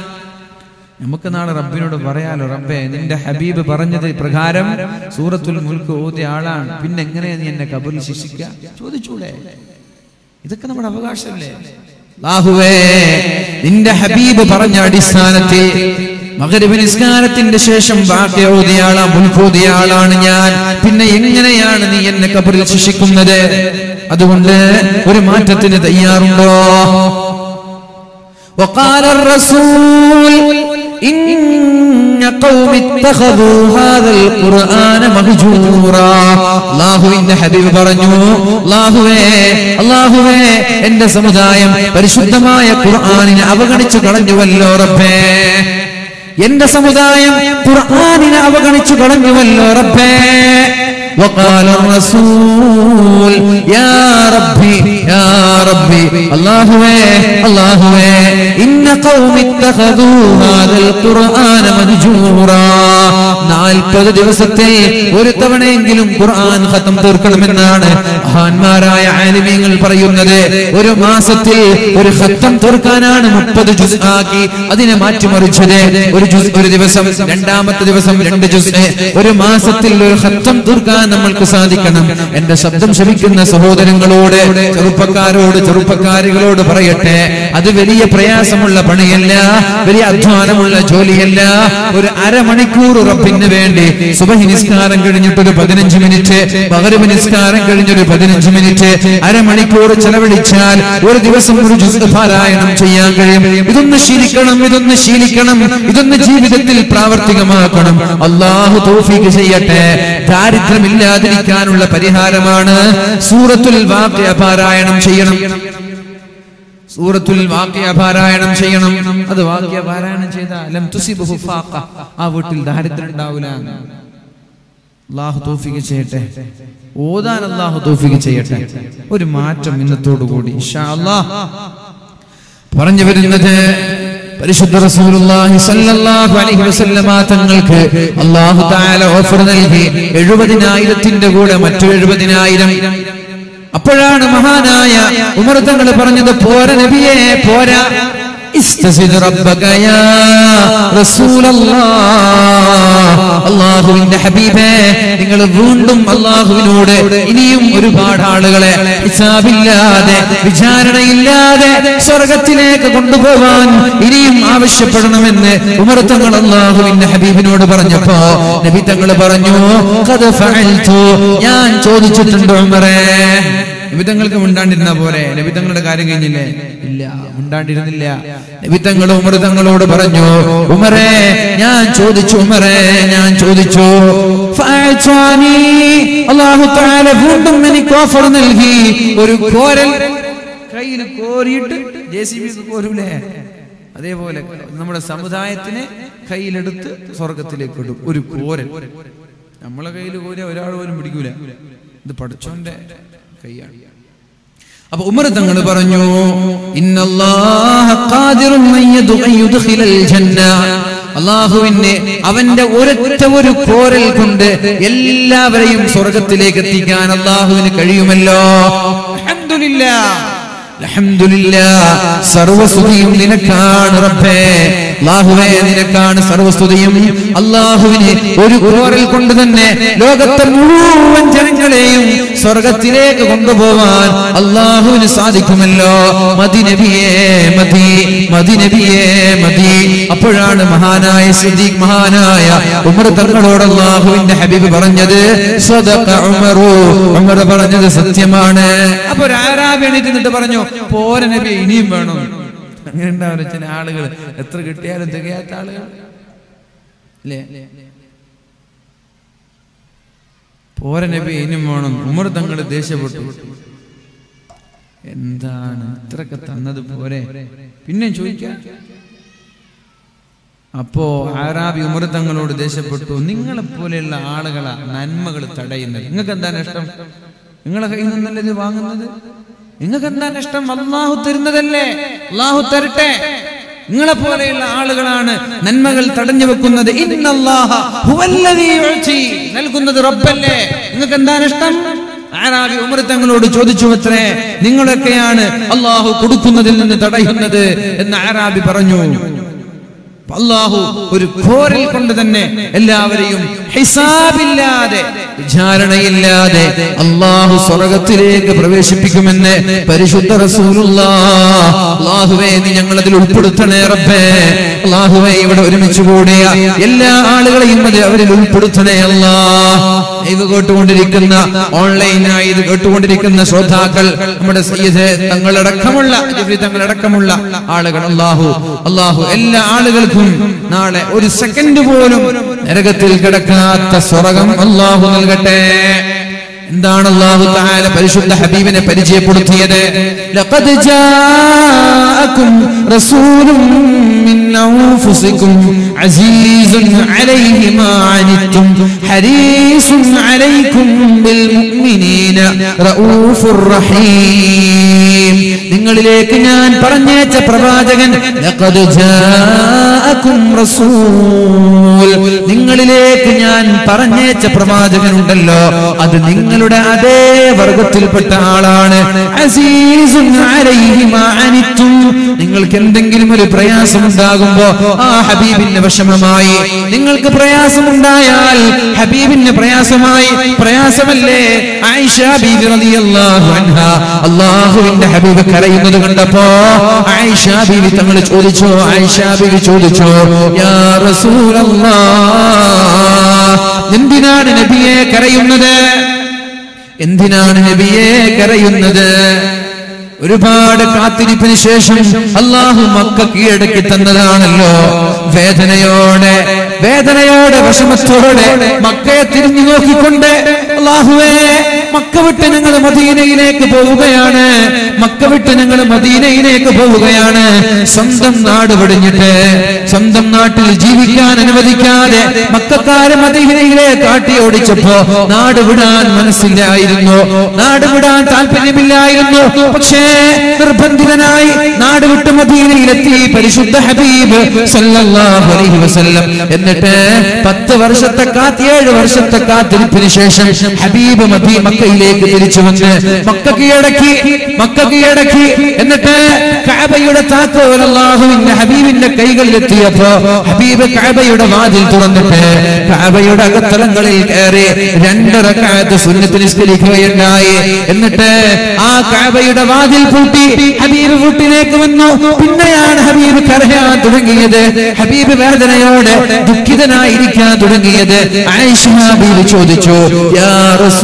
നമുക്ക് നാളെ റബ്ബിനോട് പറയാലോ റബ്ബേ നിന്റെ ഹബീബ് പറഞ്ഞത് പ്രകാരം സൂറത്തുൽ മുൽക്ക് ഓതിയ ആളാണ് പിന്നെ എങ്ങനെയാ നീ എന്നെ കബറിൽ ശിക്ഷിക്കുക ചോദിച്ചൂടെ ഇതൊക്കെ നമ്മുടെ അവകാശമല്ലേ അല്ലാഹുവേ നിന്റെ ഹബീബ് പറഞ്ഞ അടിസ്ഥാനത്തിൽ മകരിബ് നിസ്കാരത്തിന്റെ ശേഷം ബാക്കി ഓതിയ ആളാ മുൻകൂതിയ ആളാണ് ഞാൻ പിന്നെ എങ്ങനെയാണ് നീ എന്നെ കബറിൽ ശിക്ഷിക്കുന്നത് അതുകൊണ്ട് ഒരു മാറ്റത്തിന് തയ്യാറുണ്ടോ وقال الرسول إن قوم اتخذوا هذا القرآن مهجورا അള്ളാഹുവിന്റെ ഹബീബ് പറഞ്ഞു അള്ളാഹുവേ അള്ളാഹുവേ എന്റെ സമുദായം പരിശുദ്ധമായ ഖുർആാനിനെ അവഗണിച്ചു കളഞ്ഞുവല്ലോ റബ്ബേ എന്റെ സമുദായം ഖുർആനിനെ അവഗണിച്ചു കളഞ്ഞുവല്ലോ റബ്ബേ وقال الرسول يا ربي يا ربي الله الله إن قوم اتخذوا هذا القرآن مهجورا നാൽപ്പത് ദിവസത്തിൽ ഒരു തവണയെങ്കിലും ഖുർആൻ ഖത്തം തീർക്കണമെന്നാണ് മഹാന്മാരായ ആലിമീങ്ങൾ പറയുന്നത് ഒരു മാസത്തിൽ ഒരു ഖത്തം തീർക്കാനാണ് മുപ്പത് ജുസ് ആക്കി അതിനെ മാറ്റിമറിച്ചത് ഒരു ജുസ് ഒരു ദിവസം രണ്ടാമത്തെ ദിവസം രണ്ട് ജുസ് ഒരു മാസത്തിൽ ഒരു ഖത്തം തീർക്കാൻ നമ്മൾക്ക് സാധിക്കണം എന്റെ ശബ്ദം ശ്രമിക്കുന്ന സഹോദരങ്ങളോട് ചെറുപ്പക്കാരോട് ചെറുപ്പക്കാരികളോട് പറയട്ടെ അത് വലിയ പ്രയാസമുള്ള പണിയല്ല വലിയ അധ്വാനമുള്ള ജോലിയല്ല ഒരു അരമണിക്കൂർ റബ്ബിന് വേണ്ടി സുബഹി നിസ്കാരം കഴിഞ്ഞിട്ടൊരു പതിനഞ്ച് മിനിറ്റ് മകരവ് നിസ്കാരം കഴിഞ്ഞൊരു പതിനഞ്ച് മിനിറ്റ് അരമണിക്കൂർ ചെലവഴിച്ചാൽ ഒരു ദിവസം ഒരു ജുസ് പാരായണം ചെയ്യാൻ കഴിയും ഇതൊന്ന് ശീലിക്കണം ഇതൊന്ന് ശീലിക്കണം ഇതൊന്ന് ജീവിതത്തിൽ പ്രാവർത്തികമാക്കണം അള്ളാഹു തൗഫീഖ് ചെയ്യട്ടെ ദാരിദ്ര്യമില്ലാതിരിക്കാനുള്ള പരിഹാരമാണ് സൂറത്തുൽ വാക്യ പാരായണം ചെയ്യണം സൂറത്തുൽ വാക്യ പാരായണം ചെയ്യണം അത് വാക്യ പാരായണം ചെയ്താൽ ലം തുസിബഹു ഫാഖ ആ വീട്ടിൽ ദാരിദ്ര്യം ഉണ്ടാവില്ല അള്ളാഹു തൗഫീഖ് ചെയ്യട്ടെ ഓതാൻ അള്ളാഹു തൗഫീഖ് ചെയ്യട്ടെ ഒരു മാറ്റം ഇന്നത്തോടു കൂടി ഇൻഷാ അല്ലാഹ് പറഞ്ഞു വരുന്നത് പരിശുദ്ധ റസൂലുള്ളാഹി സ്വല്ലല്ലാഹു അലൈഹി വസല്ലമ തങ്ങൾക്ക് അല്ലാഹു തആല ഓഫർ നൽകി എഴുപതിനായിരത്തിന്റെ കൂടെ മറ്റൊരു എഴുപതിനായിരം അപ്പോഴാണ് മഹാനായ ഉമർ തങ്ങൾ പറഞ്ഞത് പോരാ നബിയെ പോരാ ഇസ്തസിദ് റബ്ബക യാ റസൂലല്ലാഹ് അല്ലാഹുവിന്റെ ഹബീബേ നിങ്ങൾ വീണ്ടും അല്ലാഹുവിനോട് ഇനിയും ഒരുപാട് ആളുകളെ ഹിസാബില്ലാതെ വിചാരണയില്ലാതെ സ്വർഗത്തിലേക്ക് കൊണ്ടുപോവാൻ ഇനിയും ആവശ്യപ്പെടണമെന്ന് ഉമർ തങ്ങൾ അല്ലാഹുവിന്റെ ഹബീബിനോട് പറഞ്ഞപ്പോ നബി തങ്ങൾ പറഞ്ഞു "ഖദ് ഫഅൽതു." ഞാൻ ചോദിച്ചിട്ടുണ്ട് ഉമറേ നബിതങ്ങൾക്ക് മിണ്ടാണ്ടിരുന്ന പോരെ നബിതങ്ങളുടെ കാര്യം കഴിഞ്ഞില്ലേ ഇല്ല മിണ്ടാണ്ടിരുന്നില്ല നബിതങ്ങൾ ഉമർ തങ്ങളോട് പറഞ്ഞു ഉമറേ ഞാൻ ചോദിച്ചു ഉമറേ ഞാൻ ചോദിച്ചു ഫഅതാനി. അല്ലാഹു തആല വീണ്ടും എനിക്ക് ഓഫർ നൽകി ഒരു കോരൽ കയ്യിൽ കോരിയിട്ട് ജെ സി ബി കോരൂലേ അതേപോലെ നമ്മുടെ സമുദായത്തിനെ കയ്യിലെടുത്ത് സ്വർഗത്തിലേക്ക് ഇടും ഒരു കോരൽ നമ്മളെ കയ്യിൽ കോരിയ ഒരാൾ പോലും പിടിക്കൂല ഇത് പഠിച്ചോന്റെ കൈയാണ് അപ്പൊ ഉമർ തങ്ങൾ പറഞ്ഞു ഇന്നല്ലാഹ ഖാദിറുൻ അൻ യദു- അൻ യുദ്ഖിലൽ ജന്ന അള്ളാഹുവിനെ അവന്റെ ഒരൊറ്റ ഒരു കോരൽ കൊണ്ട് എല്ലാവരെയും സ്വർഗത്തിലേക്ക് എത്തിക്കാൻ അള്ളാഹുവിന് കഴിയുമല്ലോ അൽഹംദുലില്ലാ അൽഹംദുലില്ലാ സർവസ്തുതിയും നിനക്കാണ് റബ്ബേ അല്ലാഹുവേ നിനക്കാണ് സർവസ്തുതിയും അള്ളാഹുവിന് ഒരു കോരൽ കൊണ്ട് തന്നെ ലോകത്തെ മുഴുവൻ ജനങ്ങളെയും സ്വർഗത്തിലേക്ക് കൊണ്ടുപോവാൻ അള്ളാഹുവിന് സാധിക്കുമല്ലോ മതി നബിയേ മതി മതി നബിയേ മതി അപ്പോഴാണ് മഹാനായ സിദ്ദീഖ് മഹാനായ ഉമർ തങ്ങളോട് അള്ളാഹുവിന്റെ ഹബീബ് പറഞ്ഞത് സ്വദഖ ഉമറു ഉമർ പറഞ്ഞത് സത്യമാണ് അപ്പൊ ഒരു ആരാബി എണീറ്റ് പറഞ്ഞു പോര നബി ഇനിയും വേണം അങ്ങനെ ഉണ്ടാവില്ല ചില ആളുകൾ എത്ര കിട്ടിയാലും തികയാത്ത ആളുകൾ അല്ലേ പോര നബി ഇനിയും വേണം ഉമർ തങ്ങൾ ദേഷ്യപ്പെട്ടു എന്താണ് ഇത്രയൊക്കെ തന്നത് പോരെ പിന്നെ ചോദിക്കാം അപ്പോ ആറാബി ഉമർ തങ്ങളോട് ദേഷ്യപ്പെട്ടു നിങ്ങളെ പോലെയുള്ള ആളുകളാ നന്മകൾ തടയുന്നത് നിങ്ങൾക്ക് എന്താണ് ഇഷ്ടം നിങ്ങളെ കയ്യിൽ നിന്നല്ലേ ഇത് വാങ്ങുന്നത് നിങ്ങൾക്ക് എന്താണ് ഇഷ്ടം അള്ളാഹു തരുന്നതല്ലേ അള്ളാഹു തരട്ടെ നിങ്ങളെ പോലെയുള്ള ആളുകളാണ് നന്മകൾ തടഞ്ഞു വെക്കുന്നത് ഇന്നല്ലാഹ ഹുവല്ലദീ യുഅ്തി. നൽകുന്നത് റബ്ബല്ലേ നിങ്ങൾക്ക് എന്താണ് ഇഷ്ടം ആരാബി ഉമർ തങ്ങളോട് ചോദിച്ചു അത്രേ നിങ്ങളൊക്കെയാണ് അള്ളാഹു കൊടുക്കുന്നതിൽ നിന്ന് തടയുന്നത് എന്ന് ആരാബി പറഞ്ഞു അള്ളാഹു ഒരു ഘോരൽ കൊണ്ട് തന്നെ എല്ലാവരെയും ഹിസാബില്ലാതെ വിചാരണയില്ലാതെ അള്ളാഹു സ്വർഗത്തിലേക്ക് പ്രവേശിപ്പിക്കുമെന്ന് പരിശുദ്ധ അള്ളാഹുവേ നീ ഞങ്ങളതിൽ ഉൾപ്പെടുത്തണേ റബ്ബേ അള്ളാഹുവേ ഇവിടെ ഒരുമിച്ച് കൂടിയ എല്ലാ ആളുകളെയും അത് അവരിൽ ഉൾപ്പെടുത്തണേ അല്ലാ ഇത് കേട്ടുകൊണ്ടിരിക്കുന്ന ഓൺലൈനായി ഇത് കേട്ടുകൊണ്ടിരിക്കുന്ന ശ്രോതാക്കൾ നമ്മുടെ സയ്യിദ് തങ്ങളടക്കമുള്ള ജിബ്രി തങ്ങളടക്കമുള്ള ആളുകൾ അള്ളാഹു അള്ളാഹു എല്ലാ ആളുകൾക്കും നാളെ ഒരു സെക്കൻഡ് പോലും നരകത്തിൽ കിടക്കാത്ത സ്വർഗം അള്ളാഹു നൽകട്ടെ എന്താണ് അള്ളാഹു തആല പരിശുദ്ധ ഹബീബിനെ പരിചയപ്പെടുത്തിയത് ലഖദ് ജാഅകും റസൂലും മിൻ അൻഫുസികും അസീസുൻ അലൈഹി മാ അനിത്തും ഹരീസുൻ അലൈക്കും ബിൽ മുഅ്മിനീന റഊഫുർ റഹീം നിങ്ങളിലേക്ക് ഞാൻ പറഞ്ഞേച്ച പ്രവാചകൻ ലഖദ് ജാഅകും റസൂൽ നിങ്ങളിലേക്ക് ഞാൻ പറഞ്ഞേച്ച പ്രവാചകൻ ഉണ്ടല്ലോ അത് നിങ്ങളുടെ അതേ വർഗത്തിൽപ്പെട്ട ആളാണ് അസീസുൻ അലൈഹി മാ അനിത്തും നിങ്ങൾക്ക് എന്തെങ്കിലും ഒരു പ്രയാസം ഉണ്ടാകുമ്പോ ആ ഹബീബിന് വിഷമമായി നിങ്ങൾക്ക് പ്രയാസമുണ്ടായാൽ ഹബീബിന് പ്രയാസമായി പ്രയാസമല്ലേ ആയിഷ ബീബി റളിയല്ലാഹു അൻഹ അല്ലാഹുവിന്റെ ഹബീബ് കരയുന്നത് കണ്ടപ്പോ ആയിഷ ബീവി തങ്ങൾ ചോദിച്ചു ആയിഷ ബീവി ചോദിച്ചു യാ റസൂലല്ലാഹ് എന്തിനാണ് നബിയെ കരയുന്നത് എന്തിനാണ് നബിയെ കരയുന്നത് ഒരുപാട് കാത്തിരിപ്പിന് ശേഷം അള്ളാഹു മക്ക കീഴടക്കി തന്നതാണല്ലോ വേദനയോടെ വേദനയോടെ വിഷമത്തോടെ മക്കയെ തിരിഞ്ഞു നോക്കിക്കൊണ്ട് അള്ളാഹുവേ മക്ക വിട്ട് ഞങ്ങൾ മദീനയിലേക്ക് പോവുകയാണ് മക്ക വിട്ട് ഞങ്ങൾ മദീനയിലേക്ക് പോവുകയാണ് സ്വന്തം നാട് വെടിഞ്ഞിട്ട് സ്വന്തം നാട്ടിൽ ജീവിക്കാൻ അനുവദിക്കാതെ മക്കാരെ മദീനയിലേക്ക് കാട്ടി ഓടിച്ചപ്പോ നാട് വിടാൻ മനസ്സില്ലായിരുന്നു നാട് വിടാൻ താല്പര്യമില്ലായിരുന്നു പക്ഷേ നിർബന്ധിതനായി നാട് വിട്ട് മദീനയിലെത്തി പരിശുദ്ധ ഹബീബ് സല്ലല്ലാഹു അലൈഹി വസല്ലം എന്നിട്ട് പത്ത് വർഷത്തെ കാത്ത് ഏഴ് വർഷത്തെ കാത്തിരിപ്പിന് ശേഷം ഹബീബ് മദീ മക്കയിലേക്ക് തിരിച്ചു വന്ന് മക്ക കീഴടക്കി മക്ക കീഴടക്കി എന്നിട്ട് കഅബയുടെ താക്കോൽ അല്ലാഹുവിന്റെ ഹബീബിന്റെ കൈകളിലെത്തിയപ്പോ ഹബീബ് കഅബയുടെ വാതിൽ തുറന്നിട്ട് കഅബയുടെ അകത്തളങ്ങളിൽ കയറി രണ്ട് റക്അത്ത് സുന്നത്ത് നിസ്കരിക്കുകയുണ്ടായി എന്നിട്ട് ആ കഅബയുടെ വാതിൽ പൂട്ടി ഹബീബ് വീട്ടിലേക്ക് വന്നു പിന്നെയാണ് ഹബീബ് കരയാൻ തുടങ്ങിയത് ഹബീബ് വേദനയോടെ ദുഃഖിതനായിരിക്കാൻ തുടങ്ങിയത് ആയിഷ ഹബീബ് ചോദിച്ചു യാ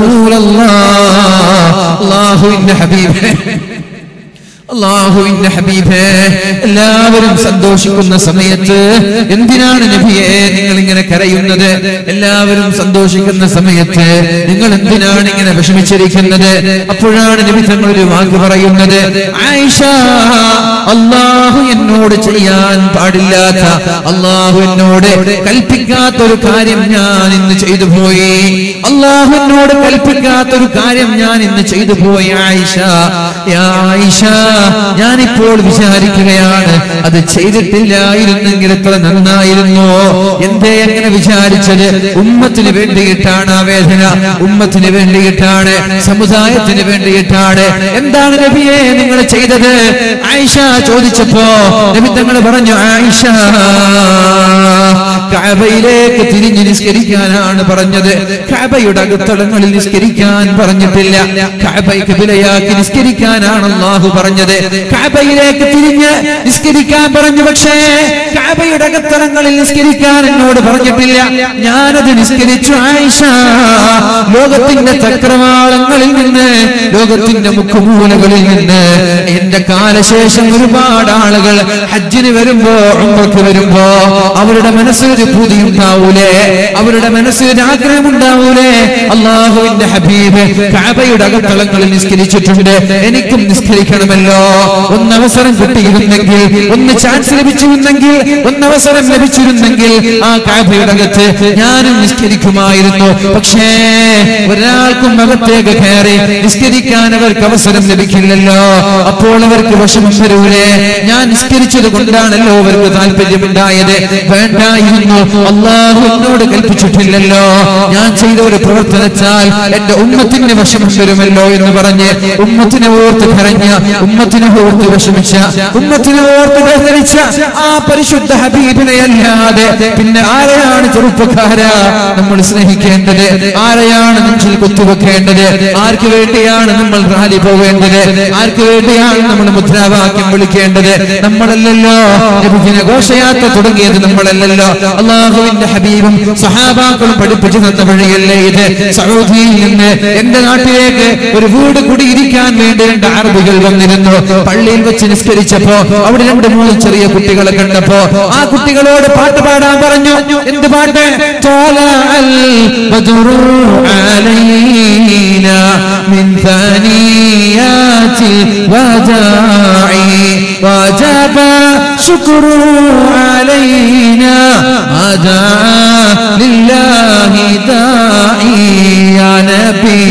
റസൂലല്ലാഹ് അല്ലാഹുവിന്റെ ഹബീബ് അള്ളാഹുവിന്റെ ഹബീബേ എല്ലാവരും സന്തോഷിക്കുന്ന സമയത്ത് എന്തിനാണ് നബിയെ നിങ്ങൾ ഇങ്ങനെ കരയുന്നത് എല്ലാവരും സന്തോഷിക്കുന്ന സമയത്ത് നിങ്ങൾ എന്തിനാണ് ഇങ്ങനെ വിഷമിച്ചിരിക്കുന്നത് അപ്പോഴാണ് നബി തങ്ങൾ ഒരു വാക്ക് പറയുന്നത് ആയിഷ അള്ളാഹു എന്നോട് ചെയ്യാൻ പാടില്ലാത്ത അള്ളാഹു എന്നോട് കൽപ്പിക്കാത്ത ഒരു കാര്യം ഞാൻ ഇന്ന് ചെയ്തു പോയി അള്ളാഹു എന്നോട് കൽപ്പിക്കാത്ത ഒരു കാര്യം ഞാൻ ഇന്ന് ചെയ്തു പോയി ആയിഷ യാ ആയിഷ ഞാനിപ്പോൾ വിചാരിക്കുകയാണ് അത് ചെയ്തിട്ടില്ലായിരുന്നെങ്കിൽ എത്ര നന്നായിരുന്നു എന്തേ അങ്ങനെ വിചാരിച്ചത് ഉമ്മത്തിന് വേണ്ടിയിട്ടാണ് ആ വേദന ഉമ്മത്തിന് വേണ്ടിയിട്ടാണ് സമുദായത്തിന് വേണ്ടിയിട്ടാണ് എന്താണ് നബിയെ നിങ്ങൾ ചെയ്തത് ആയിഷ ചോദിച്ചപ്പോ നബി തങ്ങൾ പറഞ്ഞു ആയിഷ കഅബയിലേക്ക് തിരിഞ്ഞ് നിസ്കരിക്കാനാണ് പറഞ്ഞത് കഅബയുടെ അകത്തളങ്ങളിൽ നിസ്കരിക്കാൻ പറഞ്ഞിട്ടില്ല കഅബയ്ക്ക് വിലയാക്കി നിസ്കരിക്കാനാണ് അള്ളാഹു പറഞ്ഞത് കഅബയിലേക്ക് തിരിഞ്ഞ് നിസ്കരിക്കാൻ പറഞ്ഞു പക്ഷേ കഅബയുടെ അകത്തളങ്ങളിൽ നിസ്കരിക്കാൻ എന്നോട് പറഞ്ഞിട്ടില്ല ഞാനത് നിസ്കരിച്ചു ആയിഷ ലോകത്തിന്റെ ചക്രവാളങ്ങളിൽ നിന്ന് ലോകത്തിന്റെ മുഖമൂലകളിൽ നിന്ന് എന്റെ കാലശേഷം ഒരുപാട് ആളുകൾ ഹജ്ജിന് വരുമ്പോ ഉംറയ്ക്ക് വരുമ്പോ അവരുടെ മനസ്സിലൊരു പൂതി ഉണ്ടാവൂലേ അവരുടെ മനസ്സിലൊരു ആഗ്രഹം ഉണ്ടാവൂലേ അള്ളാഹുവിന്റെ ഹബീബ് കാബയുടെ അകത്തളങ്ങളിൽ നിസ്കരിച്ചിട്ടുണ്ട് എനിക്കും നിസ്കരിക്കണമല്ലോ ഒന്ന് അവസരം കിട്ടിയിരുന്നെങ്കിൽ ഒന്ന് ചാൻസ് ലഭിച്ചിരുന്നെങ്കിൽ ഒന്ന് അവസരം ലഭിച്ചിരുന്നെങ്കിൽ ആ കാബയുടെ അകത്ത് ഞാനും നിസ്കരിക്കുമായിരുന്നു പക്ഷേ ഒരാൾക്കും അകത്തേക്ക് കയറി നിസ്കരിക്കാൻ അവർക്ക് അവസരം ലഭിക്കില്ലല്ലോ അപ്പോൾ അവർക്ക് വിഷമം വരൂലേ ഞാൻ നിസ്കരിച്ചത് കൊണ്ടാണല്ലോ അവർക്ക് താല്പര്യമുണ്ടായത് വേണ്ടായിരുന്നു അള്ളാഹു എന്നോട് കൽപ്പിച്ചിട്ടില്ലല്ലോ ഞാൻ ചെയ്ത ഒരു പ്രവർത്തനത്താൽ എന്റെ ഉമ്മത്തിന് വിഷമം വരുമല്ലോ എന്ന് പറഞ്ഞ് ഉമ്മത്തിനെ ഓർത്ത് കരഞ്ഞ ഉമ്മത്തിനെ ഓർത്ത് വിഷമിച്ച ഉമ്മത്തിനെ ഓർത്ത് വേദനിച്ച ആ പരിശുദ്ധ ഹബീബിനെ അല്ലാതെ പിന്നെ ആരെയാണ് ചെറുപ്പക്കാരാ നമ്മൾ സ്നേഹിക്കേണ്ടത് ആരെയാണ് നെഞ്ചിൽ കുത്തുവെക്കേണ്ടത് ആർക്ക് വേണ്ടിയാണ് നമ്മൾ റാലി പോവേണ്ടത് ആർക്ക് വേണ്ടിയാണ് നമ്മൾ മുദ്രാവാക്യം വിളിക്കേണ്ടത് നമ്മളല്ലല്ലോ നബിദിന ഘോഷയാത്ര തുടങ്ങിയത് നമ്മളല്ലല്ലോ അള്ളാഹുവിന്റെ ഹബീബും സഹാബാക്കളും പഠിപ്പിച്ചു തന്ന വഴിയല്ലേ ഇത് സൗദിയിൽ നിന്ന് എന്റെ നാട്ടിലേക്ക് ഒരു വീട് കുടിയിരിക്കാൻ വേണ്ടി രണ്ട് അറബികൾ വന്നിരുന്നു പള്ളിയിൽ വെച്ച് നിസ്കരിച്ചപ്പോ അവിടെ രണ്ട് മൂന്ന് ചെറിയ കുട്ടികളെ കണ്ടപ്പോ ആ കുട്ടികളോട് പാട്ട് പാടാൻ പറഞ്ഞു എന്ത് പാട്ട് തോലഅൽ ബദ്റു അലൈനാ മിൻ ثنيات الوداع وجب شكر علينا دعا لله داعي يا نبي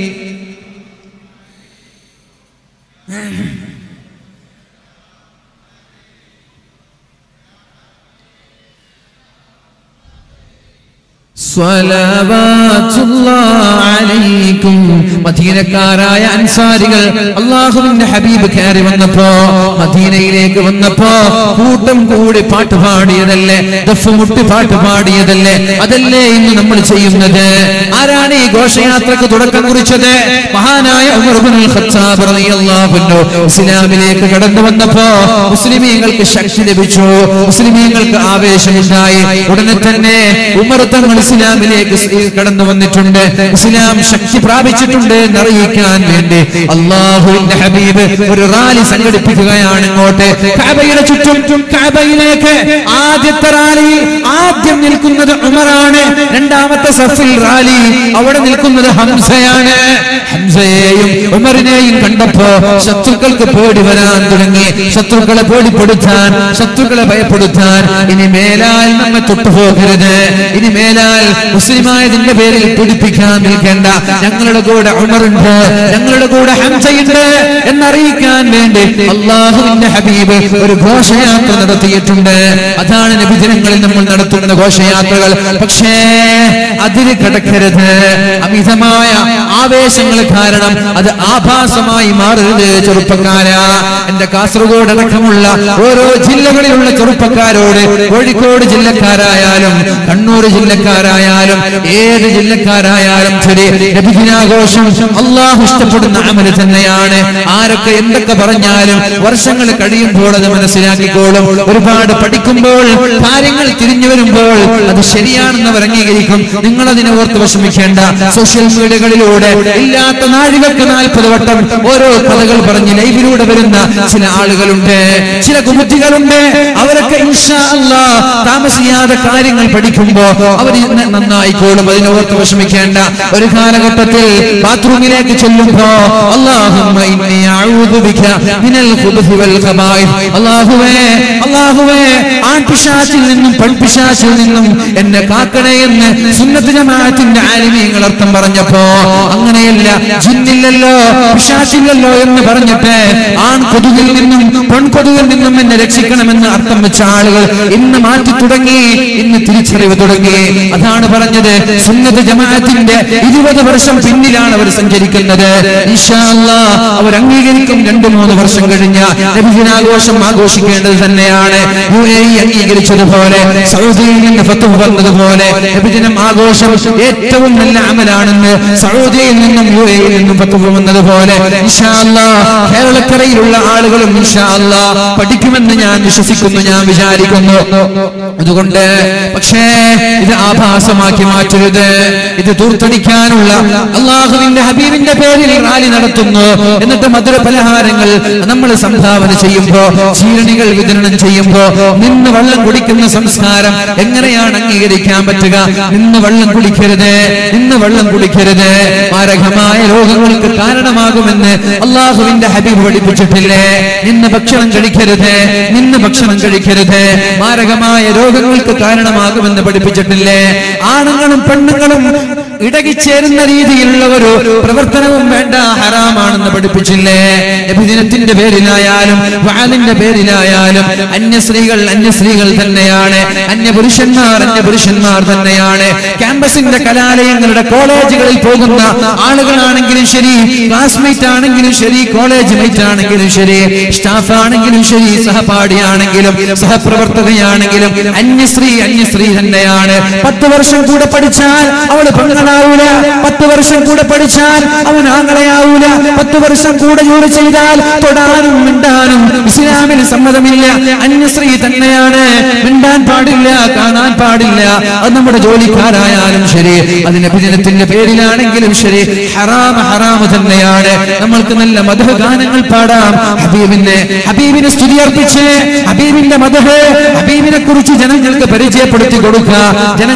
അലൈക്കും മദീനക്കാരായ അൻസാരികൾ അള്ളാഹുവിന്റെ ഹബീബ് കയറി വന്നപ്പോ മദീനയിലേക്ക് വന്നപ്പോ കൂട്ടം കൂടി പാട്ട് പാടിയതല്ലേ ദഫ് മുട്ടി പാട്ട് പാടിയതല്ലേ അതല്ലേ ഇന്ന് നമ്മൾ ചെയ്യുന്നത് ആരാണ് ഈ ഘോഷയാത്രക്ക് തുടക്കം കുറിച്ചത് മഹാനായ ഉമർ ഇബ്നുൽ ഖത്താബ് റളിയല്ലാഹു അൻഹു ഇസ്ലാമിലേക്ക് കടന്നു വന്നപ്പോ മുസ്ലിമീങ്ങൾക്ക് ശക്തി ലഭിച്ചു മുസ്ലിമീങ്ങൾക്ക് ആവേശമുണ്ടായി ഉടനെ തന്നെ ഉമർ തങ്ങൾ ഇസ്ലാമിലേക്ക് കടന്നു വന്നിട്ടുണ്ട് ഇസ്ലാം ശക്തി പ്രാപിച്ചിട്ടുണ്ട് എന്നറിയിക്കാൻ വേണ്ടി അള്ളാഹുവിന്റെ ഹബീബ് ഒരു റാലി സംഘടിപ്പിക്കുകയാണ് ഇങ്ങോട്ട് കാബയുടെ ചുറ്റും കാബയിലേക്ക് ആദ്യത്തെ റാലി ആദ്യം നിൽക്കുന്നത് ഉമറാണ് രണ്ടാമത്തെ സഫിൽ റാലി അവിടെ നിൽക്കുന്നത് ഹംസയാണ് ഹംസയെയും ഉമറിനെയും കണ്ടപ്പോ ശത്രുക്കൾക്ക് പേടി വരാൻ തുടങ്ങി ശത്രുക്കളെ പേടിപ്പെടുത്താൻ ശത്രുക്കളെ ഭയപ്പെടുത്താൻ ഇനി മേലാൽ നമ്മെ തൊട്ടുപോകരുത് ഇനി മേലാൽ മുസ്ലിമായതിന്റെ പേരിൽ പിടിപ്പിക്കാൻ നിൽക്കേണ്ട ഞങ്ങളുടെ കൂടെ ഉമറുണ്ട് ഞങ്ങളുടെ കൂടെ ഹംസയുണ്ട് എന്നറിയിക്കാൻ വേണ്ടി അള്ളാഹുവിന്റെ ഹബീബ് ഒരു ഘോഷയാത്ര നടത്തിയിട്ടുണ്ട് അതാണ് നബിദിനങ്ങളിൽ നമ്മൾ നടത്തുന്ന ഘോഷയാത്രകൾ പക്ഷേ അതിന് കടക്കരുത് അമിതമായ ആവേശങ്ങൾ കാരണം അത് ആഭാസമായി മാറരുത് ചെറുപ്പക്കാരാ എന്റെ കാസർഗോഡ് അടക്കമുള്ള ഓരോ ജില്ലകളിലുള്ള ചെറുപ്പക്കാരോട് കോഴിക്കോട് ജില്ലക്കാരായാലും കണ്ണൂർ ജില്ലക്കാരായാലും ഏത് ജില്ലക്കാരായാലും ശരി നബിദിനാഘോഷം അള്ളാഹു ഇഷ്ടപ്പെടുന്ന അമല് തന്നെയാണ് ആരൊക്കെ എന്തൊക്കെ പറഞ്ഞാലും വർഷങ്ങൾ കഴിയുമ്പോൾ അത് മനസ്സിലാക്കിക്കോളും ഒരുപാട് പഠിക്കുമ്പോൾ കാര്യങ്ങൾ തിരിഞ്ഞു വരുമ്പോൾ അത് ശരിയാണെന്നവർ അംഗീകരിക്കും നിങ്ങൾ അതിനെ ഓർത്ത് വിഷമിക്കേണ്ട സോഷ്യൽ മീഡിയകളിലൂടെ ഇല്ലാത്ത നാഴികൾക്ക് നാൽപ്പത് വട്ടം ഓരോ കഥകൾ പറഞ്ഞ് ലൈവിലൂടെ വരുന്ന ചില ആളുകളുണ്ട് ചില കുബുദ്ധികളുണ്ട് അവരൊക്കെ ഇൻഷാ അല്ലാ താമസിയാതെ കാര്യങ്ങൾ പഠിക്കുമ്പോ അവർ നന്നായിക്കോളും അതിനെ ഓർത്ത് വിഷമിക്കേണ്ട ഒരു കാലഘട്ടത്തിൽ ബാത്റൂമിലേക്ക് ചെല്ലുമ്പോ അല്ലാഹുമ്മ ഇന്നി അഊദു ബിക മിനൽ ഖുബുസി വൽ ഖബായിസ് അല്ലാഹുവേ അല്ലാഹുവേ ആൺപിശാചിൽ നിന്നും പെൺപിശാചിൽ നിന്നും എന്നെ കാക്കണേ എന്ന് സുന്നത്ത് ജമാഅത്തിന്റെ ആലിമീങ്ങൾ അർത്ഥം പറഞ്ഞപ്പോ അങ്ങനെയല്ല ജിന്നില്ലല്ലോ പിശാചില്ലല്ലോ എന്ന് പറഞ്ഞിട്ട് ആൺ കൊതുകിൽ നിന്നും പെൺകൊതുകിൽ നിന്നും എന്നെ രക്ഷിക്കണമെന്ന് അർത്ഥം വെച്ച ആളുകൾ ഇന്ന് മാറ്റി തുടങ്ങി ഇന്ന് തിരിച്ചറിവ് തുടങ്ങി അതാണ് പറഞ്ഞത് സുന്നത്ത് ജമാഅത്തിന്റെ ഇരുപത് വർഷം പിന്നിലാണ് അവർ സഞ്ചരിക്കുന്നത് ഇൻഷാ അല്ലാ അവർ അംഗീകരിക്കും രണ്ടു മൂന്ന് വർഷം കഴിഞ്ഞ നബിദിനാഘോഷം ആഘോഷിക്കേണ്ടത് തന്നെയാണ് യു എ ഇ അംഗീകരിച്ചതുപോലെ സൗദിയിൽ നിന്ന് ഫത്തുഹ വന്നതുപോലെ നബിദിനം ആഘോഷം ഏറ്റവും നല്ല അമലാണെന്ന് സൗദിയിൽ നിന്നും യു എയിൽ നിന്നും ഫത്തുഹ വന്നതുപോലെ ഇൻഷാ അല്ലാ കേരളക്കരയിലുള്ള ആളുകളും ഇൻഷാ അല്ലാ പഠിക്കുമെന്ന് ഞാൻ വിശ്വസിക്കുന്നു ഞാൻ വിചാരിക്കുന്നു അതുകൊണ്ട് പക്ഷേ ഇത് ആഭാസമാക്കി മാറ്റരുത് ഇത് ദൂർത്തടിക്കാനുള്ള അള്ളാഹുവിന്റെ ഹബീബിന്റെ പേരിൽ റാലി നടത്തുന്നു എന്നിട്ട് മധുര പലഹാരങ്ങൾ നമ്മൾ സംഭാവന ചെയ്യുമ്പോ ചീരണികൾ വിതരണം ചെയ്യുമ്പോ നിന്ന് വെള്ളം കുടിക്കുന്ന സംസ്കാരം എങ്ങനെയാണ് അംഗീകരിക്കാൻ പറ്റുക നിന്ന് വെള്ളം കുടിക്കരുത് നിന്ന് വെള്ളം കുടിക്കരുത് മാരകമായ രോഗങ്ങൾക്ക് കാരണമാകുമെന്ന് അള്ളാഹുവിന്റെ ഹബീബ് പഠിപ്പിച്ചിട്ടില്ലേ നിന്ന് ഭക്ഷണം കഴിക്കരുത് നിന്ന് ഭക്ഷണം കഴിക്കരുത് മാരകമായ രോഗങ്ങൾക്ക് കാരണമാകുമെന്ന് പഠിപ്പിച്ചിട്ടില്ലേ ആണുങ്ങളും പെണ്ണുങ്ങളും ഇടകിച്ചേരുന്ന രീതിയിലുള്ള ഒരു പ്രവർത്തനവും വേണ്ട ഹറാമാണെന്ന് പഠിപ്പിച്ചില്ലേ നബിദിനത്തിന്റെ പേരിലായാലും വാലിന്റെ പേരിലായാലും അന്യ സ്ത്രീകൾ അന്യ സ്ത്രീകൾ തന്നെയാണ് അന്യ പുരുഷന്മാർ അന്യ പുരുഷന്മാർ തന്നെയാണ് ക്യാമ്പസിന്റെ കലാലയങ്ങളുടെ കോളേജുകളിൽ പോകുന്ന ആളുകളാണെങ്കിലും ശരി ക്ലാസ്മേറ്റ് ആണെങ്കിലും ശരി കോളേജ് മേറ്റ് ആണെങ്കിലും ശരി സ്റ്റാഫ് ആണെങ്കിലും ശരി സഹപാഠിയാണെങ്കിലും സഹപ്രവർത്തകയാണെങ്കിലും അന്യസ്ത്രീ അന്യസ്ത്രീ തന്നെയാണ് പത്ത് വർഷം കൂടെ പഠിച്ചാൽ അവള് പെണ്ണാവൂല പത്ത് വർഷം കൂടെ പഠിച്ചാൽ അവൻ ആങ്ങളെയാവൂല പത്ത് വർഷം കൂടെ ജോലി ചെയ്താൽ തൊടാനും മിണ്ടാനും ഇസ്ലാമിന് സമ്മതമില്ല അന്യസ്ത്രീ തന്നെയാണ് മിണ്ടാൻ പാടില്ല കാണാൻ പാടില്ല അത് നമ്മുടെ ജോലിക്കാരായാലും ശരി അതിന് അഭിജനത്തിന്റെ പേരിലാണെങ്കിലും ശരി ഹറാമ ഹറാമ തന്നെയാണ് നമ്മൾക്ക് നല്ല മധു ഗാനങ്ങൾ പാടാം ഹബീബിന്റെ ഹബീബിനെ സ്തുതി അർപ്പിച്ച് ഹബീബിന്റെ മധു ഹബീബിനെ കുറിച്ച് ജനങ്ങൾക്ക് പരിചയപ്പെടുത്തി കൊടുക്കുക ജനങ്ങൾക്ക്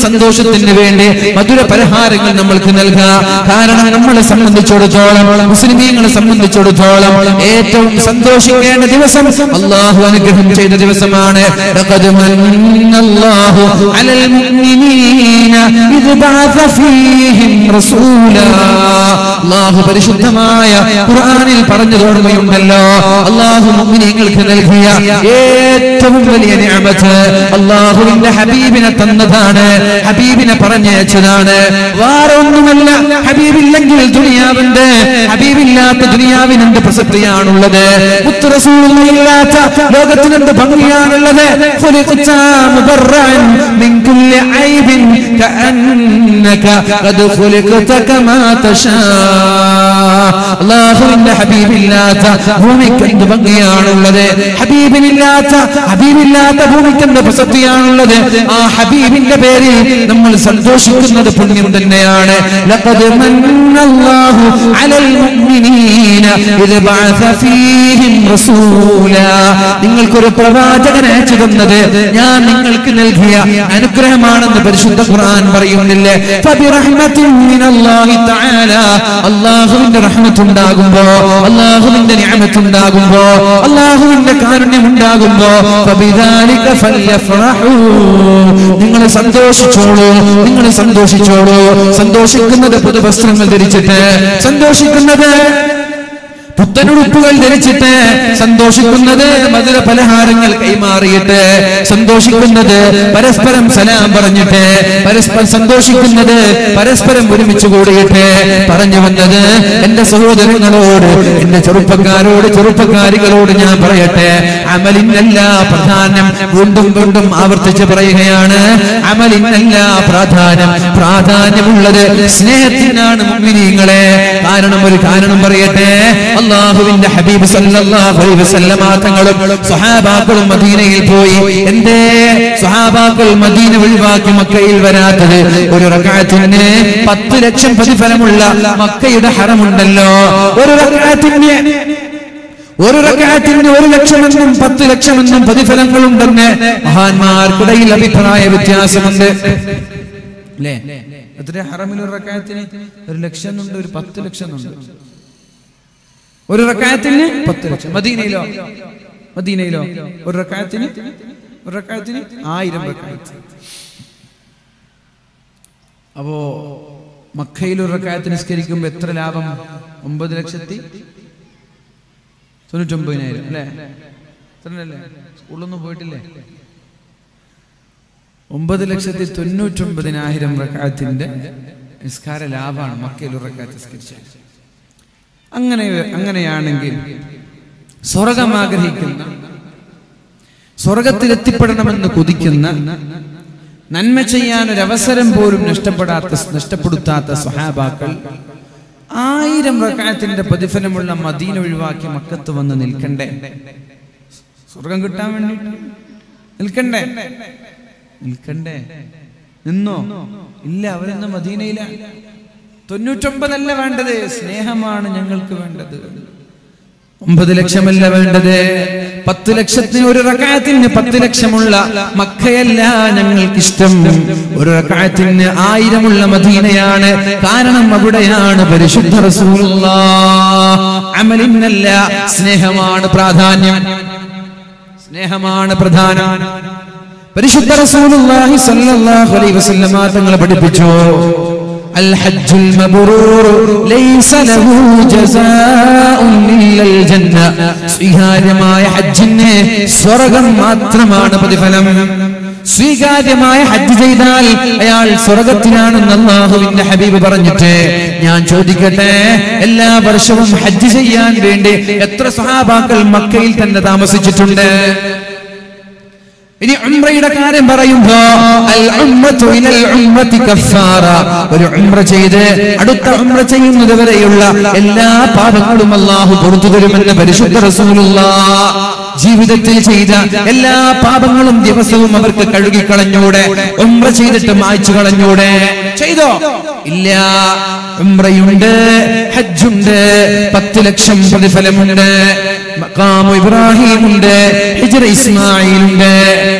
സന്തോഷത്തിന് വേണ്ടി മധുര പലഹാരങ്ങൾ നമ്മൾക്ക് നൽകാം കാരണം നമ്മളെ സംബന്ധിച്ചിടത്തോളം മുസ്ലിമീങ്ങളെ സംബന്ധിച്ചിടത്തോളം ഏറ്റവും സന്തോഷിക്കേണ്ട ദിവസം അള്ളാഹു അനുഗ്രഹം ചെയ്ത ദിവസമാണ് ലഖദ് മന്നല്ലാഹു അലൽ മുഅ്മിനീന ഇദ് ബഅസ ഫീഹിം റസൂലാ അള്ളാഹു പരിശുദ്ധമായ ഖുർആനിൽ പറഞ്ഞത് ഓർമ്മയുണ്ടല്ലോ അള്ളാഹു മുഅ്മിനീങ്ങൾക്ക് നൽകിയ ഏറ്റവും വലിയ നിഅമത്ത് അള്ളാഹുവിന്റെ ഹബീബിനെ തന്നതാണ് ഹബീബിനെ പറഞ്ഞയച്ചതാണ് വേറെ ഒന്നുമല്ല ഹബീബില്ലെങ്കിൽ ദുനിയാവുണ്ട് ഹബീബില്ലാത്ത ദുനിയാവിന് എന്ത് പ്രസക്തിയാണുള്ളത് മുത്തുറസൂളില്ലാത്ത ലോകത്തിന് എന്ത് ഭംഗിയാണുള്ളത് خلقت مبرعا من كل عيب كأنك قد خلقت كما تشاء അള്ളാഹുവിന്റെ ഹബീബില്ലാത്ത ഭൂമിക്ക് എന്ത് ഭംഗിയാണുള്ളത് ഹബീബിനില്ലാത്ത ഹബീബില്ലാത്ത ഭൂമിക്ക് എന്ത് പ്രസക്തിയാണുള്ളത് ആ ഹബീബിന്റെ പേരിൽ നമ്മൾ സന്തോഷിക്കുന്നത് പുണ്യം തന്നെയാണ് ലഖദ് മന്നല്ലാഹു അലൽ മുഅ്മിനീന ഇദ് ബഅസ ഫീഹിം റസൂലാ നിങ്ങൾക്കൊരു പ്രവാചകനെ അയച്ചു തന്നത് ഞാൻ നിങ്ങൾക്ക് നൽകിയ അനുഗ്രഹമാണെന്ന് പരിശുദ്ധ ഖുർആൻ പറയുന്നില്ലേ ഫബിറഹ്മത്തിൻ മിനല്ലാഹി തആല അല്ലാഹുവിന്റെ റഹ്മത്ത് ഉണ്ടാകുമ്പോ അല്ലാഹുവിന്റെ നിഅമത്ത് ഉണ്ടാകുമ്പോ അല്ലാഹുവിന്റെ കാരുണ്യം ഉണ്ടാകുമ്പോ ഫബിദാലിക ഫല്യഫ്റഹൂ നിങ്ങൾ സന്തോഷിച്ചോളൂ നിങ്ങൾ സന്തോഷിച്ചോളൂ സന്തോഷിക്കുന്നത് പുതുവസ്ത്രങ്ങൾ ധരിച്ചിട്ട് സന്തോഷിക്കുന്നത് പുത്തനുടുപ്പുകൾ ധരിച്ചിട്ട് സന്തോഷിക്കുന്നത് മധുര പലഹാരങ്ങൾ കൈമാറിയിട്ട് സന്തോഷിക്കുന്നത് പരസ്പരം സലാം പറഞ്ഞിട്ട് പരസ്പരം സന്തോഷിക്കുന്നത് പരസ്പരം ഒരുമിച്ച് കൂടിയിട്ട് പറഞ്ഞു വന്നത് എന്റെ സഹോദരങ്ങളോട് എന്റെ ചെറുപ്പക്കാരോട് ചെറുപ്പക്കാരികളോട് ഞാൻ പറയട്ടെ അമലിനല്ല പ്രാധാന്യം വീണ്ടും വീണ്ടും ആവർത്തിച്ച് പറയുകയാണ് അമലിനല്ല പ്രാധാന്യം പ്രാധാന്യമുള്ളത് സ്നേഹത്തിനാണ് മുഗ്മിനീങ്ങളെ കാരണം ഒരു കാരണം പറയട്ടെ അള്ളാഹുവിന്റെ ഹബീബ് സല്ലല്ലാഹു അലൈഹി വസല്ലമ തങ്ങളും സ്വഹാബാക്കളും മദീനയിൽ പോയി എന്തേ സ്വഹാബാക്കൾ മദീന ഒഴിവാക്കി മക്കയിൽ വരാത്തത് ഒരു റക്അത്തിന് പത്ത് ലക്ഷം പ്രതിഫലമുള്ള മക്കയുടെ ഹറമുണ്ടല്ലോ ഒരു റക്അത്തിന് ഒരു റക്അത്തിന് ഒരു ലക്ഷമെന്നും പത്ത് ലക്ഷമെന്നും പ്രതിഫലങ്ങളുണ്ടെന്ന് മഹാന്മാർക്കിടയിൽ അഭിപ്രായ വ്യത്യാസമുണ്ട് അല്ലേ എത്ര ഹറമിൽ ഒരു റക്അത്തിന് ഒരു ലക്ഷം എന്നുണ്ട് ഒരു പത്ത് ലക്ഷം എന്നുണ്ട് ഒരു റക്കായത്തിന് പത്ത് ലക്ഷം മദീനയിലോ മദീനയിലോ ഒരു റക്കായത്തിന് ഒരു റക്കായത്തിന് ആയിരം റക്കായത്ത് അപ്പോ മക്കയിൽ ഒരു റക്കായത്ത് നിസ്കരിക്കുമ്പോ എത്ര ലാഭം ഒമ്പത് ലക്ഷത്തി തൊണ്ണൂറ്റൊമ്പതിനായിരം അല്ലേ എത്രയല്ലേ സ്കൂളിലൊന്നും പോയിട്ടില്ലേ ഒമ്പത് ലക്ഷത്തി തൊണ്ണൂറ്റൊമ്പതിനായിരം റക്കായത്തിന്റെ നിസ്കാര ലാഭമാണ് മക്കയിൽ ഒരു റക്കായത്ത് നിസ്കരിച്ചത് അങ്ങനെ അങ്ങനെയാണെങ്കിൽ സ്വർഗം ആഗ്രഹിക്കുന്ന സ്വർഗത്തിൽ എത്തിപ്പെടണമെന്ന് കൊതിക്കുന്ന നന്മ ചെയ്യാൻ ഒരു അവസരം പോലും നഷ്ടപ്പെടാത്ത നഷ്ടപ്പെടുത്താത്ത സ്വഹാബാക്കൾ ആയിരം റക്കായത്തിന്റെ പ്രതിഫലമുള്ള മദീന ഒഴിവാക്കി മക്കത്ത് വന്ന് നിൽക്കണ്ടേ സ്വർഗം കിട്ടാൻ വേണ്ടി നിൽക്കണ്ടേ നിൽക്കണ്ടേ നിന്നോ ഇല്ല അവരൊന്നും മദീനയിലാണ് തൊണ്ണൂറ്റൊമ്പതല്ല വേണ്ടത് സ്നേഹമാണ് ഞങ്ങൾക്ക് വേണ്ടത് ഒമ്പത് ലക്ഷമല്ല വേണ്ടത് പത്ത് ലക്ഷത്തിന് ഒരു റക്കായത്തിന് പത്ത് ലക്ഷമുള്ള മക്കയല്ല ഞങ്ങൾക്കിഷ്ടം ഒരു റക്കായത്തിന് ആയിരമുള്ള മദീനയാണ് കാരണം അവിടെയാണ് പരിശുദ്ധ റസൂലുള്ള അമലിനല്ല സ്നേഹമാണ് പ്രാധാന്യം സ്നേഹമാണ് പ്രധാനം പരിശുദ്ധ റസൂലുള്ളാഹി സ്വല്ലല്ലാഹു അലൈഹി വസല്ലമ തങ്ങൾ പഠിപ്പിച്ചു الحج المبرور ليس له جزاء إلا الجنة സ്വീകാര്യമായ ഹജ്ജിന് സ്വർഗം മാത്രമാണ് പ്രതിഫലം സ്വീകാര്യമായ ഹജ്ജ് ചെയ്താൽ അയാൾ സ്വർഗത്തിലാണെന്ന് അള്ളാഹുവിന്റെ ഹബീബ് പറഞ്ഞിട്ട് ഞാൻ ചോദിക്കട്ടെ എല്ലാ വർഷവും ഹജ്ജ് ചെയ്യാൻ വേണ്ടി എത്ര സഹാബാക്കൾ മക്കയിൽ തന്നെ താമസിച്ചിട്ടുണ്ട് ഇനി ഉംറയുടെ കാര്യം പറയുമ്പോ അൽ ഉംറത്തു ഇലൽ ഉംറത്തി കഫാറ ഒരു ഉംറ ചെയ്ത് അടുത്ത ഉംറ ചെയ്യുന്നത് വരെയുള്ള എല്ലാ പാപങ്ങളും അല്ലാഹു പുറത്തു തരുമെന്ന് പരിശുദ്ധ റസൂലുള്ള ജീവിതത്തിൽ ചെയ്ത എല്ലാ പാപങ്ങളും ദിവസവും അവർക്ക് കഴുകിക്കളഞ്ഞൂടെ ഉംറ ചെയ്തിട്ട് മായ്ച്ചു കളഞ്ഞൂടെ ചെയ്തോ ഇല്ല ഉംറയുണ്ട് ഹജ്ജുണ്ട് പത്ത് ലക്ഷം പ്രതിഫലമുണ്ട് മക്കാമു ഇബ്രാഹിമുണ്ട് ഹിജ്റ ഇസ്മായിലുണ്ട്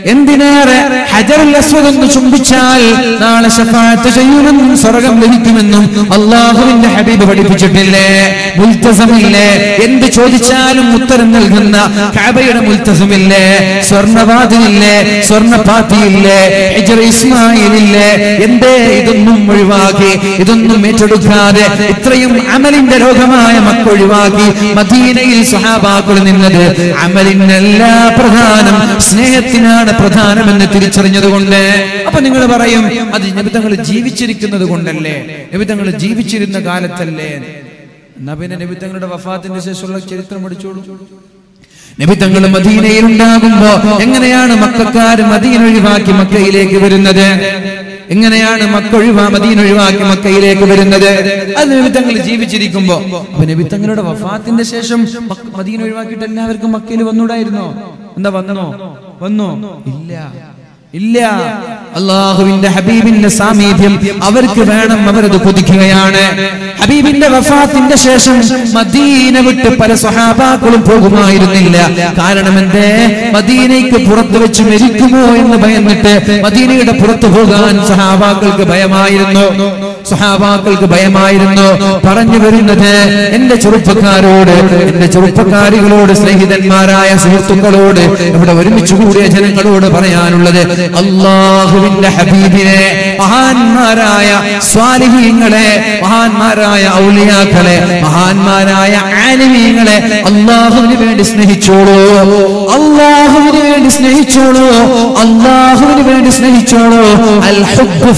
എന്തിനേറെ ഹജറുൽ അസ്വദ് ഒന്ന് ചുംബിച്ചാൽ നാളെ ശഫാഅത്ത് ചെയ്യുമെന്നും സ്വർഗം ലഭിക്കുമെന്നും അള്ളാഹുവിന്റെ ഹബീബ് പഠിപ്പിച്ചിട്ടില്ലേ മുൽത്തസമില്ലേ എന്ത് ചോദിച്ചാലും ഉത്തരം നൽകുന്ന കഅബയുടെ മുൽത്തസമില്ലേ സ്വർണവാതിലില്ലേ സ്വർണപാത്തിയില്ലേ ഹിജർ ഇസ്മായിലില്ലേ എന്തേ ഇതൊന്നും ഒഴിവാക്കി ഇതൊന്നും ഏറ്റെടുക്കാതെ ഇത്രയും അമലിന്റെ ലോകമായ മക്കൊഴിവാക്കി മദീനയിൽ സഹാബാക്കൾ നിന്നത് അമലിനല്ല പ്രധാനം സ്നേഹത്തിനാണ് പ്രധാനമെന്ന് തിരിച്ചറിഞ്ഞതുകൊണ്ട് അപ്പൊ നിങ്ങൾ പറയും അത് നബിതങ്ങൾ ജീവിച്ചിരിക്കുന്നത് കൊണ്ടല്ലേ നബിതങ്ങൾ ജീവിച്ചിരുന്ന കാലത്തല്ലേ എന്നാ പിന്നെ നബിതങ്ങളുടെ വഫാത്തിന്റെ ശേഷമുള്ള ചരിത്രം പഠിച്ചോളൂ നബിതങ്ങൾ മദീനയിൽ ഉണ്ടാകുമ്പോ എങ്ങനെയാണ് മക്കാര് മദീന ഒഴിവാക്കി മക്കയിലേക്ക് വരുന്നത് എങ്ങനെയാണ് മക്ക ഒഴിവാ മദീന ഒഴിവാക്കി മക്കയിലേക്ക് വരുന്നത് അത് നബിത്തങ്ങൾ ജീവിച്ചിരിക്കുമ്പോ അപ്പൊ നബിത്തങ്ങളുടെ വഫാത്തിന്റെ ശേഷം മക്ക- മദീന ഒഴിവാക്കിയിട്ട് എല്ലാവർക്കും മക്കയിൽ വന്നൂടായിരുന്നോ എന്താ വന്നോ വന്നോ ഇല്ല ഇല്ല അള്ളാഹുവിന്റെ ഹബീബിന്റെ സാമീപ്യം അവർക്ക് വേണം അവരത് കൊതിക്കുകയാണ് ഹബീബിന്റെ വഫാത്തിന്റെ ശേഷം മദീന വിട്ട് പല സ്വഹാബാക്കളും പോകുമായിരുന്നില്ല കാരണം എന്തേ മദീനയ്ക്ക് പുറത്തു വെച്ച് മരിക്കുമോ എന്ന് ഭയന്നിട്ട് മദീനയുടെ പുറത്തു പോകാൻ സഹാബാക്കൾക്ക് ഭയമായിരുന്നു സഹാബാക്കൾക്ക് ഭയമായിരുന്നു പറഞ്ഞു വരുന്നത് എന്റെ ചെറുപ്പക്കാരോട് എന്റെ ചെറുപ്പക്കാരികളോട് സ്നേഹിതന്മാരായ സുഹൃത്തുക്കളോട് ഇവിടെ ഒരുമിച്ച് കൂടിയ ജനങ്ങളോട് പറയാനുള്ളത് അള്ളാഹുവിന്റെ ഹബീബിനെ മഹാന്മാരായ സ്വാലിഹീങ്ങളെ മഹാന്മാരായ ഔലിയാക്കളെ മഹാന്മാരായ ആലിമീങ്ങളെ അള്ളാഹുവിന് വേണ്ടി സ്നേഹിച്ചോളൂ അള്ളാഹുവിന് വേണ്ടി സ്നേഹിച്ചോളൂ അള്ളാഹുവിന് വേണ്ടി സ്നേഹിച്ചോളൂ അൽ ഹുബ്ബു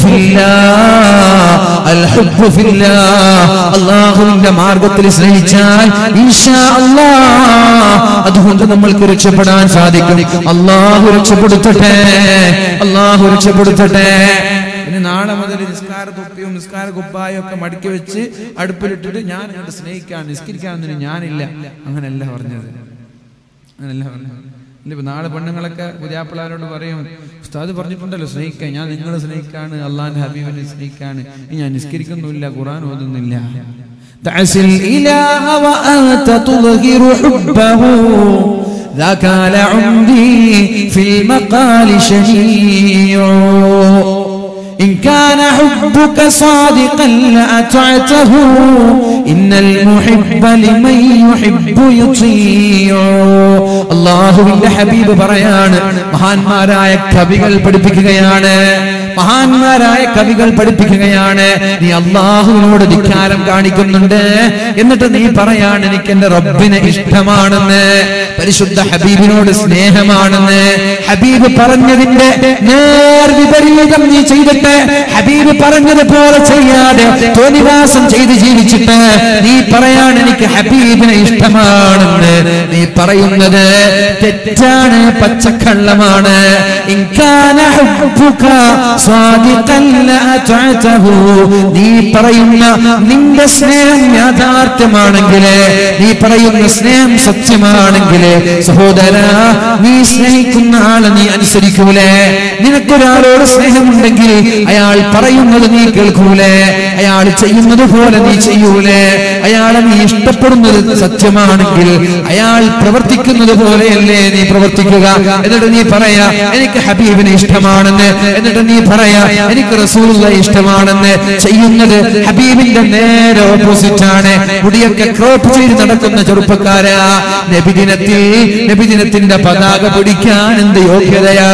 ഫില്ലാ അൽ ഹുബ്ബു ഫില്ലാ അള്ളാഹുവിന്റെ മാർഗത്തിൽ സ്നേഹിച്ചാൽ ഇൻഷാ അല്ലാഹ് അതുകൊണ്ട് നമ്മൾക്ക് രക്ഷപ്പെടാൻ സാധിക്കും അള്ളാഹു രക്ഷപ്പെടുത്തട്ടെ അള്ളാഹു രക്ഷപ്പെടുത്തട്ടെ ഇനി നാളെ മുതൽ നിസ്കാര തൊപ്പിയും നിസ്കാര കുപ്പായും ഒക്കെ മടക്കി വെച്ച് അടുപ്പിലിട്ടിട്ട് ഞാൻ അങ്ങോട്ട് സ്നേഹിക്കാൻ നിസ്കരിക്കാനൊന്നും ഞാനില്ല അങ്ങനെയല്ല പറഞ്ഞത് അങ്ങനെയല്ല പറഞ്ഞത് ഇല്ല ഇപ്പൊ നാളെ പെണ്ണുങ്ങളൊക്കെ പുതിയാപ്പിളാരോട് പറയും ഉസ്താദ് പറഞ്ഞിട്ടുണ്ടല്ലോ സ്നേഹിക്കാൻ ഞാൻ നിങ്ങളെ സ്നേഹിക്കാണ് അള്ളാന്റെ ഹബീബിനെ സ്നേഹിക്കാണ് ഇനി ഞാൻ നിസ്കരിക്കുന്നില്ല ഖുറാൻ ഓതുന്നില്ല تعسي الإله وأنت تظهر حبه ذاك لعمري في المقال شنيع إن كان حبك صادقا لأطعته إن المحب لمن يحب يطيع അള്ളാഹുവിന്റെ ഹബീബ് പറയാണ് മഹാന്മാരായ കവികൾ പഠിപ്പിക്കുകയാണ് മഹാന്മാരായ കവികൾ പഠിപ്പിക്കുകയാണ് നീ അള്ളാഹുവിനോട് ധിക്കാരം കാണിക്കുന്നുണ്ട് എന്നിട്ട് നീ പറയാണ് എനിക്ക് എന്റെ റബ്ബിനെ ഇഷ്ടമാണെന്ന് പരിശുദ്ധ ഹബീബിനോട് സ്നേഹമാണെന്ന് ഹബീബ് പറഞ്ഞതിന്റെ നേർ വിപരീതം നീ ചെയ്തിട്ട് ഹബീബ് പറഞ്ഞതുപോലെ ചെയ്യാതെ തോന്നിവാസം ചെയ്ത് ജീവിച്ചിട്ട് നീ പറയാണ് എനിക്ക് ഹബീബിനെ ഇഷ്ടമാണെന്ന് നീ പറയുന്നത് തെറ്റാണ് പച്ചക്കള്ളമാണ് ഇൻകാന ഹുബ്ബുക സ്വാദിഖൻ ലഅതഅതഹു. നീ പറയുന്ന നിന്റെ സ്നേഹം യാഥാർത്ഥ്യമാണെങ്കിൽ നീ പറയുന്ന സ്നേഹം സത്യമാണെങ്കിൽ സഹോദര നീ സ്നേഹിക്കുന്ന ആളെ നീ അനുസരിക്കൂലേ നിനക്കൊരാളോട് സ്നേഹമുണ്ടെങ്കിൽ അയാൾ പറയുന്നത് നീ കേൾക്കൂലേ അയാൾ ചെയ്യുന്നത് പോലെ നീ ചെയ്യൂലേ അയാളെ നീ ഇഷ്ടപ്പെടുന്നത് സത്യമാണെങ്കിൽ അയാൾ പ്രവർത്തിക്കുന്നത് പോലെയല്ലേ നീ പ്രവർത്തിക്കുക എന്നിട്ട് നീ പറയാ എനിക്ക് ഹബീബിനെ ഇഷ്ടമാണെന്ന് എന്നിട്ട് നീ പറയാ എനിക്ക് റസൂലുള്ള ഇഷ്ടമാണെന്ന് ചെയ്യുന്നത് ഹബീബിന്റെ നേരെ ഓപ്പോസിറ്റ് ആണ് മുടിയൊക്കെ ക്രോപ്പ് ചെയ്ത് നടക്കുന്ന ചെറുപ്പക്കാരാ നബിദിനത്തിൽ നബിദിനത്തിന്റെ പതാക പിടിക്കാൻ എന്ത് യോഗ്യതയാ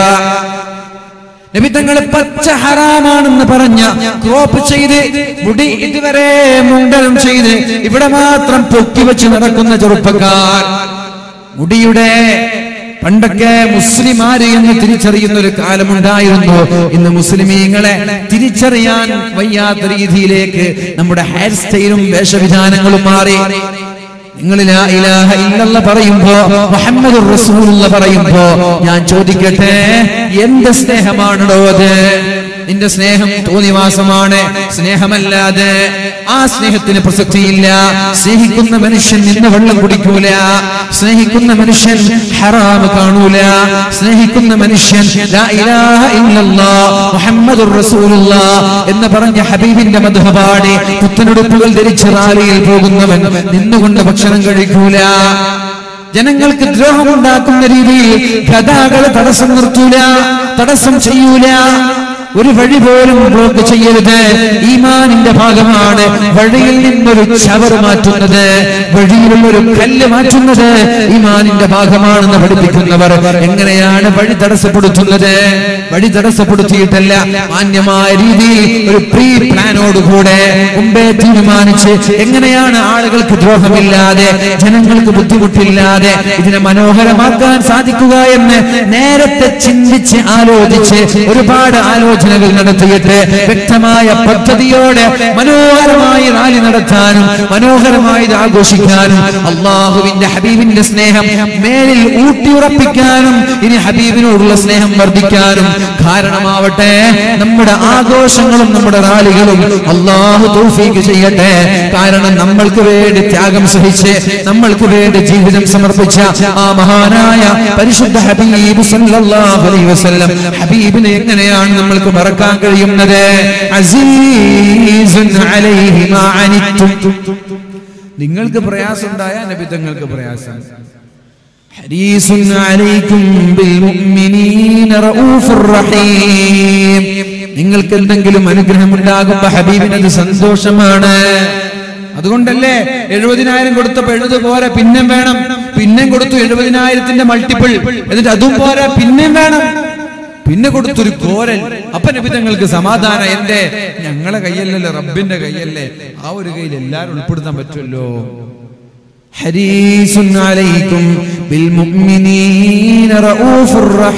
നബിതങ്ങൾ പച്ച ഹറാമാണെന്ന് പറഞ്ഞ ക്രോപ്പ് ചെയ്ത് മുടി ഇതുവരെ മുണ്ടനം ചെയ്ത് ഇവിടെ മാത്രം പൊക്കി വെച്ച് നടക്കുന്ന ചെറുപ്പക്കാർ മുടിയുടെ പണ്ടൊക്കെ മുസ്ലിമാര് എന്ന് തിരിച്ചറിയുന്ന ഒരു കാലമുണ്ടായിരുന്നു ഇന്ന് മുസ്ലിമീങ്ങളെ തിരിച്ചറിയാൻ വയ്യാത്ത രീതിയിലേക്ക് നമ്മുടെ ഹെയർ സ്റ്റൈലും വേഷവിധാനങ്ങളും മാറി നിങ്ങൾ ലാ ഇലാഹ ഇല്ലല്ല പറയുമ്പോ മുഹമ്മദ് റസൂലുള്ള പറയുമ്പോ ഞാൻ ചോദിക്കട്ടെ എന്ത് സ്നേഹമാണോ അത് നിന്റെ സ്നേഹം തോന്നിവാസമാണ് സ്നേഹമല്ലാതെ ആ സ്നേഹത്തിന് പ്രസക്തിയില്ല സ്നേഹിക്കുന്ന മനുഷ്യൻ നിന്ന് വെള്ളം കുടിക്കൂല സ്നേഹിക്കുന്ന മനുഷ്യൻ ഹറാം കാണൂല സ്നേഹിക്കുന്ന മനുഷ്യൻ ലാ ഇലാഹ ഇല്ലല്ലാഹ് മുഹമ്മദുർ റസൂലുള്ളാഹ് എന്ന് പറഞ്ഞ ഹബീബിന്റെ മധുപാടി പുത്തനുടുപ്പുകൾ ധരിച്ച് റാലിയിൽ പോകുന്നവൻ നിന്നുകൊണ്ട് ഭക്ഷണം കഴിക്കൂല ജനങ്ങൾക്ക് ദ്രോഹമുണ്ടാക്കുന്ന രീതിയിൽ ഗതാഗത തടസ്സം നിർത്തൂല തടസ്സം ചെയ്യൂല ഒരു വഴി പോലും ബ്ലോക്ക് ചെയ്യരുത് ഈമാനിന്റെ ഭാഗമാണ് വഴിയിൽ നിന്നൊരു ചവർ മാറ്റുന്നത് വഴിയിലുള്ള ഒരു കല്ല് മാറ്റുന്നത് ഈമാനിന്റെ ഭാഗമാണെന്ന് പഠിപ്പിക്കുന്നവർ എങ്ങനെയാണ് വഴി തടസ്സപ്പെടുത്തുന്നത് വഴി തടസ്സപ്പെടുത്തിയിട്ടല്ല മാന്യമായ രീതിയിൽ ഒരു പ്രീ പ്ലാനോടുകൂടെ മുമ്പേ തീരുമാനിച്ച് എങ്ങനെയാണ് ആളുകൾക്ക് ദ്രോഹമില്ലാതെ ജനങ്ങൾക്ക് ബുദ്ധിമുട്ടില്ലാതെ ഇതിനെ മനോഹരമാക്കാൻ സാധിക്കുക എന്ന് നേരത്തെ ചിന്തിച്ച് ആലോചിച്ച് ഒരുപാട് ആലോചനകൾ നടത്തിയിട്ട് വ്യക്തമായ പദ്ധതിയോടെ മനോഹരമായി റാലി നടത്താനും മനോഹരമായി ഇത് ആഘോഷിക്കാനും അള്ളാഹുവിന്റെ ഹബീബിന്റെ സ്നേഹം മേലിൽ ഊട്ടിയുറപ്പിക്കാനും ഇനി ഹബീബിനോടുള്ള സ്നേഹം വർദ്ധിക്കാനും കാരണമാവട്ടെ നമ്മുടെ ആഘോഷങ്ങളും നമ്മുടെ റാലികളും അള്ളാഹു തൗഫീക്ക് ചെയ്യട്ടെ കാരണം നമ്മൾക്ക് വേണ്ടി ത്യാഗം സഹിച്ച് നമ്മൾക്ക് വേണ്ടി ജീവിതം സമർപ്പിച്ച ആ മഹാനായ പരിശുദ്ധ ഹബീബ് സല്ലല്ലാഹു അലൈഹി വസല്ലം ഹബീബിനെ എങ്ങനെയാണ് നമ്മൾക്ക് മറക്കാൻ കഴിയുന്നത് അസീസുൻ അലൈഹി മാ അനിത്തും നിങ്ങൾക്ക് പ്രയാസം ഉണ്ടായ നബി തങ്ങൾക്ക് പ്രയാസം حريص عليكم بالمؤمنين رؤوف رحيم നിങ്ങൾക്ക് എന്തെങ്കിലും അനുഗ്രഹം ഉണ്ടാകുമ്പോ ഹബീബിനത് സന്തോഷമാണ് അതുകൊണ്ടല്ലേ എഴുപതിനായിരം കൊടുത്തപ്പോ എഴുപത് പോരാ പിന്നെയും വേണം പിന്നെയും കൊടുത്തു എഴുപതിനായിരത്തിന്റെ മൾട്ടിപ്പിൾ എന്നിട്ട് അതും പോരാ പിന്നെയും വേണം പിന്നെ കൊടുത്തൊരു കോരൽ അപ്പൊ നബിതങ്ങൾക്ക് സമാധാനം എന്റെ ഞങ്ങളെ കയ്യല്ലല്ലോ റബ്ബിന്റെ കയ്യല്ലേ ആ ഒരു കയ്യിൽ എല്ലാരും ഉൾപ്പെടുത്താൻ പറ്റുമല്ലോ حريص عليكم بالمؤمنين رؤوف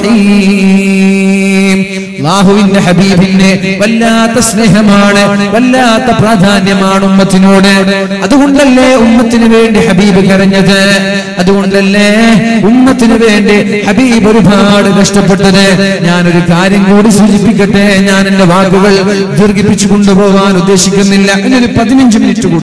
رحيم അള്ളാഹുവിന്റെ ഹബീബിന്റെ വല്ലാത്ത സ്നേഹമാണ് വല്ലാത്ത പ്രാധാന്യമാണ് ഉമ്മത്തിനോട് അതുകൊണ്ടല്ലേ ഉമ്മത്തിന് വേണ്ടി ഹബീബ് കരഞ്ഞത് അതുകൊണ്ടല്ലേ ഉമ്മത്തിന് വേണ്ടി ഹബീബ് ഒരുപാട് കഷ്ടപ്പെട്ടത് ഞാനൊരു കാര്യം കൂടി സൂചിപ്പിക്കട്ടെ ഞാൻ എന്റെ വാക്കുകൾ ദീർഘിപ്പിച്ചു കൊണ്ടുപോകാൻ ഉദ്ദേശിക്കുന്നില്ല ഇനി ഒരു പതിനഞ്ച് മിനിറ്റ് കൂടി